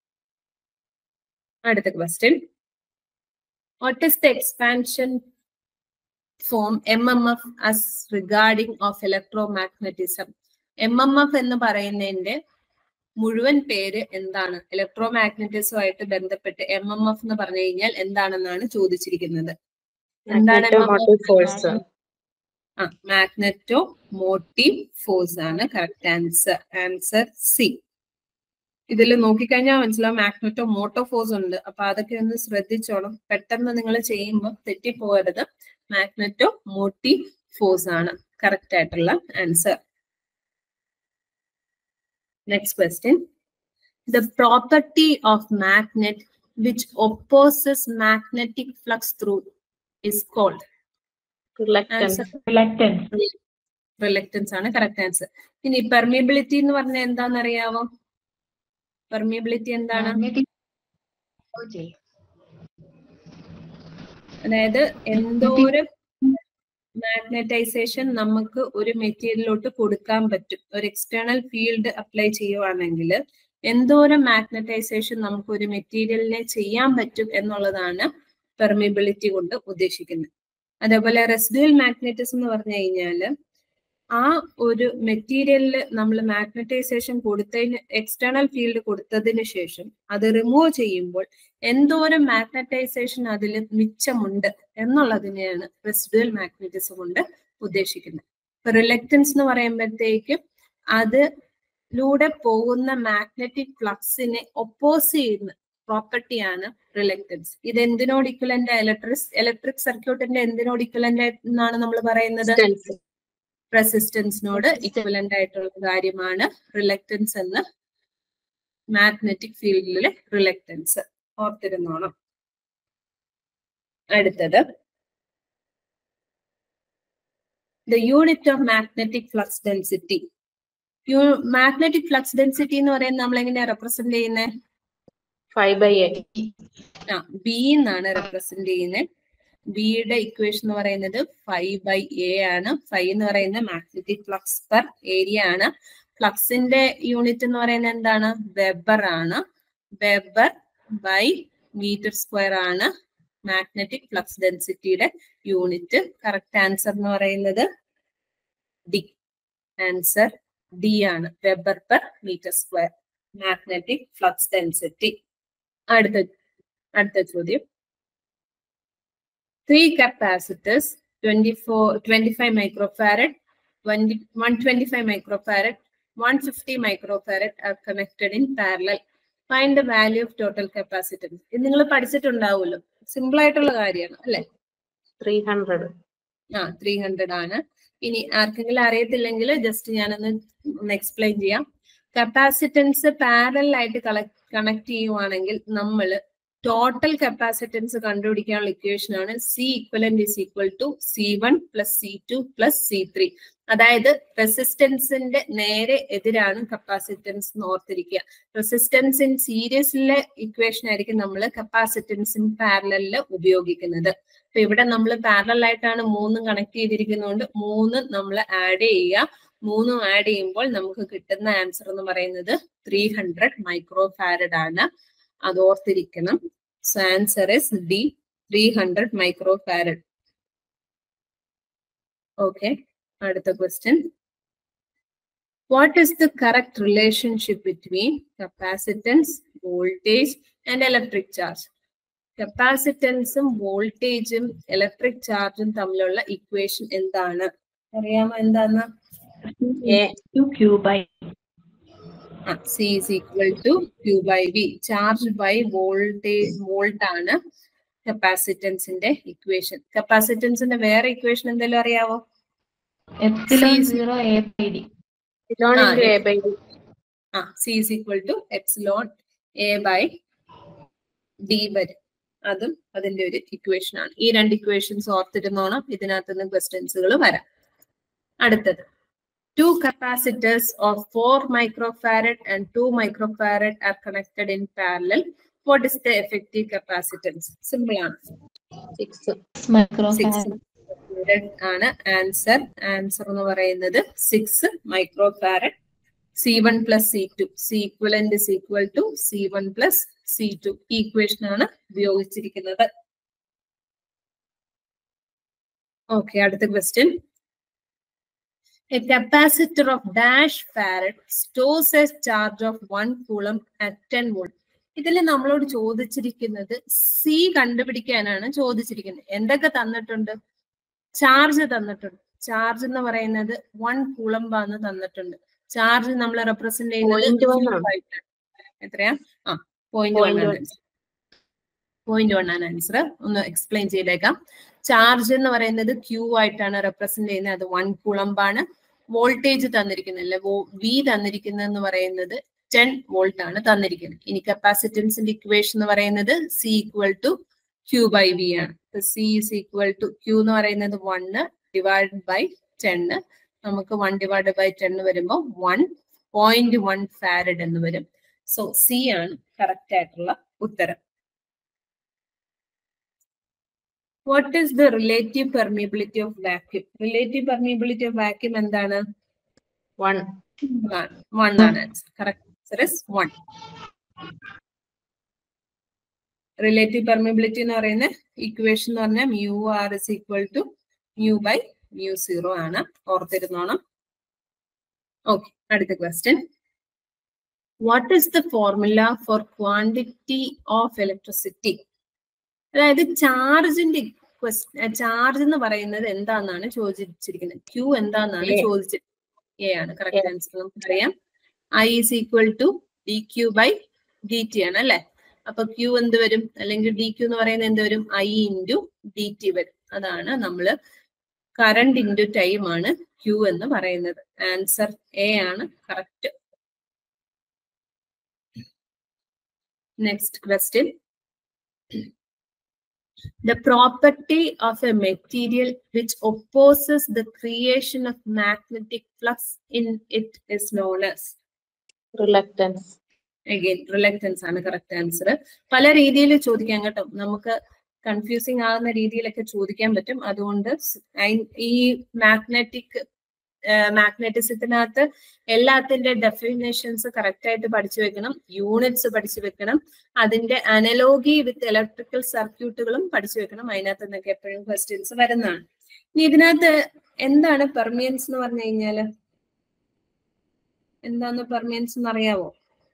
അടുത്ത question what is the expansion form M M F as regarding of electromagnetism M M F എന്ന് പറയുന്നതിന്റെ മുഴുവൻ പേര് എന്താണ് ഇലക്ട്രോമാഗ്നറ്റിസമായിട്ട് ബന്ധപ്പെട്ട് എം എം എഫ് എന്ന് പറഞ്ഞു കഴിഞ്ഞാൽ എന്താണെന്നാണ് ചോദിച്ചിരിക്കുന്നത് എന്താണ് Magnetomotive force. ആ മാഗ്നറ്റോ മോട്ടീവ് ഫോഴ്സ് ആണ് കറക്റ്റ് ആൻസർ ആൻസർ സി ഇതിൽ നോക്കിക്കഴിഞ്ഞാൽ മനസ്സിലാവും മാഗ്നറ്റോ മോട്ടോ ഫോഴ്സ് ഉണ്ട് അപ്പൊ അതൊക്കെ ഒന്ന് ശ്രദ്ധിച്ചോണം പെട്ടെന്ന് നിങ്ങൾ ചെയ്യുമ്പോൾ തെറ്റിപ്പോകരുത് മാഗ്നറ്റോ മോട്ടീവ് ഫോഴ്സ് ആണ് കറക്റ്റ് ആയിട്ടുള്ള answer next question the property of magnet which opposes magnetic flux through is called Reluctance. Reluctance reluctance ആണ് കറക്റ്റ് ആൻസർ ഇനി പെർമിയബിലിറ്റി എന്ന് പറഞ്ഞാൽ എന്താണെന്ന് അറിയാവോ പെർമിയബിലിറ്റി എന്താണ് അതായത് എന്തോരം മാഗ്നറ്റൈസേഷൻ നമുക്ക് ഒരു മെറ്റീരിയലിലോട്ട് കൊടുക്കാൻ പറ്റും ഒരു എക്സ്റ്റേണൽ ഫീൽഡ് അപ്ലൈ ചെയ്യുവാണെങ്കിൽ എന്തോരം മാഗ്നറ്റൈസേഷൻ നമുക്ക് ഒരു മെറ്റീരിയലിനെ ചെയ്യാൻ പറ്റും എന്നുള്ളതാണ് പെർമിബിലിറ്റി കൊണ്ട് ഉദ്ദേശിക്കുന്നത് അതേപോലെ റെസിഡുവൽ മാഗ്നറ്റിസം എന്ന് പറഞ്ഞു കഴിഞ്ഞാല് ആ ഒരു മെറ്റീരിയലിൽ നമ്മൾ മാഗ്നറ്റൈസേഷൻ കൊടുത്തതിന് എക്സ്റ്റേണൽ ഫീൽഡ് കൊടുത്തതിന് ശേഷം അത് റിമൂവ് ചെയ്യുമ്പോൾ എന്തോരം മാഗ്നറ്റൈസേഷൻ അതിൽ മിച്ചമുണ്ട് എന്നുള്ളതിനെയാണ് റെസിഡുവൽ മാഗ്നറ്റിസം കൊണ്ട് ഉദ്ദേശിക്കുന്നത് ഇപ്പൊ റിലക്റ്റൻസ് എന്ന് പറയുമ്പോഴത്തേക്കും അതിലൂടെ പോകുന്ന മാഗ്നറ്റിക് ഫ്ലക്സിനെ ഒപ്പോസ് ചെയ്യുന്ന പ്രോപ്പർട്ടിയാണ് റിലക്റ്റൻസ് ഇത് എന്തിനോട് ഇക്വലന്റ് ഇലക്ട്രിക് ഇലക്ട്രിക് സർക്യൂട്ടിന്റെ എന്തിനോട് ഇക്വലന്റ് എന്നാണ് നമ്മൾ പറയുന്നത് Resistance. റെസിസ്റ്റൻസിനോട് ഇക്വലന്റ് ആയിട്ടുള്ള കാര്യമാണ് റിലക്റ്റൻസ് എന്ന് മാഗ്നറ്റിക് ഫീൽഡിലെ റിലക്റ്റൻസ് ഓർത്തിരുന്നോണം അടുത്തത് the unit of magnetic flux density magnetic flux density എന്ന് പറയുന്നത് നമ്മൾ എങ്ങനെയാ റെപ്രസെന്റ് ചെയ്യുന്നത് Five by eight. ആ ബി എന്നാണ് റെപ്രസെന്റ് ചെയ്യുന്നത് ബിയുടെ ഇക്വേഷൻ എന്ന് പറയുന്നത് ഫൈവ് ബൈ എ ആണ് ഫൈവ് എന്ന് പറയുന്നത് മാഗ്നറ്റിക് ഫ്ലക്സ് പെർ ഏരിയ ആണ് ഫ്ലക്സിന്റെ യൂണിറ്റ് എന്ന് പറയുന്നത് എന്താണ് വെബർ ആണ് വെബർ ബൈ മീറ്റർ സ്ക്വയർ ആണ് മാഗ്നറ്റിക് ഫ്ലക്സ് ഡെൻസിറ്റിയുടെ യൂണിറ്റ് കറക്റ്റ് ആൻസർ എന്ന് പറയുന്നത് ഡി ആൻസർ ഡി ആണ് weber per metre square magnetic flux density അടുത്ത അടുത്ത ചോദ്യം three capacitors twenty four twenty five microfarad twenty one twenty five microfarad one fifty microfarad are connected in parallel find the value of total capacitance ഇത് നിങ്ങൾ പഠിച്ചിട്ടുണ്ടാവുമല്ലോ simple ആയിട്ടുള്ള കാര്യമാണ് അല്ലെ three hundred ആ ത്രീ ഹൺഡ്രഡ് ആണ് ഇനി ആർക്കെങ്കിലും അറിയത്തില്ലെങ്കിൽ ജസ്റ്റ് ഞാനൊന്ന് ഒന്ന് എക്സ്പ്ലെയിൻ ചെയ്യാം കപ്പാസിറ്റൻസ് പാരലൽ ആയിട്ട് കണക്ട് ചെയ്യുവാണെങ്കിൽ നമ്മൾ ടോട്ടൽ കപ്പാസിറ്റൻസ് കണ്ടുപിടിക്കാനുള്ള ഇക്വേഷൻ ആണ് C equivalent is equal to C one plus C two plus C three അതായത് റെസിസ്റ്റൻസിന്റെ നേരെ എതിരാണ് കപ്പാസിറ്റൻസ് എന്ന് ഓർത്തിരിക്കുക റെസിസ്റ്റൻസ് ഇൻ സീരീസിലെ ഇക്വേഷൻ ആയിരിക്കും നമ്മൾ കപ്പാസിറ്റൻസ് ഇൻ പാരലില് ഉപയോഗിക്കുന്നത് അപ്പൊ ഇവിടെ നമ്മൾ പാരലൽ ആയിട്ടാണ് മൂന്നും കണക്ട് ചെയ്തിരിക്കുന്നതുകൊണ്ട് മൂന്ന് നമ്മൾ ആഡ് ചെയ്യുക മൂന്നും ആഡ് ചെയ്യുമ്പോൾ നമുക്ക് കിട്ടുന്ന ആൻസർ എന്ന് പറയുന്നത് ത്രീ ഹൺഡ്രഡ് മൈക്രോ ഫാരഡ് ആണ് അത് ഓർത്തിരിക്കണം so answer is D three hundred micro farad okay അടുത്ത question what is the correct relationship between capacitance voltage and electric charge കപ്പാസിറ്റൻസും വോൾട്ടേജും ഇലക്ട്രിക് ചാർജും തമ്മിലുള്ള ഇക്വേഷൻ എന്താണ് അറിയാമോ എന്താന്ന് Q by C is equal to Q by V charge by voltage volt ആണ് കപ്പാസിറ്റൻസിന്റെ ഇക്വേഷൻ കപ്പാസിറ്റൻസിന്റെ വേറെ ഇക്വേഷൻ എന്തെങ്കിലും അറിയാവോ epsilon C- zero A by D ഇലോൺ ആ, ഇൻറ്റു എ ബൈ ഡി ആ C is equal to epsilon A by D വരും അതും അതിന്റെ ഒരു ഇക്വേഷൻ ആണ് ഈ രണ്ട് ഇക്വേഷൻസ് ഓർത്തിരുന്നോണം ഇതിനകത്ത് നിന്ന് ക്വസ്റ്റ്യൻസുകൾ വരാം അടുത്തത് two capacitors of four microfarad and two microfarad are connected in parallel what is the effective capacitance simple ആണ് സിക്സ് മൈക്രോ സിക്സ് ആണ് ആൻസർ ആൻസർ എന്ന് പറയുന്നത് six micro farad C one plus C two C equivalent is equal to C one plus C two ഈ equation ആണ് ഉപയോഗിച്ചിരിക്കുന്നത് okay അടുത്ത question A capacitor of dash farad stores a charge of 1 coulomb at 10 volt. ഇതിൽ നമ്മളോട് ചോദിച്ചിരിക്കുന്നത് C കണ്ടുപിടിക്കാനാണ് ചോദിച്ചിരിക്കുന്നത് എന്തൊക്കെ തന്നിട്ടുണ്ട് ചാർജ് തന്നിട്ടുണ്ട് ചാർജ് എന്ന് പറയുന്നത് വൺ കുളമ്പാന്ന് തന്നിട്ടുണ്ട് ചാർജ് നമ്മൾ റെപ്രസെന്റ് Point one ചെയ്യുന്നത് ആണ്. ആയിട്ടാണ്. എത്രയാ ആ പോയിന്റ് Point വൺ one. ആണ് പോയിന്റ് വൺ ആണ് ആൻസർ ഒന്ന് എക്സ്പ്ലെയിൻ ചെയ്തേക്കാം ചാർജ് എന്ന് പറയുന്നത് ക്യൂ ആയിട്ടാണ് റെപ്രസെന്റ് ചെയ്യുന്നത് അത് വൺ കുളമ്പാണ് വോൾട്ടേജ് തന്നിരിക്കുന്നില്ല വി തന്നിരിക്കുന്നതെന്ന് പറയുന്നത് ടെൻ വോൾട്ട് ആണ് തന്നിരിക്കുന്നത് ഇനി കപ്പാസിറ്റൻസിന്റെ ഇക്വേഷൻ എന്ന് പറയുന്നത് C equal to Q by V ആണ് C is equal to Q എന്ന് പറയുന്നത് വണ്ണ് ഡിവൈഡ് ബൈ ടെന്ന് നമുക്ക് വൺ ഡിവൈഡ് ബൈ ടെൻ വരുമ്പോൾ വൺ പോയിന്റ് വൺ ഫാരഡ് എന്ന് വരും സോ സി ആണ് കറക്റ്റ് ആയിട്ടുള്ള ഉത്തരം what is the relative permeability of vacuum relative permeability of vacuum എന്താണ് വൺ വൺ ആണ് correct answer is one relative permeability എന്ന് പറയുന്ന ഇക്വേഷൻ എന്ന് പറഞ്ഞാൽ mu R is equal to mu by mu zero ആണ് ഓർത്തിരുന്നോണം ഓക്കെ അടുത്ത question what is the formula for quantity of electricity അതായത് ചാർജിന്റെ ചാർജ് എന്ന് പറയുന്നത് എന്താണെന്നാണ് ചോദിച്ചിരിക്കുന്നത് ക്യൂ എന്താണെന്നാണ് A. ചോദിച്ചിരിക്കുന്നത് എ ആണ് കറക്റ്റ് ആൻസർ നമുക്കറിയാം I is equal to D Q by D T ആണ് അല്ലെ അപ്പൊ ക്യൂ എന്ത് വരും അല്ലെങ്കിൽ ഡി ക്യൂ എന്ന് പറയുന്നത് എന്ത് വരും ഐ ഇൻറ്റു ഡി ടി വരും അതാണ് നമ്മള് കറണ്ട് ഇൻറ്റു ടൈം ആണ് ക്യൂ എന്ന് പറയുന്നത് ആൻസർ എ ആണ് correct next question the property of a material which opposes the creation of magnetic flux in it is known as reluctance again reluctance ആണ് correct answer പല രീതിയിൽ ചോദിക്കാം കേട്ടോ നമുക്ക് കൺഫ്യൂസിങ് ആകുന്ന രീതിയിലൊക്കെ ചോദിക്കാൻ പറ്റും അതുകൊണ്ട് സ് ഐ- ഈ മാഗ്നറ്റിക് മാഗ്നറ്റിസത്തിനകത്ത് എല്ലാത്തിന്റെ ഡെഫിനേഷൻസ് കറക്റ്റ് ആയിട്ട് പഠിച്ചു വെക്കണം യൂണിറ്റ്സ് പഠിച്ചു വെക്കണം അതിന്റെ അനലോഗി വിത്ത് ഇലക്ട്രിക്കൽ സർക്യൂട്ടുകളും പഠിച്ചു വെക്കണം അതിനകത്ത് നിന്നൊക്കെ എപ്പോഴും ക്വസ്റ്റ്യൻസ് വരുന്നതാണ് ഇനി ഇതിനകത്ത് എന്താണ് പെർമിയൻസ് എന്ന് പറഞ്ഞു കഴിഞ്ഞാല് എന്താണ് പെർമിയൻസ് എന്ന് അറിയാവോ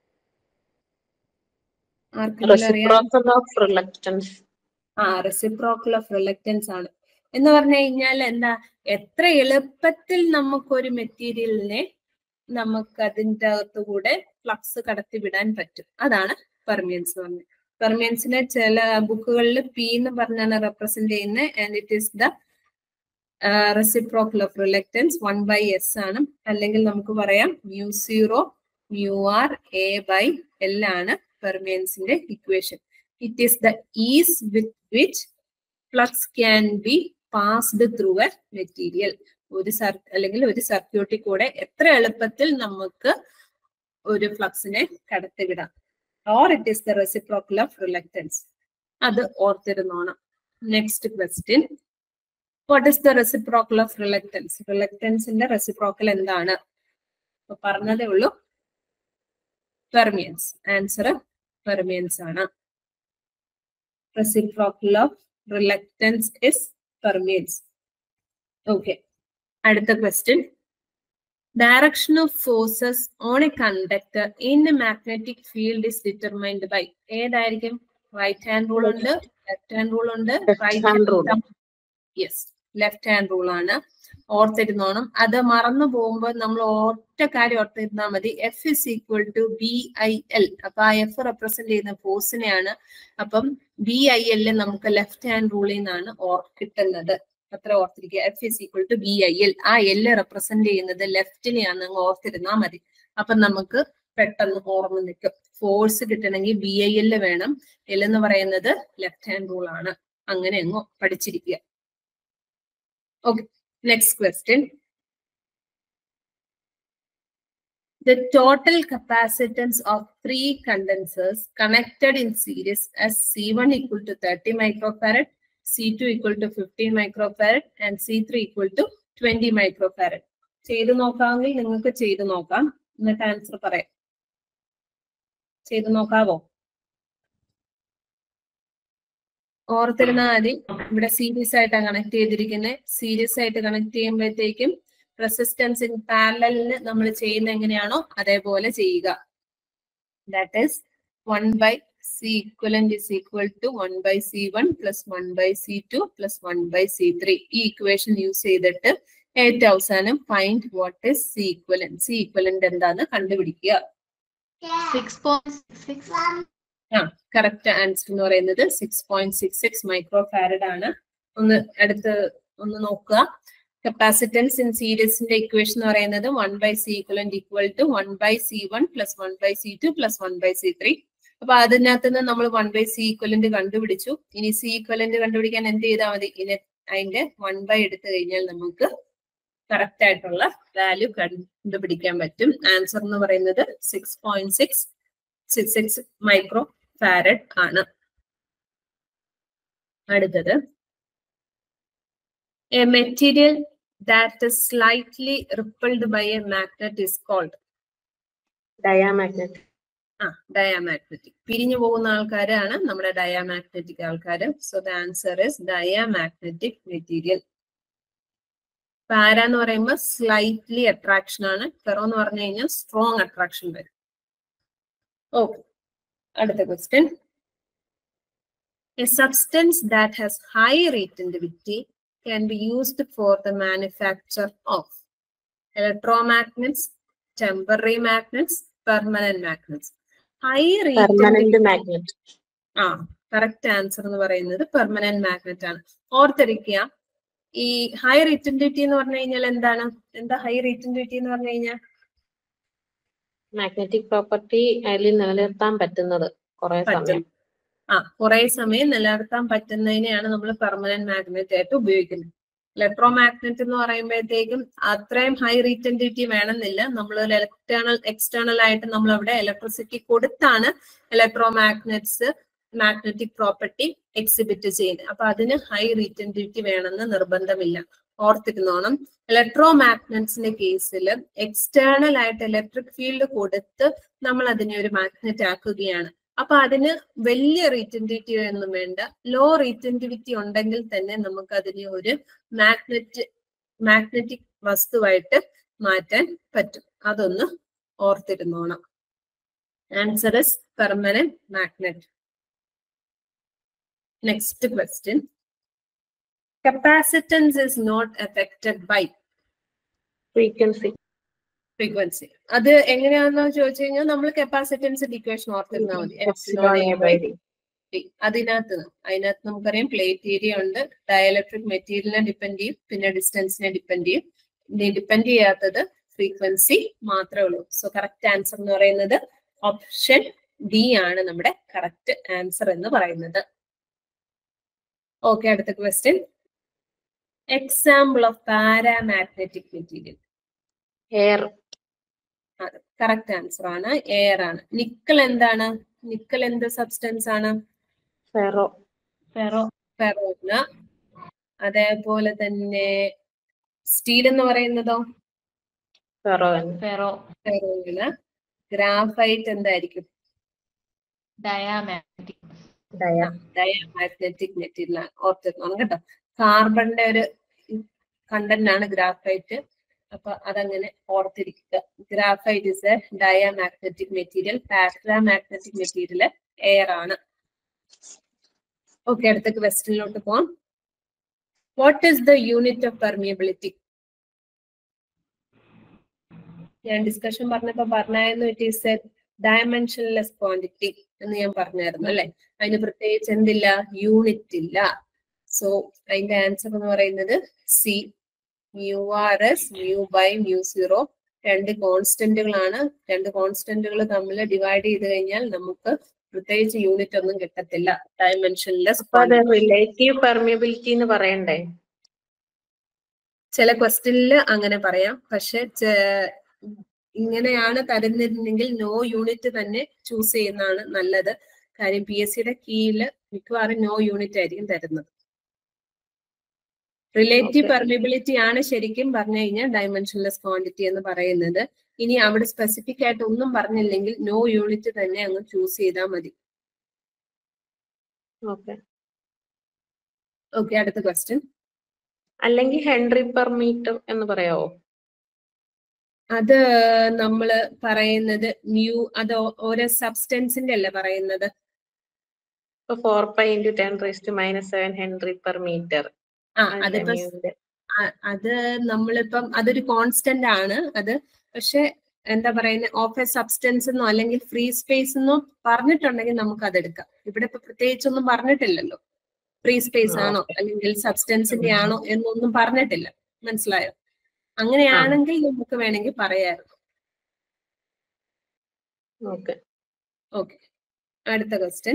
ആർക്കെങ്കിലും അറിയാമോ Reciprocal of reluctance. ആ റെസിപ്രോക്കൽ ഓഫ് റിലക്റ്റൻസ് ആണ് എന്ന് പറഞ്ഞു കഴിഞ്ഞാൽ എന്താ എത്ര എളുപ്പത്തിൽ നമുക്കൊരു മെറ്റീരിയലിനെ നമുക്ക് അതിൻ്റെ അകത്തുകൂടെ ഫ്ലക്സ് കടത്തി വിടാൻ പറ്റും അതാണ് പെർമിയൻസ് പറഞ്ഞത് പെർമിയൻസിനെ ചില ബുക്കുകളിൽ പി എന്ന് പറഞ്ഞാണ് റെപ്രസെന്റ് ചെയ്യുന്നത് and it is the reciprocal of reluctance one by S ആണ് അല്ലെങ്കിൽ നമുക്ക് പറയാം mu zero mu R A by L ആണ് പെർമിയൻസിന്റെ equation it is the is with which flux can be passed through a material ഒരു സർ അല്ലെങ്കിൽ ഒരു സർക്യൂട്ടിൽ കൂടെ എത്ര എളുപ്പത്തിൽ നമുക്ക് ഒരു ഫ്ലക്സിനെ കടത്തിവിടാം or it is the reciprocal of reluctance അത് ഓർത്തിരുന്നോണം next question what is the reciprocal of reluctance റിലക്റ്റൻസിന്റെ reciprocal എന്താണ് ഇപ്പൊ പറഞ്ഞതേ ഉള്ളൂ പെർമിയൻസ് ആൻസർ പെർമിയൻസ് ആണ് reciprocal of reluctance is permeates. Okay. അടുത്ത question. Direction of forces on a conductor in a magnetic field is determined by ഏതായിരിക്കും right hand rule ഉണ്ട് left hand rule ഉണ്ട് Left hand rule. Yes left hand rule ആണ് ഓർത്തിരുന്നോണം അത് മറന്നു പോകുമ്പോൾ നമ്മൾ ഒറ്റ കാര്യം ഓർത്തിരുന്നാൽ മതി F is equal to B I L അപ്പൊ ആ എഫ് റെപ്രസെന്റ് ചെയ്യുന്ന ഫോഴ്സിനെയാണ് അപ്പം ബി ഐ എല്ലിൽ നമുക്ക് ലെഫ്റ്റ് ഹാൻഡ് റൂളിൽ നിന്നാണ് ഓർ കിട്ടുന്നത് അത്ര ഓർത്തിരിക്കുക F is equal to B I L ആ എല്ല് റെപ്രസെന്റ് ചെയ്യുന്നത് ലെഫ്റ്റിനെയാണ് അങ്ങ് ഓർത്തിരുന്നാൽ മതി അപ്പൊ നമുക്ക് പെട്ടെന്ന് ഓർമ്മ നിൽക്കും ഫോഴ്സ് കിട്ടണമെങ്കിൽ ബി ഐ എല്ല് വേണം എൽ എന്ന് പറയുന്നത് ലെഫ്റ്റ് ഹാൻഡ് റൂൾ ആണ് അങ്ങനെ അങ്ങ് പഠിച്ചിരിക്കുക okay next question The total capacitance of three condensers connected in series as C1 equal to 30 microfarad, C2 equal to 15 microfarad, and C3 equal to 20 microfarad. ചെയ്തു നോക്കാമെങ്കിൽ നിങ്ങൾക്ക് ചെയ്തു നോക്കാം എന്നിട്ട് ആൻസർ പറയാം ചെയ്തു നോക്കാവോ ഓർത്തിരുന്നാൽ മതി ഇവിടെ സീരീസ് ആയിട്ടാണ് കണക്ട് ചെയ്തിരിക്കുന്നത് സീരീസ് ആയിട്ട് കണക്ട് ചെയ്യുമ്പോഴത്തേക്കും റെസിസ്റ്റൻസ് ഇൻ പാരലിന് നമ്മൾ ചെയ്യുന്ന എങ്ങനെയാണോ അതേപോലെ ചെയ്യുക that is one by C equivalent is equal to one by C one plus one by C two plus one by C three ഈ ഇക്വേഷൻ യൂസ് ചെയ്തിട്ട് ഏറ്റവും അവസാനം find what is C equivalent C equivalent എന്താന്ന് കണ്ടുപിടിക്കുക six point six six ആ correct answer എന്ന് പറയുന്നത് six point six six micro farad ആണ് ഒന്ന് അടുത്ത് ഒന്ന് നോക്കുക കപ്പാസിറ്റൻസ് ഇൻ സീരീസിന്റെ ഇക്വേഷൻ എന്ന് പറയുന്നത് one by C equivalent equal to one by C one plus one by C two plus one by C three അപ്പൊ അതിനകത്ത് നിന്ന് നമ്മൾ വൺ ബൈ സി ഇക്വലന്റ് കണ്ടുപിടിച്ചു ഇനി സി ഇക്വലന്റ് കണ്ടുപിടിക്കാൻ എന്ത് ചെയ്താൽ മതി ഇനി അതിന്റെ വൺ ബൈ എടുത്തു കഴിഞ്ഞാൽ നമുക്ക് കറക്റ്റ് ആയിട്ടുള്ള വാല്യൂ കണ്ടുപിടിക്കാൻ പറ്റും ആൻസർ എന്ന് പറയുന്നത് six point six six six micro farad ആണ് അടുത്തത് a material that is slightly repelled by a magnet is called Diamagnet. ആ ഡയാമാഗ്നറ്റിക് പിരിഞ്ഞു പോകുന്ന ആൾക്കാരാണ് നമ്മുടെ ഡയാമാഗ്നറ്റിക് ആൾക്കാർ so the answer is diamagnetic material para എന്ന് പറയുമ്പോൾ സ്ലൈറ്റ്ലി അട്രാക്ഷൻ ആണ് ഫെറോ എന്ന് പറഞ്ഞു കഴിഞ്ഞാൽ സ്ട്രോങ് അട്രാക്ഷൻ വരും ഓക്കെ അടുത്ത question a substance that has high retentivity can be used for the manufacture of electromagnets, temporary magnets, permanent magnets. High Permanent magnet. ആ correct answer എന്ന് പറയുന്നത് പെർമനന്റ് മാഗ്നറ്റ് ആണ് ഓർത്തിരിക്കുക ഈ ഹൈ റിറ്റൻഡിറ്റി എന്ന് പറഞ്ഞു കഴിഞ്ഞാൽ എന്താണ് എന്താ ഹൈ റിറ്റൻഡിറ്റി എന്ന് പറഞ്ഞു കഴിഞ്ഞാൽ മാഗ്നറ്റിക് പ്രോപ്പർട്ടി അതിൽ നിലനിർത്താൻ പറ്റുന്നത് കുറെ പറ്റും സമയം ആ കുറെ സമയം നിലനിർത്താൻ പറ്റുന്നതിനെയാണ് നമ്മൾ പെർമനന്റ് മാഗ്നറ്റ് ആയിട്ട് ഉപയോഗിക്കുന്നത് ഇലക്ട്രോ മാഗ്നറ്റ് എന്ന് പറയുമ്പോഴത്തേക്കും അത്രയും ഹൈ റീറ്റൻഡിറ്റി വേണമെന്നില്ല നമ്മൾ ഒരു എക്സ്റ്റേണൽ എക്സ്റ്റേണൽ ആയിട്ട് നമ്മൾ അവിടെ ഇലക്ട്രിസിറ്റി കൊടുത്താണ് electromagnets magnetic property exhibit ചെയ്യുന്നത് അപ്പൊ അതിന് ഹൈ റീറ്റൻഡിറ്റി വേണമെന്ന് നിർബന്ധമില്ല ഓർത്തിരുന്നോണം ഇലക്ട്രോ മാഗ്നറ്റ്സിന്റെ കേസിൽ എക്സ്റ്റേണൽ ആയിട്ട് ഇലക്ട്രിക് ഫീൽഡ് കൊടുത്ത് നമ്മൾ അതിനെ ഒരു മാഗ്നറ്റ് ആക്കുകയാണ് അപ്പൊ അതിന് വലിയ റീറ്റൻറ്റിവിറ്റി ഒന്നും വേണ്ട ലോ റീറ്റൻറ്റിവിറ്റി ഉണ്ടെങ്കിൽ തന്നെ നമുക്ക് അതിനെ ഒരു മാഗ്നറ്റ് മാഗ്നറ്റിക് വസ്തുവായിട്ട് മാറ്റാൻ പറ്റും അതൊന്ന് ഓർത്തിരുന്നോണം answer is permanent magnet next question capacitance is not affected by frequency frequency അത് എങ്ങനെയാണെന്ന് ചോദിച്ചു കഴിഞ്ഞാൽ നമ്മൾ കപ്പാസിറ്റൻസ് ഇക്വേഷൻ ഓർത്തിരുന്നാൽ മതി epsilon A by D T. അതിനകത്ത് നിന്ന് അതിനകത്ത് നമുക്കറിയാം പ്ലേറ്റ് ഏരിയ ഉണ്ട് ഡയലക്ട്രിക് മെറ്റീരിയലിനെ ഡിപ്പെൻഡ് ചെയ്യും പിന്നെ ഡിസ്റ്റൻസിനെ ഡിപ്പെൻഡ് ചെയ്യും ഇനി ഡിപ്പെൻഡ് ചെയ്യാത്തത് ഫ്രീക്വൻസി മാത്രമേ ഉള്ളൂ സോ കറക്റ്റ് ആൻസർ എന്ന് പറയുന്നത് ഓപ്ഷൻ ഡി ആണ് നമ്മുടെ കറക്റ്റ് ആൻസർ എന്ന് പറയുന്നത് ഓക്കെ അടുത്ത question example of paramagnetic material air അതെ കറക്റ്റ് ആൻസർ ആണ് എയർ ആണ് നിക്കൽ എന്താണ് നിക്കൽ എന്ത് സബ്സ്റ്റൻസ് ആണ് ഫെറോ ഫെറോ ഫെറോന് അതേപോലെ തന്നെ സ്റ്റീൽ എന്ന് പറയുന്നതോ ഫെറോ ഫെറോ ഫെറോയിന് ഗ്രാഫൈറ്റ് എന്തായിരിക്കും ഡയാമാഗ്നറ്റിക് ഡയ ഡയമാഗ്നറ്റിക് മെറ്റീരിയൽ ഓർത്തിരുന്നോണം കേട്ടോ കാർബണിന്റെ ഒരു കണ്ടന്റ് ആണ് ഗ്രാഫൈറ്റ് അപ്പൊ അതങ്ങനെ ഓർത്തിരിക്കുക graphite is a diamagnetic material paramagnetic material air ആണ് ഓക്കെ അടുത്ത ക്വസ്റ്റ്യനിലോട്ട് പോവാം what is the unit of permeability ഞാൻ ഡിസ്കഷൻ പറഞ്ഞപ്പോ പറഞ്ഞായിരുന്നു it is a dimensionless quantity എന്ന് ഞാൻ പറഞ്ഞായിരുന്നു അല്ലെ അതിന് പ്രത്യേകിച്ച് എന്തില്ല യൂണിറ്റ് ഇല്ല സോ അതിന്റെ ആൻസർ എന്ന് പറയുന്നത് C mu R S mu by mu zero രണ്ട് കോൺസ്റ്റന്റുകളാണ് രണ്ട് കോൺസ്റ്റന്റുകൾ തമ്മിൽ ഡിവൈഡ് ചെയ്ത് കഴിഞ്ഞാൽ നമുക്ക് പ്രത്യേകിച്ച് യൂണിറ്റ് ഒന്നും കിട്ടത്തില്ല ഡയമെൻഷൻലെസ് അപ്പൊ അത് റിലേറ്റീവ് പെർമിയബിലിറ്റി എന്ന് പറയണ്ടേ ചില ക്വസ്റ്റ്യനിൽ അങ്ങനെ പറയാം പക്ഷെ ചെ- ഇങ്ങനെയാണ് തരുന്നിരുന്നെങ്കിൽ നോ യൂണിറ്റ് തന്നെ ചൂസ് ചെയ്യുന്നതാണ് നല്ലത് കാര്യം പി എസ് സിയുടെ കീഴിൽ മിക്കവാറും നോ യൂണിറ്റ് ആയിരിക്കും തരുന്നത് റിലേറ്റീവ് Okay. പെർമിബിലിറ്റി ആണ് ശരിക്കും പറഞ്ഞു കഴിഞ്ഞാൽ ഡയമെൻഷൻലെസ് ക്വാണ്ടിറ്റി എന്ന് പറയുന്നത് ഇനി അവിടെ സ്പെസിഫിക് ആയിട്ട് ഒന്നും പറഞ്ഞില്ലെങ്കിൽ നോ യൂണിറ്റ് തന്നെ അങ്ങ് ചൂസ് ചെയ്താൽ മതി ഓക്കെ ഓക്കെ അടുത്ത ക്വസ്റ്റ്യൻ അല്ലെങ്കിൽ ഹെൻറി പെർ മീറ്റർ എന്ന് പറയാവോ അത് നമ്മള് പറയുന്നത് മ്യൂ അത് ഓ- ഓരോ സബ്സ്റ്റൻസിന്റെ അല്ലേ പറയുന്നത് ഇപ്പൊ four pi into ten raised minus seven henry per metre ആ അതിപ്പോ അ- അത് നമ്മളിപ്പം അതൊരു കോൺസ്റ്റന്റ് ആണ് അത് പക്ഷെ എന്താ പറയുന്നത് ഓഫ് എ സബ്സ്റ്റൻസ് എന്നോ അല്ലെങ്കിൽ ഫ്രീ സ്പേസ് എന്നോ പറഞ്ഞിട്ടുണ്ടെങ്കിൽ നമുക്ക് അതെടുക്കാം ഇവിടെ ഇപ്പൊ പ്രത്യേകിച്ചൊന്നും പറഞ്ഞിട്ടില്ലല്ലോ ഫ്രീ സ്പേസ് ആ, ആണോ അല്ലെങ്കിൽ സബ്സ്റ്റൻസിന്റെ ആണോ എന്നൊന്നും പറഞ്ഞിട്ടില്ല മനസ്സിലായോ അങ്ങനെയാണെങ്കിൽ നമുക്ക് വേണമെങ്കിൽ പറയാമായിരുന്നു ഓക്കെ ഓക്കെ അടുത്ത question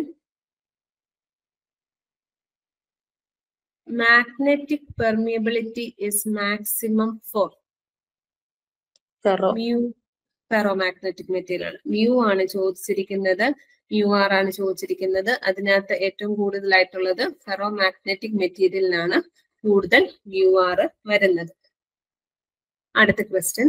magnetic permeability is maximum for ferro mu ferromagnetic material ആണ് മ്യൂ ആണ് ചോദിച്ചിരിക്കുന്നത് മ്യൂ ആർ ആണ് ചോദിച്ചിരിക്കുന്നത് അതിനകത്ത് ഏറ്റവും കൂടുതലായിട്ടുള്ളത് ഫെറോമാഗ്നറ്റിക് മെറ്റീരിയലിനാണ് കൂടുതൽ മ്യൂ ആർ വരുന്നത് അടുത്ത question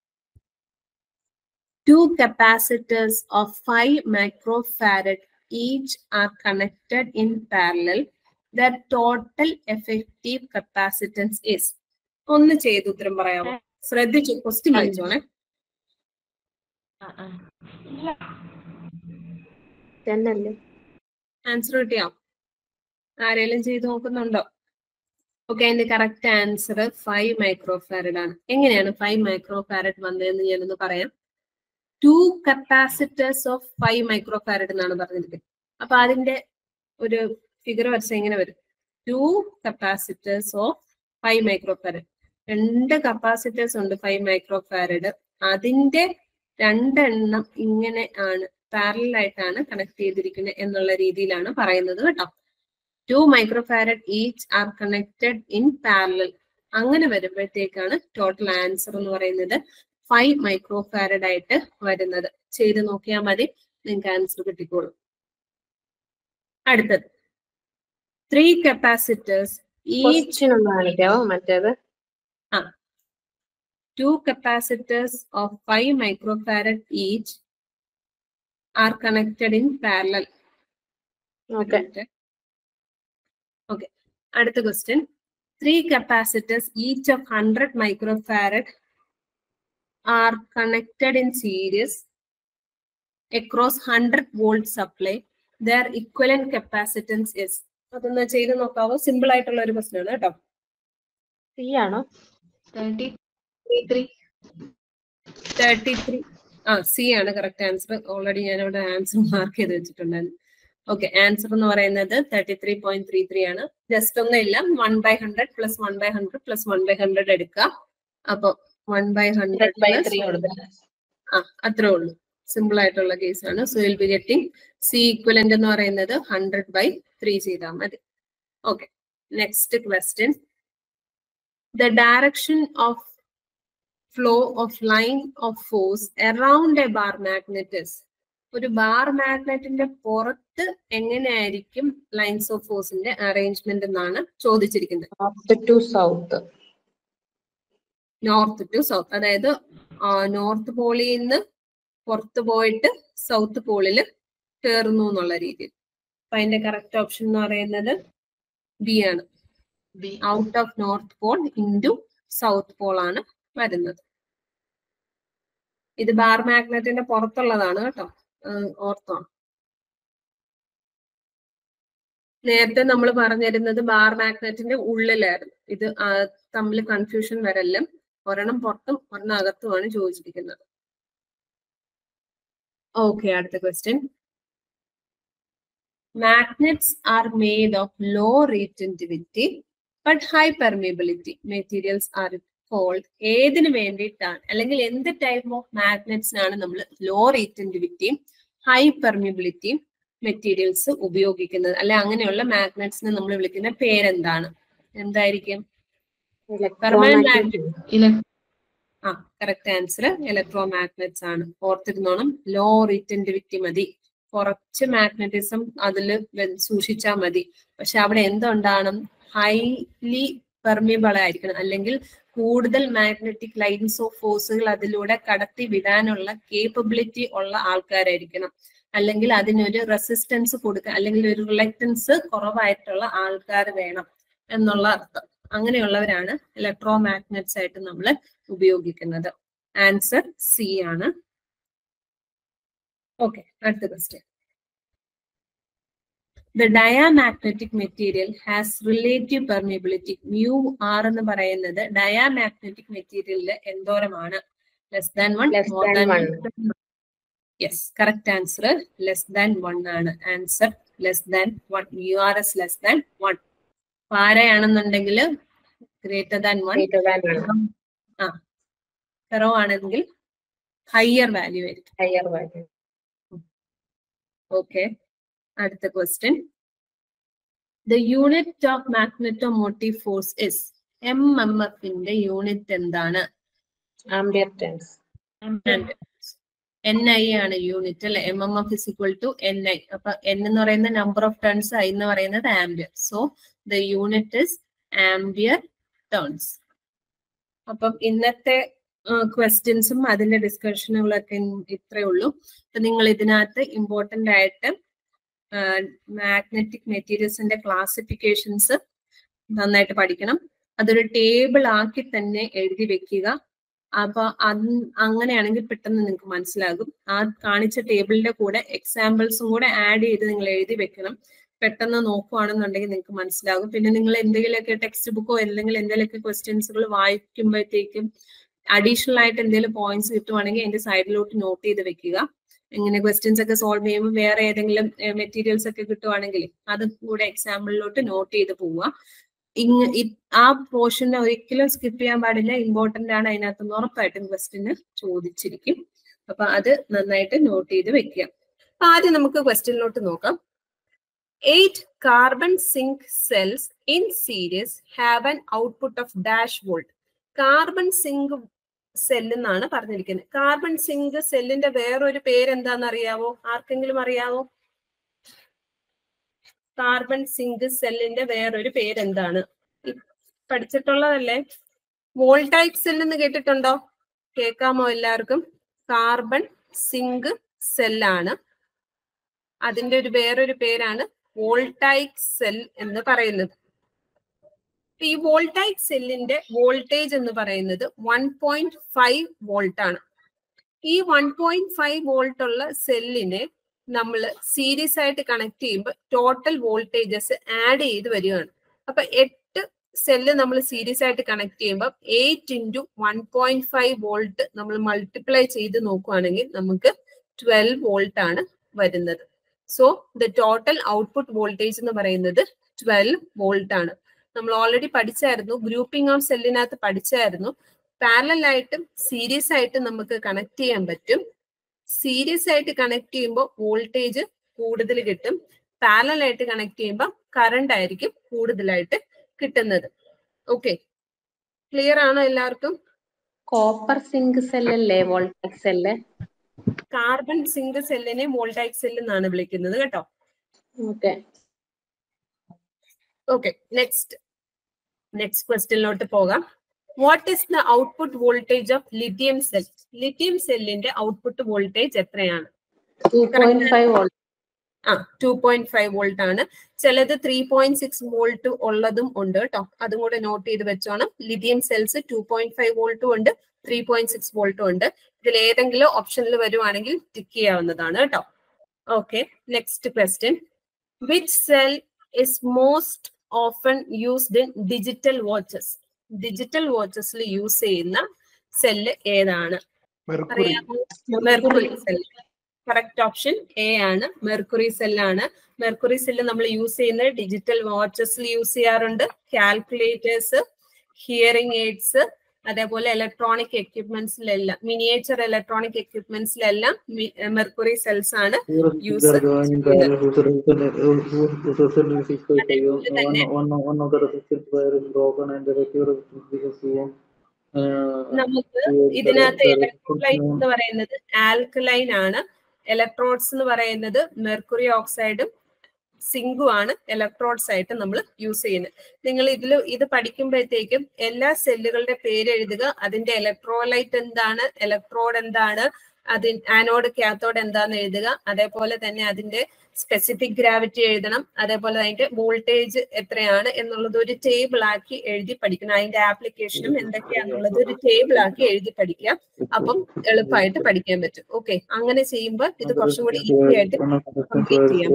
two capacitors of five microfarad each are connected in parallel the total effective capacitance is ഒന്ന് ചെയ്ത് ഉത്തരം പറയാമോ ശ്രദ്ധിച്ചു ക്വസ്റ്റ്യൻ വായിച്ചോണേ ടെൻ അല്ലേ ആൻസർ കിട്ടിയോ ആരെങ്കിലും ചെയ്ത് നോക്കുന്നുണ്ടോ ഓക്കെ അതിന്റെ കറക്റ്റ് ആൻസർ ഫൈവ് മൈക്രോഫാരഡ് ആണ് എങ്ങനെയാണ് ഫൈവ് മൈക്രോഫാരഡ് വന്നതെന്ന് ഞാനൊന്ന് പറയാം two capacitors of five microfarad എന്നാണ് പറഞ്ഞിരിക്കുന്നത് അപ്പൊ അതിന്റെ ഒരു ഫിഗർ വരച്ച എങ്ങനെ വരും two capacitors of five microfarad രണ്ട് കപ്പാസിറ്റേഴ്സ് ഉണ്ട് ഫൈവ് മൈക്രോഫാരഡ് അതിന്റെ രണ്ടെണ്ണം ഇങ്ങനെ ആണ് പാരലൽ ആയിട്ടാണ് കണക്ട് ചെയ്തിരിക്കുന്നത് എന്നുള്ള രീതിയിലാണ് പറയുന്നത് കേട്ടോ two microfarad each are connected in parallel അങ്ങനെ വരുമ്പോഴത്തേക്കാണ് ടോട്ടൽ ആൻസർ എന്ന് പറയുന്നത് ഫൈവ് മൈക്രോഫാരഡ് ആയിട്ട് വരുന്നത് ചെയ്ത് നോക്കിയാൽ മതി നിങ്ങൾക്ക് ആൻസർ കിട്ടിക്കോളും അടുത്തത് ത്രീ കപ്പാസിറ്റേഴ്സ് ഈച്ച് ക്വസ്റ്റ്യൻ ഒന്ന് കാണിക്കാവോ മറ്റേത് ആ two capacitors of five microfarad each are connected in parallel okay okay അടുത്ത question three capacitors each of hundred microfarad are connected in series across 100 volt supply their equivalent capacitance is അതൊന്ന് ചെയ്ത് നോക്കാവോ simple ആയിട്ടുള്ള ഒരു question ആണ് കേട്ടോ C ആണോ thirty three three thirty three ആ C ആണ് കറക്റ്റ് ആൻസർ ഓൾറെഡി ഞാൻ ഇവിടെ ആൻസർ മാർക്ക് ചെയ്ത് വെച്ചിട്ടുണ്ടായിരുന്നു ഓക്കെ ആൻസർ എന്ന് പറയുന്നത് thirty three point three three ആണ് ജസ്റ്റ് ഒന്നും ഇല്ല one by hundred plus one by hundred plus one by hundred എടുക്കുക അപ്പൊ one by hundred by three കൊടുക്കുക ആ അത്രേ ഉള്ളൂ സിമ്പിൾ ആയിട്ടുള്ള കേസാണ് so will be getting C equivalent എന്ന് പറയുന്നത് ഹൺഡ്രഡ് ബൈ ത്രീ ചെയ്താൽ മതി okay next question the direction of flow of line of force around a bar magnet is ഒരു ബാർ മാഗ്നറ്റിന്റെ പുറത്ത് എങ്ങനെയായിരിക്കും ലൈൻസ് ഓഫ് ഫോഴ്സിന്റെ അറേഞ്ച്മെന്റ് എന്നാണ് ചോദിച്ചിരിക്കുന്നത് north to south north to south അതായത് നോർത്ത് പോളിൽ നിന്ന് പുറത്ത് പോയിട്ട് സൗത്ത് പോളില് കയറുന്നു എന്നുള്ള രീതിയിൽ അപ്പൊ അതിന്റെ കറക്റ്റ് ഓപ്ഷൻ എന്ന് പറയുന്നത് ബി ആണ് B out of north pole into south pole ആണ് വരുന്നത് ഇത് ബാർ മാഗ്നറ്റിന്റെ പുറത്തുള്ളതാണ് കേട്ടോ ഓർത്തോ നേരത്തെ നമ്മൾ പറഞ്ഞിരുന്നത് ബാർ മാഗ്നറ്റിന്റെ ഉള്ളിലായിരുന്നു ഇത് തമ്മിൽ കൺഫ്യൂഷൻ വരെല്ലാം ഒരെണ്ണം പുറത്തും ഒരെണ്ണം അകത്തുമാണ് ചോദിച്ചിരിക്കുന്നത് ഓക്കെ അടുത്ത question magnets are made of low retentivity but high permeability materials are called ഏതിനു വേണ്ടിയിട്ടാണ് അല്ലെങ്കിൽ എന്ത് ടൈപ്പ് ഓഫ് മാഗ്നറ്റ്സിനാണ് നമ്മൾ ലോ റീറ്റൻറ്റിവിറ്റിയും ഹൈ പെർമിബിലിറ്റിയും മെറ്റീരിയൽസ് ഉപയോഗിക്കുന്നത് അല്ലെ അങ്ങനെയുള്ള മാഗ്നറ്റ്സിനെ നമ്മൾ വിളിക്കുന്ന പേരെന്താണ് എന്തായിരിക്കും പെർമനന്റ് മാഗ്നറ്റ് ഇല ആ കറക്റ്റ് ആൻസർ ഇലക്ട്രോ മാഗ്നറ്റ്സ് ആണ് ഓർത്തിരുന്നോണം ലോ റിറ്റൻറ്റിവിറ്റി മതി കുറച്ച് മാഗ്നറ്റിസം അതിൽ സൂക്ഷിച്ചാൽ മതി പക്ഷെ അവിടെ എന്തുണ്ടാകണം ഹൈലി പെർമിബിൾ ആയിരിക്കണം അല്ലെങ്കിൽ കൂടുതൽ മാഗ്നറ്റിക് ലൈൻസ് ഓഫ് ഫോഴ്സുകൾ അതിലൂടെ കടത്തി വിടാനുള്ള കേപ്പബിലിറ്റി ഉള്ള ആൾക്കാരായിരിക്കണം അല്ലെങ്കിൽ അതിനൊരു റെസിസ്റ്റൻസ് കൊടുക്കുക അല്ലെങ്കിൽ ഒരു റിലക്റ്റൻസ് കുറവായിട്ടുള്ള ആൾക്കാർ വേണം എന്നുള്ള അർത്ഥം അങ്ങനെയുള്ളവരാണ് ഇലക്ട്രോ മാഗ്നറ്റ്സ് ആയിട്ട് നമ്മൾ ഉപയോഗിക്കുന്നത് ആൻസർ സി ആണ് ഓക്കെ അടുത്ത question the diamagnetic material has relative permeability mu R എന്ന് പറയുന്നത് ഡയാമാഗ്നറ്റിക് മെറ്റീരിയലിൽ എന്തോരമാണ് less than one Less more than than one. Yes correct answer less than one ആണ് answer less than one mu R is less than one ആരെയാണെന്നുണ്ടെങ്കിൽ greater than one Greater than one. ആ ferro ആണെങ്കിൽ higher value ആയിരിക്കും Higher value. Okay അടുത്ത question the unit of മാഗ്നറ്റോമോട്ടീവ് force is M M എഫിന്റെ unit എന്താണ് Ampere turns. N I ആണ് unit അല്ലെ M M F is equal to N I അപ്പൊ N എന്ന് പറയുന്ന നമ്പർ ഓഫ് ടേൺസ് ഐ എന്ന് പറയുന്നത് ampere so the unit is ampere turns അപ്പം ഇന്നത്തെ ക്വസ്റ്റ്യൻസും അതിന്റെ ഡിസ്കഷനുകളൊക്കെ ഇത്രയേ ഉള്ളൂ അപ്പൊ നിങ്ങൾ ഇതിനകത്ത് ഇമ്പോർട്ടന്റ് ആയിട്ട് മാഗ്നറ്റിക് മെറ്റീരിയൽസിന്റെ ക്ലാസിഫിക്കേഷൻസ് നന്നായിട്ട് പഠിക്കണം അതൊരു ടേബിൾ ആക്കി തന്നെ എഴുതി വെക്കുക അപ്പൊ അത് അങ്ങനെയാണെങ്കിൽ പെട്ടെന്ന് നിങ്ങൾക്ക് മനസ്സിലാകും ആ കാണിച്ച ടേബിളിന്റെ കൂടെ എക്സാമ്പിൾസും കൂടെ ആഡ് ചെയ്ത് നിങ്ങൾ എഴുതി വെക്കണം പെട്ടെന്ന് നോക്കുവാണെന്നുണ്ടെങ്കിൽ നിങ്ങൾക്ക് മനസ്സിലാകും പിന്നെ നിങ്ങൾ എന്തെങ്കിലുമൊക്കെ ടെക്സ്റ്റ് ബുക്കോ അല്ലെങ്കിൽ എന്തെങ്കിലുമൊക്കെ ക്വസ്റ്റ്യൻസുകൾ വായിക്കുമ്പോഴത്തേക്കും അഡീഷണൽ ആയിട്ട് എന്തെങ്കിലും പോയിന്റ്സ് കിട്ടുവാണെങ്കിൽ അതിന്റെ സൈഡിലോട്ട് നോട്ട് ചെയ്ത് വെക്കുക ഇങ്ങനെ ക്വസ്റ്റ്യൻസ് ഒക്കെ സോൾവ് ചെയ്യുമ്പോൾ വേറെ ഏതെങ്കിലും മെറ്റീരിയൽസ് ഒക്കെ കിട്ടുവാണെങ്കിൽ അത് കൂടെ എക്സാമ്പിളിലോട്ട് നോട്ട് ചെയ്ത് പോവുക ഇങ് ഇ- ആ പോർഷനെ ഒരിക്കലും സ്കിപ്പ് ചെയ്യാൻ പാടില്ല ഇമ്പോർട്ടന്റ് ആണ് അതിനകത്ത് ഉറപ്പായിട്ടും ക്വസ്റ്റ്യന് ചോദിച്ചിരിക്കും അപ്പൊ അത് നന്നായിട്ട് നോട്ട് ചെയ്ത് വെക്കുക അപ്പൊ ആദ്യം നമുക്ക് ക്വസ്റ്റ്യനിലോട്ട് നോക്കാം eight carbon zinc cells in series have an output of dash volt carbon zinc cell എന്നാണ് പറഞ്ഞിരിക്കുന്നത് കാർബൺ സിങ്ക് സെല്ലിന്റെ വേറൊരു പേരെന്താന്ന് അറിയാവോ ആർക്കെങ്കിലും അറിയാവോ കാർബൺ സിങ്ക് സെല്ലിന്റെ വേറൊരു പേരെന്താണ് ഈ പഠിച്ചിട്ടുള്ളതല്ലേ വോൾട്ടൈക് സെൽ എന്ന് കേട്ടിട്ടുണ്ടോ കേൾക്കാമോ എല്ലാവർക്കും കാർബൺ സിങ്ക് സെല്ലാണ് അതിന്റെ ഒരു വേറൊരു പേരാണ് വോൾട്ടൈക് സെൽ എന്ന് പറയുന്നത് ഈ വോൾട്ടൈക് സെല്ലിന്റെ വോൾട്ടേജ് എന്ന് പറയുന്നത് വൺ പോയിന്റ് ഫൈവ് വോൾട്ട് ആണ് ഈ വൺ പോയിന്റ് ഫൈവ് വോൾട്ട് ഉള്ള സെല്ലിനെ നമ്മൾ സീരീസ് ആയിട്ട് കണക്ട് ചെയ്യുമ്പോൾ ടോട്ടൽ വോൾട്ടേജസ് ആഡ് ചെയ്ത് വരികയാണ് അപ്പൊ എട്ട് സെല്ല് നമ്മൾ സീരീസ് ആയിട്ട് കണക്ട് ചെയ്യുമ്പോൾ eight into one point five volt നമ്മൾ മൾട്ടിപ്ലൈ ചെയ്ത് നോക്കുവാണെങ്കിൽ നമുക്ക് ട്വൽവ് വോൾട്ട് ആണ് വരുന്നത് so the total output voltage എന്ന് പറയുന്നത് ട്വൽവ് വോൾട്ട് ആണ് നമ്മൾ ഓൾറെഡി പഠിച്ചായിരുന്നു ഗ്രൂപ്പിംഗ് ഓഫ് സെല്ലിനകത്ത് പഠിച്ചായിരുന്നു പാരലൽ ആയിട്ടും സീരീസ് ആയിട്ടും നമുക്ക് കണക്ട് ചെയ്യാൻ പറ്റും സീരീസ് ആയിട്ട് കണക്ട് ചെയ്യുമ്പോൾ വോൾട്ടേജ് കൂടുതൽ കിട്ടും പാരലൽ ആയിട്ട് കണക്ട് ചെയ്യുമ്പോൾ കറണ്ട് ആയിരിക്കും കൂടുതലായിട്ട് കിട്ടുന്നത് ഓക്കെ ക്ലിയർ ആണോ എല്ലാവർക്കും കോപ്പർ സിങ്ക് സെല്ലല്ലേ വോൾട്ടക് സെല്ല് കാർബൺ സിങ്ക് സെല്ലിനെ വോൾട്ടൈക് സെൽ എന്നാണ് വിളിക്കുന്നത് കേട്ടോ ഓക്കെ ഓക്കെ നെക്സ്റ്റ് നെക്സ്റ്റ് ക്വസ്റ്റ്യനിലോട്ട് പോകാം what is the output voltage of lithium cell lithium സെല്ലിന്റെ ഔട്ട്പുട്ട് വോൾട്ടേജ് എത്രയാണ് ടു പോയിന്റ് ഫൈവ് വോൾട്ട് ആ ടു പോയിന്റ് ഫൈവ് വോൾട്ട് ആണ് ചിലത് ത്രീ പോയിന്റ് സിക്സ് വോൾട്ട് ഉള്ളതും ഉണ്ട് കേട്ടോ അതും കൂടെ നോട്ട് ചെയ്ത് വെച്ചോണം lithium cells two point five വോൾട്ടും ഉണ്ട് ത്രീ പോയിന്റ് സിക്സ് വോൾട്ടും ഉണ്ട് ഇതിൽ ഏതെങ്കിലും ഓപ്ഷനിൽ വരുവാണെങ്കിൽ ടിക്ക് ചെയ്യാവുന്നതാണ് കേട്ടോ okay next question which cell is most often used in digital watches digital വാച്ചസിൽ യൂസ് ചെയ്യുന്ന സെല്ല് ഏതാണ് മെർക്കുറി അറിയാമോ mercury cell correct option A ആണ് മെർക്കുറി സെല്ലാണ് മെർക്കുറി സെല്ല് നമ്മൾ യൂസ് ചെയ്യുന്നത് ഡിജിറ്റൽ വാച്ചസിൽ യൂസ് ചെയ്യാറുണ്ട് കാൽക്കുലേറ്റേഴ്സ് ഹിയറിംഗ് എയ്ഡ്സ് അതേപോലെ ഇലക്ട്രോണിക് എക്യുപ്മെന്റ്സിലെല്ലാം മിനിയേച്ചർ ഇലക്ട്രോണിക് എക്യുപ്മെന്റ്സിലെല്ലാം മെർക്കുറി സെൽസ് ആണ് use തന്നെ നമുക്ക് ഇതിനകത്ത് ഇലക്ട്രോലൈറ്റ് എന്ന് പറയുന്നത് ആൽക്കലൈൻ ആണ് ഇലക്ട്രോഡ്സ് എന്ന് പറയുന്നത് മെർക്കുറി ഓക്സൈഡും സിങ്കും ആണ് ഇലക്ട്രോഡ്സ് ആയിട്ട് നമ്മൾ യൂസ് ചെയ്യുന്നത് നിങ്ങൾ ഇതിൽ ഇത് പഠിക്കുമ്പോഴത്തേക്കും എല്ലാ സെല്ലുകളുടെ പേര് എഴുതുക അതിന്റെ ഇലക്ട്രോലൈറ്റ് എന്താണ് ഇലക്ട്രോഡ് എന്താണ് അതിൻ ആനോഡ് കാത്തോഡ് എന്താന്ന് എഴുതുക അതേപോലെ തന്നെ അതിന്റെ സ്പെസിഫിക് ഗ്രാവിറ്റി എഴുതണം അതേപോലെ അതിന്റെ വോൾട്ടേജ് എത്രയാണ് എന്നുള്ളത് ഒരു ടേബിൾ ആക്കി എഴുതി പഠിക്കണം അതിന്റെ ആപ്ലിക്കേഷനും എന്തൊക്കെയാന്നുള്ളത് ഒരു ടേബിൾ ആക്കി എഴുതി പഠിക്കുക അപ്പം എളുപ്പമായിട്ട് പഠിക്കാൻ പറ്റും ഓക്കെ അങ്ങനെ ചെയ്യുമ്പോൾ ഇത് കുറച്ചും കൂടി ഈസി ആയിട്ട് complete ചെയ്യാം.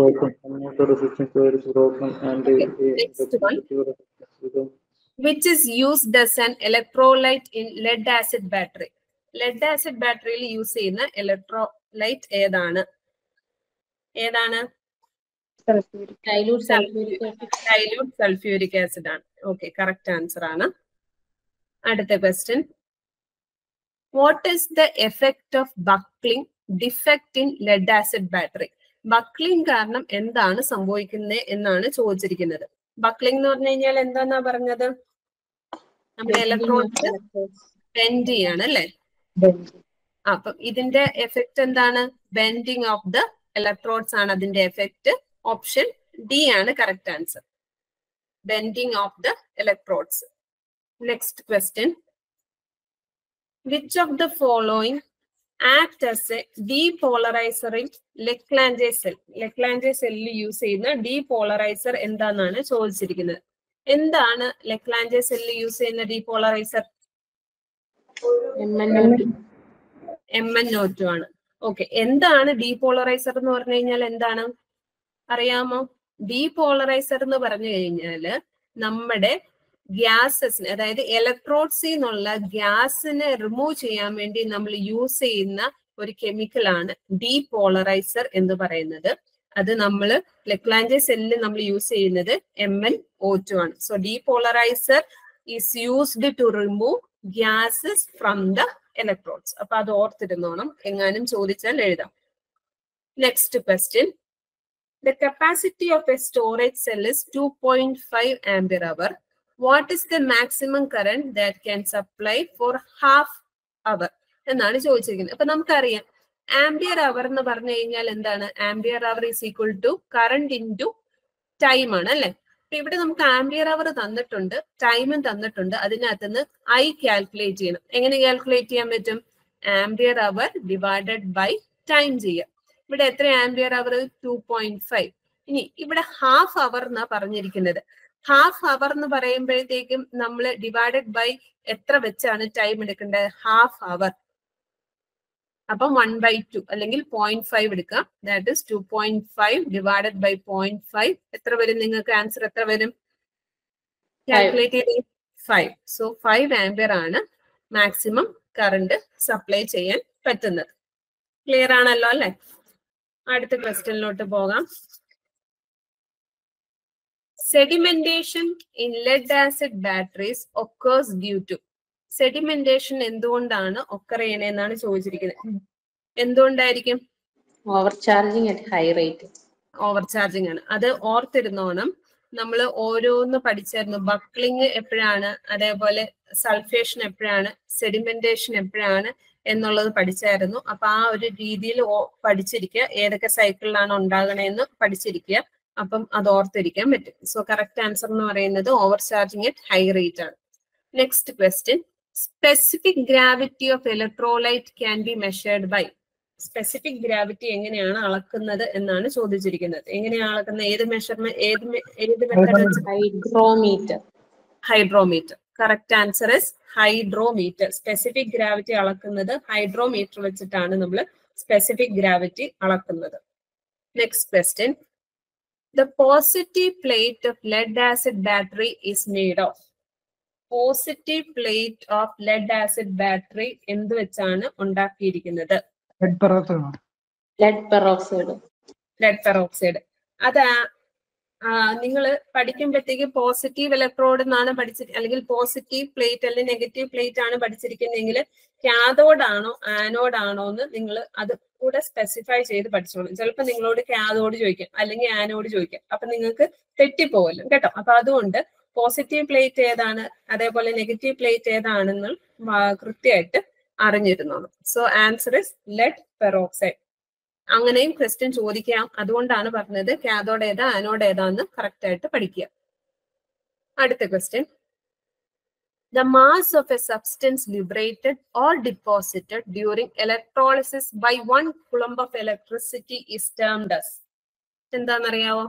next one. which is used as an electrolyte in lead acid battery lead acid ബാറ്ററിയിൽ യൂസ് ചെയ്യുന്ന ഇലക്ട്രോലൈറ്റ് ഏതാണ് ഏതാണ് dilute sulphuric dilute sulphuric acid ആണ് ഓക്കെ കറക്റ്റ് ആൻസർ ആണ് അടുത്ത question what is the effect of buckling defect in lead acid battery buckling കാരണം എന്താണ് സംഭവിക്കുന്നത് എന്നാണ് ചോദിച്ചിരിക്കുന്നത് ബക്ലിംഗ് എന്ന് പറഞ്ഞു കഴിഞ്ഞാൽ എന്താന്നാ പറഞ്ഞത് നമ്മുടെ ഇലക്ട്രോൺസ് ബെൻഡ് ചെയ്യാണ് അല്ലേ ആ, അപ്പം ഇതിന്റെ എഫക്ട് എന്താണ് ബെൻഡിങ് ഓഫ് ദ ഇലക്ട്രോഡ്സ് ആണ് അതിന്റെ എഫക്ട് ഓപ്ഷൻ ഡി ആണ് correct answer bending of the electrodes next question which of the following act as a depolariser in Leclanche cell Leclanche സെല്ലിൽ യൂസ് ചെയ്യുന്ന ഡീപോളറൈസർ എന്താണെന്നാണ് ചോദിച്ചിരിക്കുന്നത് എന്താണ് ലെക്ലാൻജെ സെല്ലിൽ യൂസ് ചെയ്യുന്ന depolariser M N O two ആണ് okay എന്താണ് ഡീപോളറൈസർ എന്ന് പറഞ്ഞു കഴിഞ്ഞാൽ എന്താണ് അറിയാമോ ഡീപോളറൈസർ എന്ന് പറഞ്ഞു കഴിഞ്ഞാല് നമ്മുടെ ഗ്യാസസിന് അതായത് ഇലക്ട്രോഡ്സിൽ നിന്നുള്ള ഗ്യാസിനെ റിമൂവ് ചെയ്യാൻ വേണ്ടി നമ്മൾ യൂസ് ചെയ്യുന്ന ഒരു കെമിക്കലാണ് ഡീപോളറൈസർ എന്ന് പറയുന്നത് അത് നമ്മൾ ലെക്ലാൻജെ സെല്ലിൽ നമ്മൾ യൂസ് ചെയ്യുന്നത് എം എൻ ഒ ടു ആണ് so depolariser is used to remove gases from the electrodes അപ്പൊ അത് ഓർത്തിരുന്നോണം എങ്ങാനും ചോദിച്ചാൽ എഴുതാം next question the capacity of a storage cell is two point five ampere hour what is the maximum current that can supply for half hour എന്നാണ് ചോദിച്ചിരിക്കുന്നത് അപ്പൊ നമുക്കറിയാം ആംബിയർ അവർ എന്ന് പറഞ്ഞു കഴിഞ്ഞാൽ എന്താണ് ampere hour is equal to current into time ടൈം ആണ് അല്ലെ അപ്പൊ ഇവിടെ നമുക്ക് ആംബിയർ അവർ തന്നിട്ടുണ്ട് ടൈമും തന്നിട്ടുണ്ട് അതിനകത്ത് നിന്ന് ഐ കാൽക്കുലേറ്റ് ചെയ്യണം എങ്ങനെ കാൽക്കുലേറ്റ് ചെയ്യാൻ പറ്റും ampere hour divided by time ചെയ്യാം ഇവിടെ എത്ര ampere hour two point five ഇനി ഇവിടെ ഹാഫ് അവർ എന്നാ പറഞ്ഞിരിക്കുന്നത് ഹാഫ് അവർ എന്ന് പറയുമ്പോഴത്തേക്കും നമ്മൾ ഡിവൈഡഡ് ബൈ എത്ര വെച്ചാണ് ടൈം എടുക്കേണ്ടത് ഹാഫ് അവർ അപ്പം വൺ ബൈ ടു അല്ലെങ്കിൽ പോയിന്റ് ഫൈവ് എടുക്കാം that is two point five divided by point five എത്ര വരും നിങ്ങൾക്ക് ആൻസർ എത്ര വരും കാൽക്കുലേറ്റ് ചെയ്ത് ഫൈവ് സോ ഫൈവ് ആംബിയർ ആണ് മാക്സിമം കറണ്ട് സപ്ലൈ ചെയ്യാൻ പറ്റുന്നത് ക്ലിയർ ആണല്ലോ അല്ലെ അടുത്ത ക്വസ്റ്റ്യനിലോട്ട് പോകാം sedimentation in lead acid batteries occurs due to sedimentation എന്തുകൊണ്ടാണ് ഒക്കർ ചെയ്യണേന്നാണ് ചോദിച്ചിരിക്കുന്നത് എന്തുകൊണ്ടായിരിക്കും over charging at high rate over charging ആണ് അത് ഓർത്തിരുന്നോണം നമ്മൾ ഓരോന്ന് പഠിച്ചായിരുന്നു ബക്ലിംഗ് എപ്പോഴാണ് അതേപോലെ സൾഫേഷൻ എപ്പോഴാണ് സെഡിമെന്റേഷൻ എപ്പോഴാണ് എന്നുള്ളത് പഠിച്ചായിരുന്നു അപ്പൊ ആ ഒരു രീതിയിൽ പഠിച്ചിരിക്കുക ഏതൊക്കെ സൈക്കിളിലാണ് ഉണ്ടാകണേന്ന് പഠിച്ചിരിക്കുക അപ്പം അത് ഓർത്തിരിക്കാൻ പറ്റും സോ കറക്റ്റ് ആൻസർ എന്ന് പറയുന്നത് over charging at high rate ആണ് next question specific gravity of electrolyte can be measured by specific gravity എങ്ങനെയാണ് അളക്കുന്നത് എന്നാണ് ചോദിച്ചിരിക്കുന്നത് എങ്ങനെയാണ് അളക്കുന്നത് ഏത് മെഷർമെന്റ് ഏത് മെ- ഏത് മെത്തേഡ് വെച്ച് hydrometer hydrometer correct answer is hydrometer specific gravity അളക്കുന്നത് ഹൈഡ്രോമീറ്റർ വെച്ചിട്ടാണ് നമ്മൾ സ്പെസിഫിക് ഗ്രാവിറ്റി അളക്കുന്നത് next question the positive plate of lead acid battery is made of positive plate of lead acid battery എന്ത് വെച്ചാണ് ഉണ്ടാക്കിയിരിക്കുന്നത് lead peroxide lead peroxide lead peroxide അത് നിങ്ങൾ പഠിക്കുമ്പോഴത്തേക്ക് പോസിറ്റീവ് ഇലക്ട്രോഡ് എന്നാണ് പഠിച്ചത് അല്ലെങ്കിൽ പോസിറ്റീവ് പ്ലേറ്റ് അല്ലെങ്കിൽ നെഗറ്റീവ് പ്ലേറ്റ് ആണ് പഠിച്ചിരിക്കുന്നതെങ്കിൽ കാഥോഡ് ആണോ ആനോഡ് ആണോ എന്ന് നിങ്ങൾ അത് കൂടെ സ്പെസിഫൈ ചെയ്ത് പഠിച്ചോളും ചിലപ്പോൾ നിങ്ങളോട് കാഥോഡ് ചോദിക്കാം അല്ലെങ്കിൽ ആനോഡ് ചോദിക്കാം അപ്പൊ നിങ്ങൾക്ക് തെറ്റിപ്പോവല്ലോ കേട്ടോ അപ്പൊ അതുകൊണ്ട് പോസിറ്റീവ് പ്ലേറ്റ് ഏതാണ് അതേപോലെ നെഗറ്റീവ് പ്ലേറ്റ് ഏതാണെന്ന് വ- കൃത്യമായിട്ട് അറിഞ്ഞിരുന്നോളൂ so answer is lead peroxide അങ്ങനെയും ക്വസ്റ്റ്യൻ ചോദിക്കാം അതുകൊണ്ടാണ് പറഞ്ഞത് കാഥോഡ് ഏതാ ആനോഡ് ഏതാന്ന് കറക്റ്റ് ആയിട്ട് പഠിക്കുക അടുത്ത question the mass of a substance liberated or deposited during electrolysis by one coulomb of electricity is termed as എന്താണെന്നറിയാവോ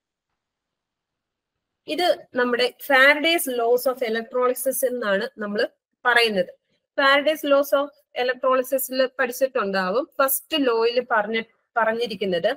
ഇത് നമ്മുടെ ഫാരഡേസ് ലോസ് ഓഫ് ഇലക്ട്രോളിസിസ് എന്നാണ് നമ്മൾ പറയുന്നത് ഫാരഡേസ് ലോസ് ഓഫ് ഇലക്ട്രോളിസിസിൽ പഠിച്ചിട്ടുണ്ടാവും ഫസ്റ്റ് ലോയിൽ പറഞ്ഞ പറഞ്ഞിരിക്കുന്നത്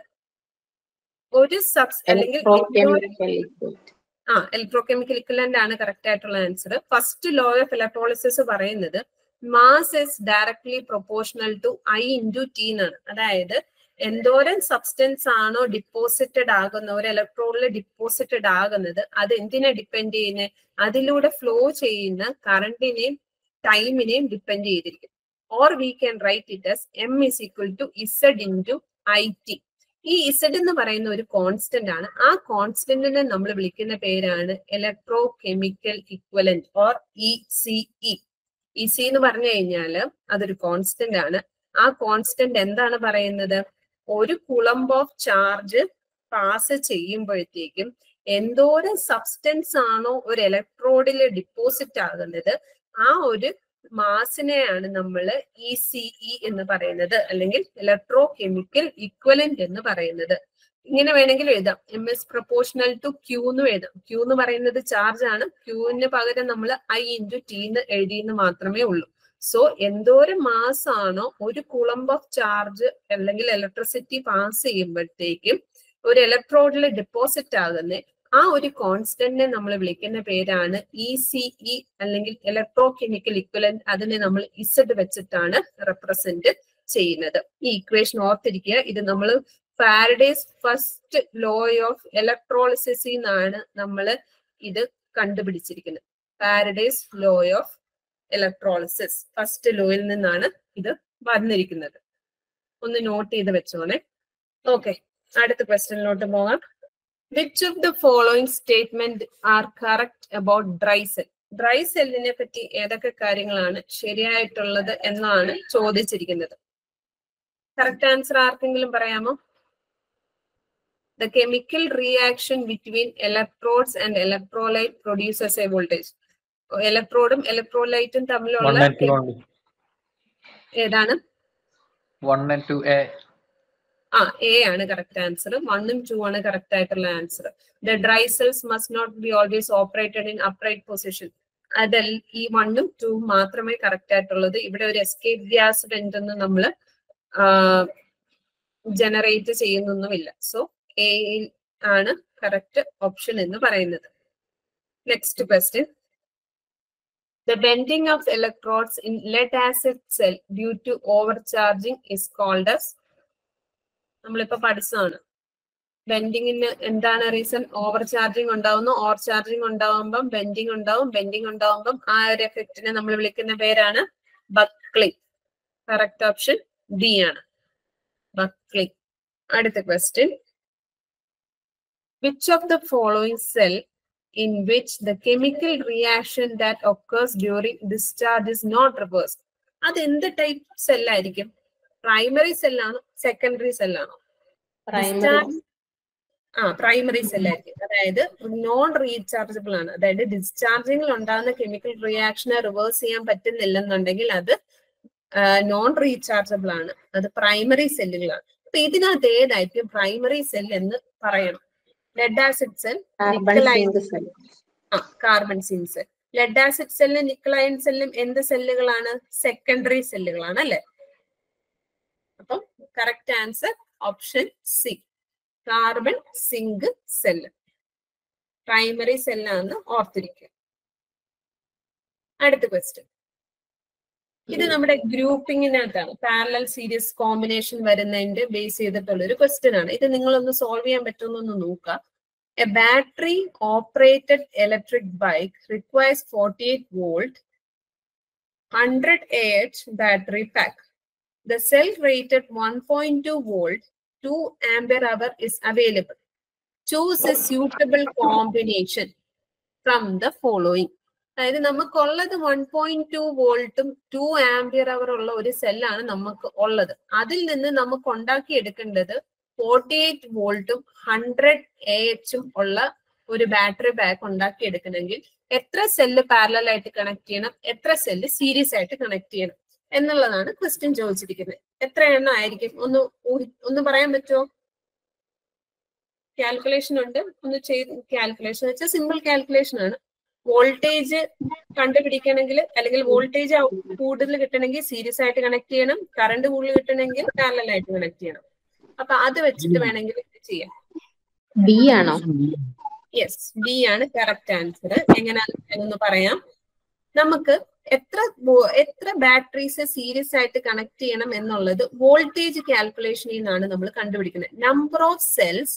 ഒരു സബ്സ് അല്ലെങ്കിൽ ഇലക്ട്രോകെമിക്കൽ ഇക്വറ്റ് ആ ഇലക്ട്രോകെമിക്കൽ ഇക്വലന്റ് ആണ് കറക്റ്റ് ആയിട്ടുള്ള answer first law of electrolysis പറയുന്നത് mass is directly proportional to I into T എന്നാണ് അതായത് എന്തോരം സബ്സ്റ്റൻസ് ആണോ ഡിപ്പോസിറ്റഡ് ആകുന്ന ഒരു ഇലക്ട്രോണിൽ ഡിപ്പോസിറ്റഡ് ആകുന്നത് അത് എന്തിനെ ഡിപ്പെൻഡ് ചെയ്യുന്നത് അതിലൂടെ ഫ്ലോ ചെയ്യുന്ന കറണ്ടിനെയും ടൈമിനെയും ഡിപ്പെൻഡ് ചെയ്തിരിക്കും or we can write it as M is equal to Z into I T ഈ ഇസഡ് എന്ന് പറയുന്ന ഒരു കോൺസ്റ്റന്റ് ആണ് ആ കോൺസ്റ്റന്റിനെ നമ്മൾ വിളിക്കുന്ന പേരാണ് electrochemical equivalent or E C E E C എന്ന് പറഞ്ഞു കഴിഞ്ഞാൽ അതൊരു കോൺസ്റ്റന്റ് ആണ് ആ കോൺസ്റ്റന്റ് എന്താണ് പറയുന്നത് ഒരു കുളമ്പ് ഓഫ് ചാർജ് പാസ് ചെയ്യുമ്പോഴത്തേക്കും എന്തോരം സബ്സ്റ്റൻസ് ആണോ ഒരു ഇലക്ട്രോഡിൽ ഡിപ്പോസിറ്റ് ആകുന്നത് ആ ഒരു മാസിനെയാണ് നമ്മൾ ഇ സി ഇ എന്ന് പറയുന്നത് അല്ലെങ്കിൽ ഇലക്ട്രോ കെമിക്കൽ ഇക്വലന്റ് എന്ന് പറയുന്നത് ഇങ്ങനെ വേണമെങ്കിൽ എഴുതാം M S proportional to Q എന്ന് എഴുതാം ക്യൂ എന്ന് പറയുന്നത് ചാർജ് ആണ് ക്യൂവിന് പകരം നമ്മൾ ഐ ഇൻറ്റു ടി എന്ന് എഴുതിയെന്ന് മാത്രമേ ഉള്ളൂ സോ എന്തോരം മാസ് ആണോ ഒരു കുളമ്പ് ഓഫ് ചാർജ് അല്ലെങ്കിൽ ഇലക്ട്രിസിറ്റി പാസ് ചെയ്യുമ്പോഴത്തേക്കും ഒരു ഇലക്ട്രോഡിൽ ഡെപ്പോസിറ്റ് ആകുന്ന ആ ഒരു കോൺസ്റ്റന്റിനെ നമ്മൾ വിളിക്കുന്ന പേരാണ് ഇ സി ഇ അല്ലെങ്കിൽ ഇലക്ട്രോ കെമിക്കൽ ഇക്വലന്റ് അതിനെ നമ്മൾ ഇസഡ് വെച്ചിട്ടാണ് റെപ്രസെന്റ് ചെയ്യുന്നത് ഈ ഇക്വേഷൻ ഓർത്തിരിക്കുക ഇത് നമ്മൾ Faraday's first law of electrolysis എന്നാണ് നമ്മൾ ഇത് കണ്ടുപിടിച്ചിരിക്കുന്നത് Faraday's law of electrolysis first ലോയിൽ നിന്നാണ് ഇത് വന്നിരിക്കുന്നത് ഒന്ന് നോട്ട് ചെയ്ത് വെച്ചോണേ ഓക്കെ അടുത്ത ക്വസ്റ്റ്യനിലോട്ട് പോകാം which of the following statement are correct about dry cell dry സെല്ലിനെ പറ്റി ഏതൊക്കെ കാര്യങ്ങളാണ് ശരിയായിട്ടുള്ളത് എന്നാണ് ചോദിച്ചിരിക്കുന്നത് കറക്റ്റ് ആൻസർ ആർക്കെങ്കിലും പറയാമോ the chemical reaction between electrodes and electrolyte produces a voltage. ഇലക്ട്രോഡും ഇലക്ട്രോലൈറ്റും One തമ്മിലുള്ള and two only. ഏതാണ് One and two A. ആ എ ആണ് കറക്റ്റ് ആൻസർ വണ്ണും ടു ആണ് കറക്റ്റ് ആയിട്ടുള്ള answer the dry cells must not be always operated in upright position അതിൽ ഈ വണ്ണും ടു മാത്രമേ കറക്റ്റ് ആയിട്ടുള്ളത് ഇവിടെ ഒരു എസ്കേപ്പ് ഗ്യാസ് വെന്റ് ഒന്നും നമ്മൾ ജനറേറ്റ് ചെയ്യുന്നൊന്നുമില്ല സോ എ ആണ് കറക്റ്റ് ഓപ്ഷൻ എന്ന് പറയുന്നത് next question The bending of electrodes in lead acid cell due to overcharging is called as നമ്മളിപ്പോ പഠിച്ചതാണ് ബെൻഡിങ്ങിന് എന്താണ് റീസൺ ഓവർ ചാർജിങ് ഉണ്ടാവുന്നു ഓവർ ചാർജിങ് ഉണ്ടാവുമ്പം ബെൻഡിങ് ഉണ്ടാവും ബെൻഡിങ് ഉണ്ടാവുമ്പം ആ ഒരു എഫക്റ്റിനെ നമ്മൾ വിളിക്കുന്ന പേരാണ് ബക്ലിംഗ് കറക്റ്റ് ഓപ്ഷൻ ഡി ആണ് ബക്ലിംഗ് അടുത്ത question which of the following cell in which the chemical reaction that occurs during discharge is not reversed. അത് എന്ത് ടൈപ്പ് സെല്ലായിരിക്കും പ്രൈമറി സെല്ലാണോ സെക്കൻഡറി സെല്ലാണോ പ്രൈമറി ആ പ്രൈമറി സെല്ലായിരിക്കും അതായത് നോൺ റീചാർജബിൾ ആണ് അതായത് ഡിസ്ചാർജിങ്ങിൽ ഉണ്ടാകുന്ന കെമിക്കൽ റിയാക്ഷനെ റിവേഴ്സ് ചെയ്യാൻ പറ്റുന്നില്ലെന്നുണ്ടെങ്കിൽ അത് നോൺ റീചാർജബിൾ ആണ് അത് പ്രൈമറി സെല്ലുകളാണ് അപ്പൊ ഇതിനകത്ത് ഏതായിരിക്കും പ്രൈമറി സെൽ എന്ന് പറയണം lead acid cell carbon zinc cell ആ carbon zinc cell lead acid സെല്ലും നിക്ലൈൻ സെല്ലും എന്ത് സെല്ലുകളാണ് സെക്കൻഡറി സെല്ലുകളാണ് അല്ലെ അപ്പം correct answer option C carbon zinc cell primary സെല്ലാന്ന് ഓർത്തിരിക്കുക അടുത്ത ക്വസ്റ്റ്യൻ ഇത് നമ്മുടെ ഗ്രൂപ്പിങ്ങിനകത്താണ് പാരലൽ സീരീസ് കോമ്പിനേഷൻ വരുന്നതിന്റെ ബേസ് ചെയ്തിട്ടുള്ള ഒരു ക്വസ്റ്റ്യൻ ആണ് ഇത് നിങ്ങളൊന്ന് സോൾവ് ചെയ്യാൻ പറ്റുമെന്നൊന്ന് നോക്കുക a battery operated electric bike requires forty eight volt hundred A H battery pack the cell rated one point two volt two ampere hour is available choose a suitable combination from the following അതായത് നമുക്കുള്ളത് one point two വോൾട്ടും two ampere hour ഉള്ള ഒരു സെല്ലാണ് നമുക്ക് ഉള്ളത് അതിൽ നിന്ന് നമുക്ക് ഉണ്ടാക്കിയെടുക്കേണ്ടത് ഫോർട്ടി എയ്റ്റ് വോൾട്ടും ഹൺഡ്രഡ് എ എച്ചും ഉള്ള ഒരു ബാറ്ററി ബാക്ക് ഉണ്ടാക്കിയെടുക്കണമെങ്കിൽ എത്ര സെല്ല് പാരലൽ ആയിട്ട് കണക്ട് ചെയ്യണം എത്ര സെല്ല് സീരീസ് ആയിട്ട് കണക്ട് ചെയ്യണം എന്നുള്ളതാണ് ക്വസ്റ്റ്യൻ ചോദിച്ചിരിക്കുന്നത് എത്ര എണ്ണം ആയിരിക്കും ഒന്ന് ഊഹി- ഒന്ന് പറയാൻ പറ്റുമോ കാൽക്കുലേഷൻ ഉണ്ട് ഒന്ന് ചെയ്ത് കാൽക്കുലേഷൻ വെച്ചാൽ സിമ്പിൾ കാൽക്കുലേഷൻ ആണ് വോൾട്ടേജ് കണ്ടുപിടിക്കണമെങ്കിൽ അല്ലെങ്കിൽ വോൾട്ടേജ് കൂടുതൽ കിട്ടണമെങ്കിൽ സീരീസ് ആയിട്ട് കണക്ട് ചെയ്യണം കറണ്ട് കൂടുതൽ കിട്ടണമെങ്കിൽ പാരലൽ ആയിട്ട് കണക്ട് ചെയ്യണം അപ്പൊ അത് വെച്ചിട്ട് വേണമെങ്കിൽ ഇത് ചെയ്യാം ബി ആണോ യെസ് ബി ആണ് കറക്റ്റ് ആൻസർ എങ്ങനെയാണെന്ന് പറയാം നമുക്ക് എത്ര വോ- എത്ര ബാറ്ററീസ് സീരീസ് ആയിട്ട് കണക്ട് ചെയ്യണം എന്നുള്ളത് വോൾട്ടേജ് കാൽക്കുലേഷനിൽ നിന്നാണ് നമ്മൾ കണ്ടുപിടിക്കുന്നത് number of cells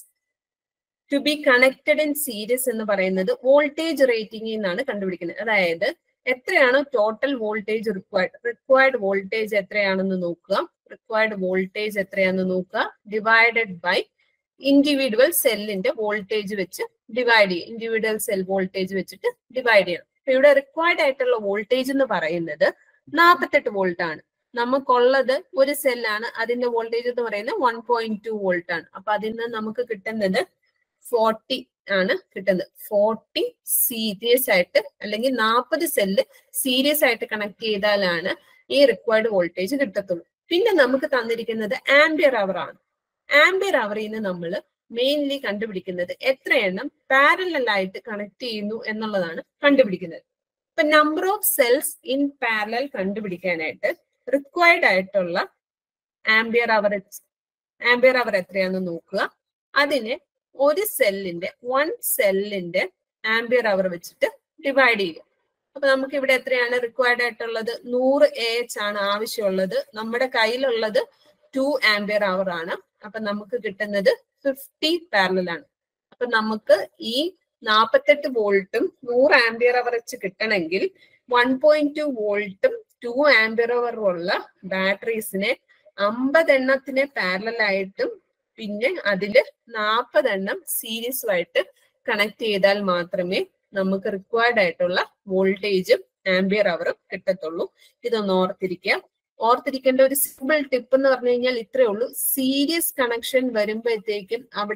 to be connected in series എന്ന് പറയുന്നത് വോൾട്ടേജ് റേറ്റിംഗിൽ നിന്നാണ് കണ്ടുപിടിക്കുന്നത് അതായത് എത്രയാണ് total voltage required required voltage എത്രയാണെന്ന് നോക്കുക റിക്വയർഡ് വോൾട്ടേജ് എത്രയാണെന്ന് നോക്കുക ഡിവൈഡഡ് ബൈ ഇൻഡിവിജ്വൽ സെല്ലിന്റെ വോൾട്ടേജ് വെച്ച് ഡിവൈഡ് ചെയ്യും ഇൻഡിവിജ്വൽ സെൽ വോൾട്ടേജ് വെച്ചിട്ട് ഡിവൈഡ് ചെയ്യണം അപ്പൊ ഇവിടെ റിക്വയർഡ് ആയിട്ടുള്ള വോൾട്ടേജ് എന്ന് പറയുന്നത് നാൽപ്പത്തെട്ട് വോൾട്ട് ആണ് നമുക്കുള്ളത് ഒരു സെല്ലാണ് അതിന്റെ വോൾട്ടേജ് എന്ന് പറയുന്നത് വൺ പോയിന്റ് ടു വോൾട്ട് ആണ് അപ്പൊ അതിൽ നിന്ന് നമുക്ക് കിട്ടുന്നത് ഫോർട്ടി ആണ് കിട്ടുന്നത് ഫോർട്ടി സീരിയസ് ആയിട്ട് അല്ലെങ്കിൽ നാൽപ്പത് സെല്ല് സീരിയസ് ആയിട്ട് കണക്ട് ചെയ്താലാണ് ഈ റിക്വയർഡ് വോൾട്ടേജ് കിട്ടത്തുള്ളൂ പിന്നെ നമുക്ക് തന്നിരിക്കുന്നത് ആംബിയർ അവർ ആണ് ആംബിയർ അവറിൽ നിന്ന് നമ്മൾ മെയിൻലി കണ്ടുപിടിക്കുന്നത് എത്ര എണ്ണം പാരലൽ ആയിട്ട് കണക്ട് ചെയ്യുന്നു എന്നുള്ളതാണ് കണ്ടുപിടിക്കുന്നത് ഇപ്പൊ number of cells in parallel കണ്ടുപിടിക്കാനായിട്ട് റിക്വയർഡ് ആയിട്ടുള്ള ആംബിയർ അവർ ആംബിയർ അവർ എത്രയാണെന്ന് നോക്കുക അതിനെ ഒരു സെല്ലിന്റെ വൺ സെല്ലിന്റെ ആംബിയർ അവർ വെച്ചിട്ട് ഡിവൈഡ് ചെയ്യുക അപ്പൊ നമുക്ക് ഇവിടെ എത്രയാണ് റിക്വയർഡ് ആയിട്ടുള്ളത് നൂറ് എ എച്ച് ആണ് ആവശ്യമുള്ളത് നമ്മുടെ കയ്യിലുള്ളത് ടു ആംബിയർ അവർ ആണ് അപ്പൊ നമുക്ക് കിട്ടുന്നത് ഫിഫ്റ്റി പാരലൽ ആണ് അപ്പൊ നമുക്ക് ഈ നാൽപ്പത്തെട്ട് വോൾട്ടും നൂറ് ആംബിയർ അവർ വെച്ച് കിട്ടണമെങ്കിൽ വൺ പോയിന്റ് ടു വോൾട്ടും ടു ആംബിയർ അവർ ഉള്ള ബാറ്ററീസിനെ അമ്പതെണ്ണത്തിന് പാരലൽ ആയിട്ടും പിന്നെ അതില് നാൽപ്പതെണ്ണം സീരീസുമായിട്ട് കണക്ട് ചെയ്താൽ മാത്രമേ നമുക്ക് റിക്വയർഡ് ആയിട്ടുള്ള വോൾട്ടേജും ആംബിയർ അവറും കിട്ടത്തുള്ളൂ ഇതൊന്ന് ഓർത്തിരിക്കുക ഓർത്തിരിക്കേണ്ട ഒരു സിമ്പിൾ ടിപ്പ് എന്ന് പറഞ്ഞു കഴിഞ്ഞാൽ ഇത്രയേ ഉള്ളൂ സീരിയസ് കണക്ഷൻ വരുമ്പോഴത്തേക്കും അവിടെ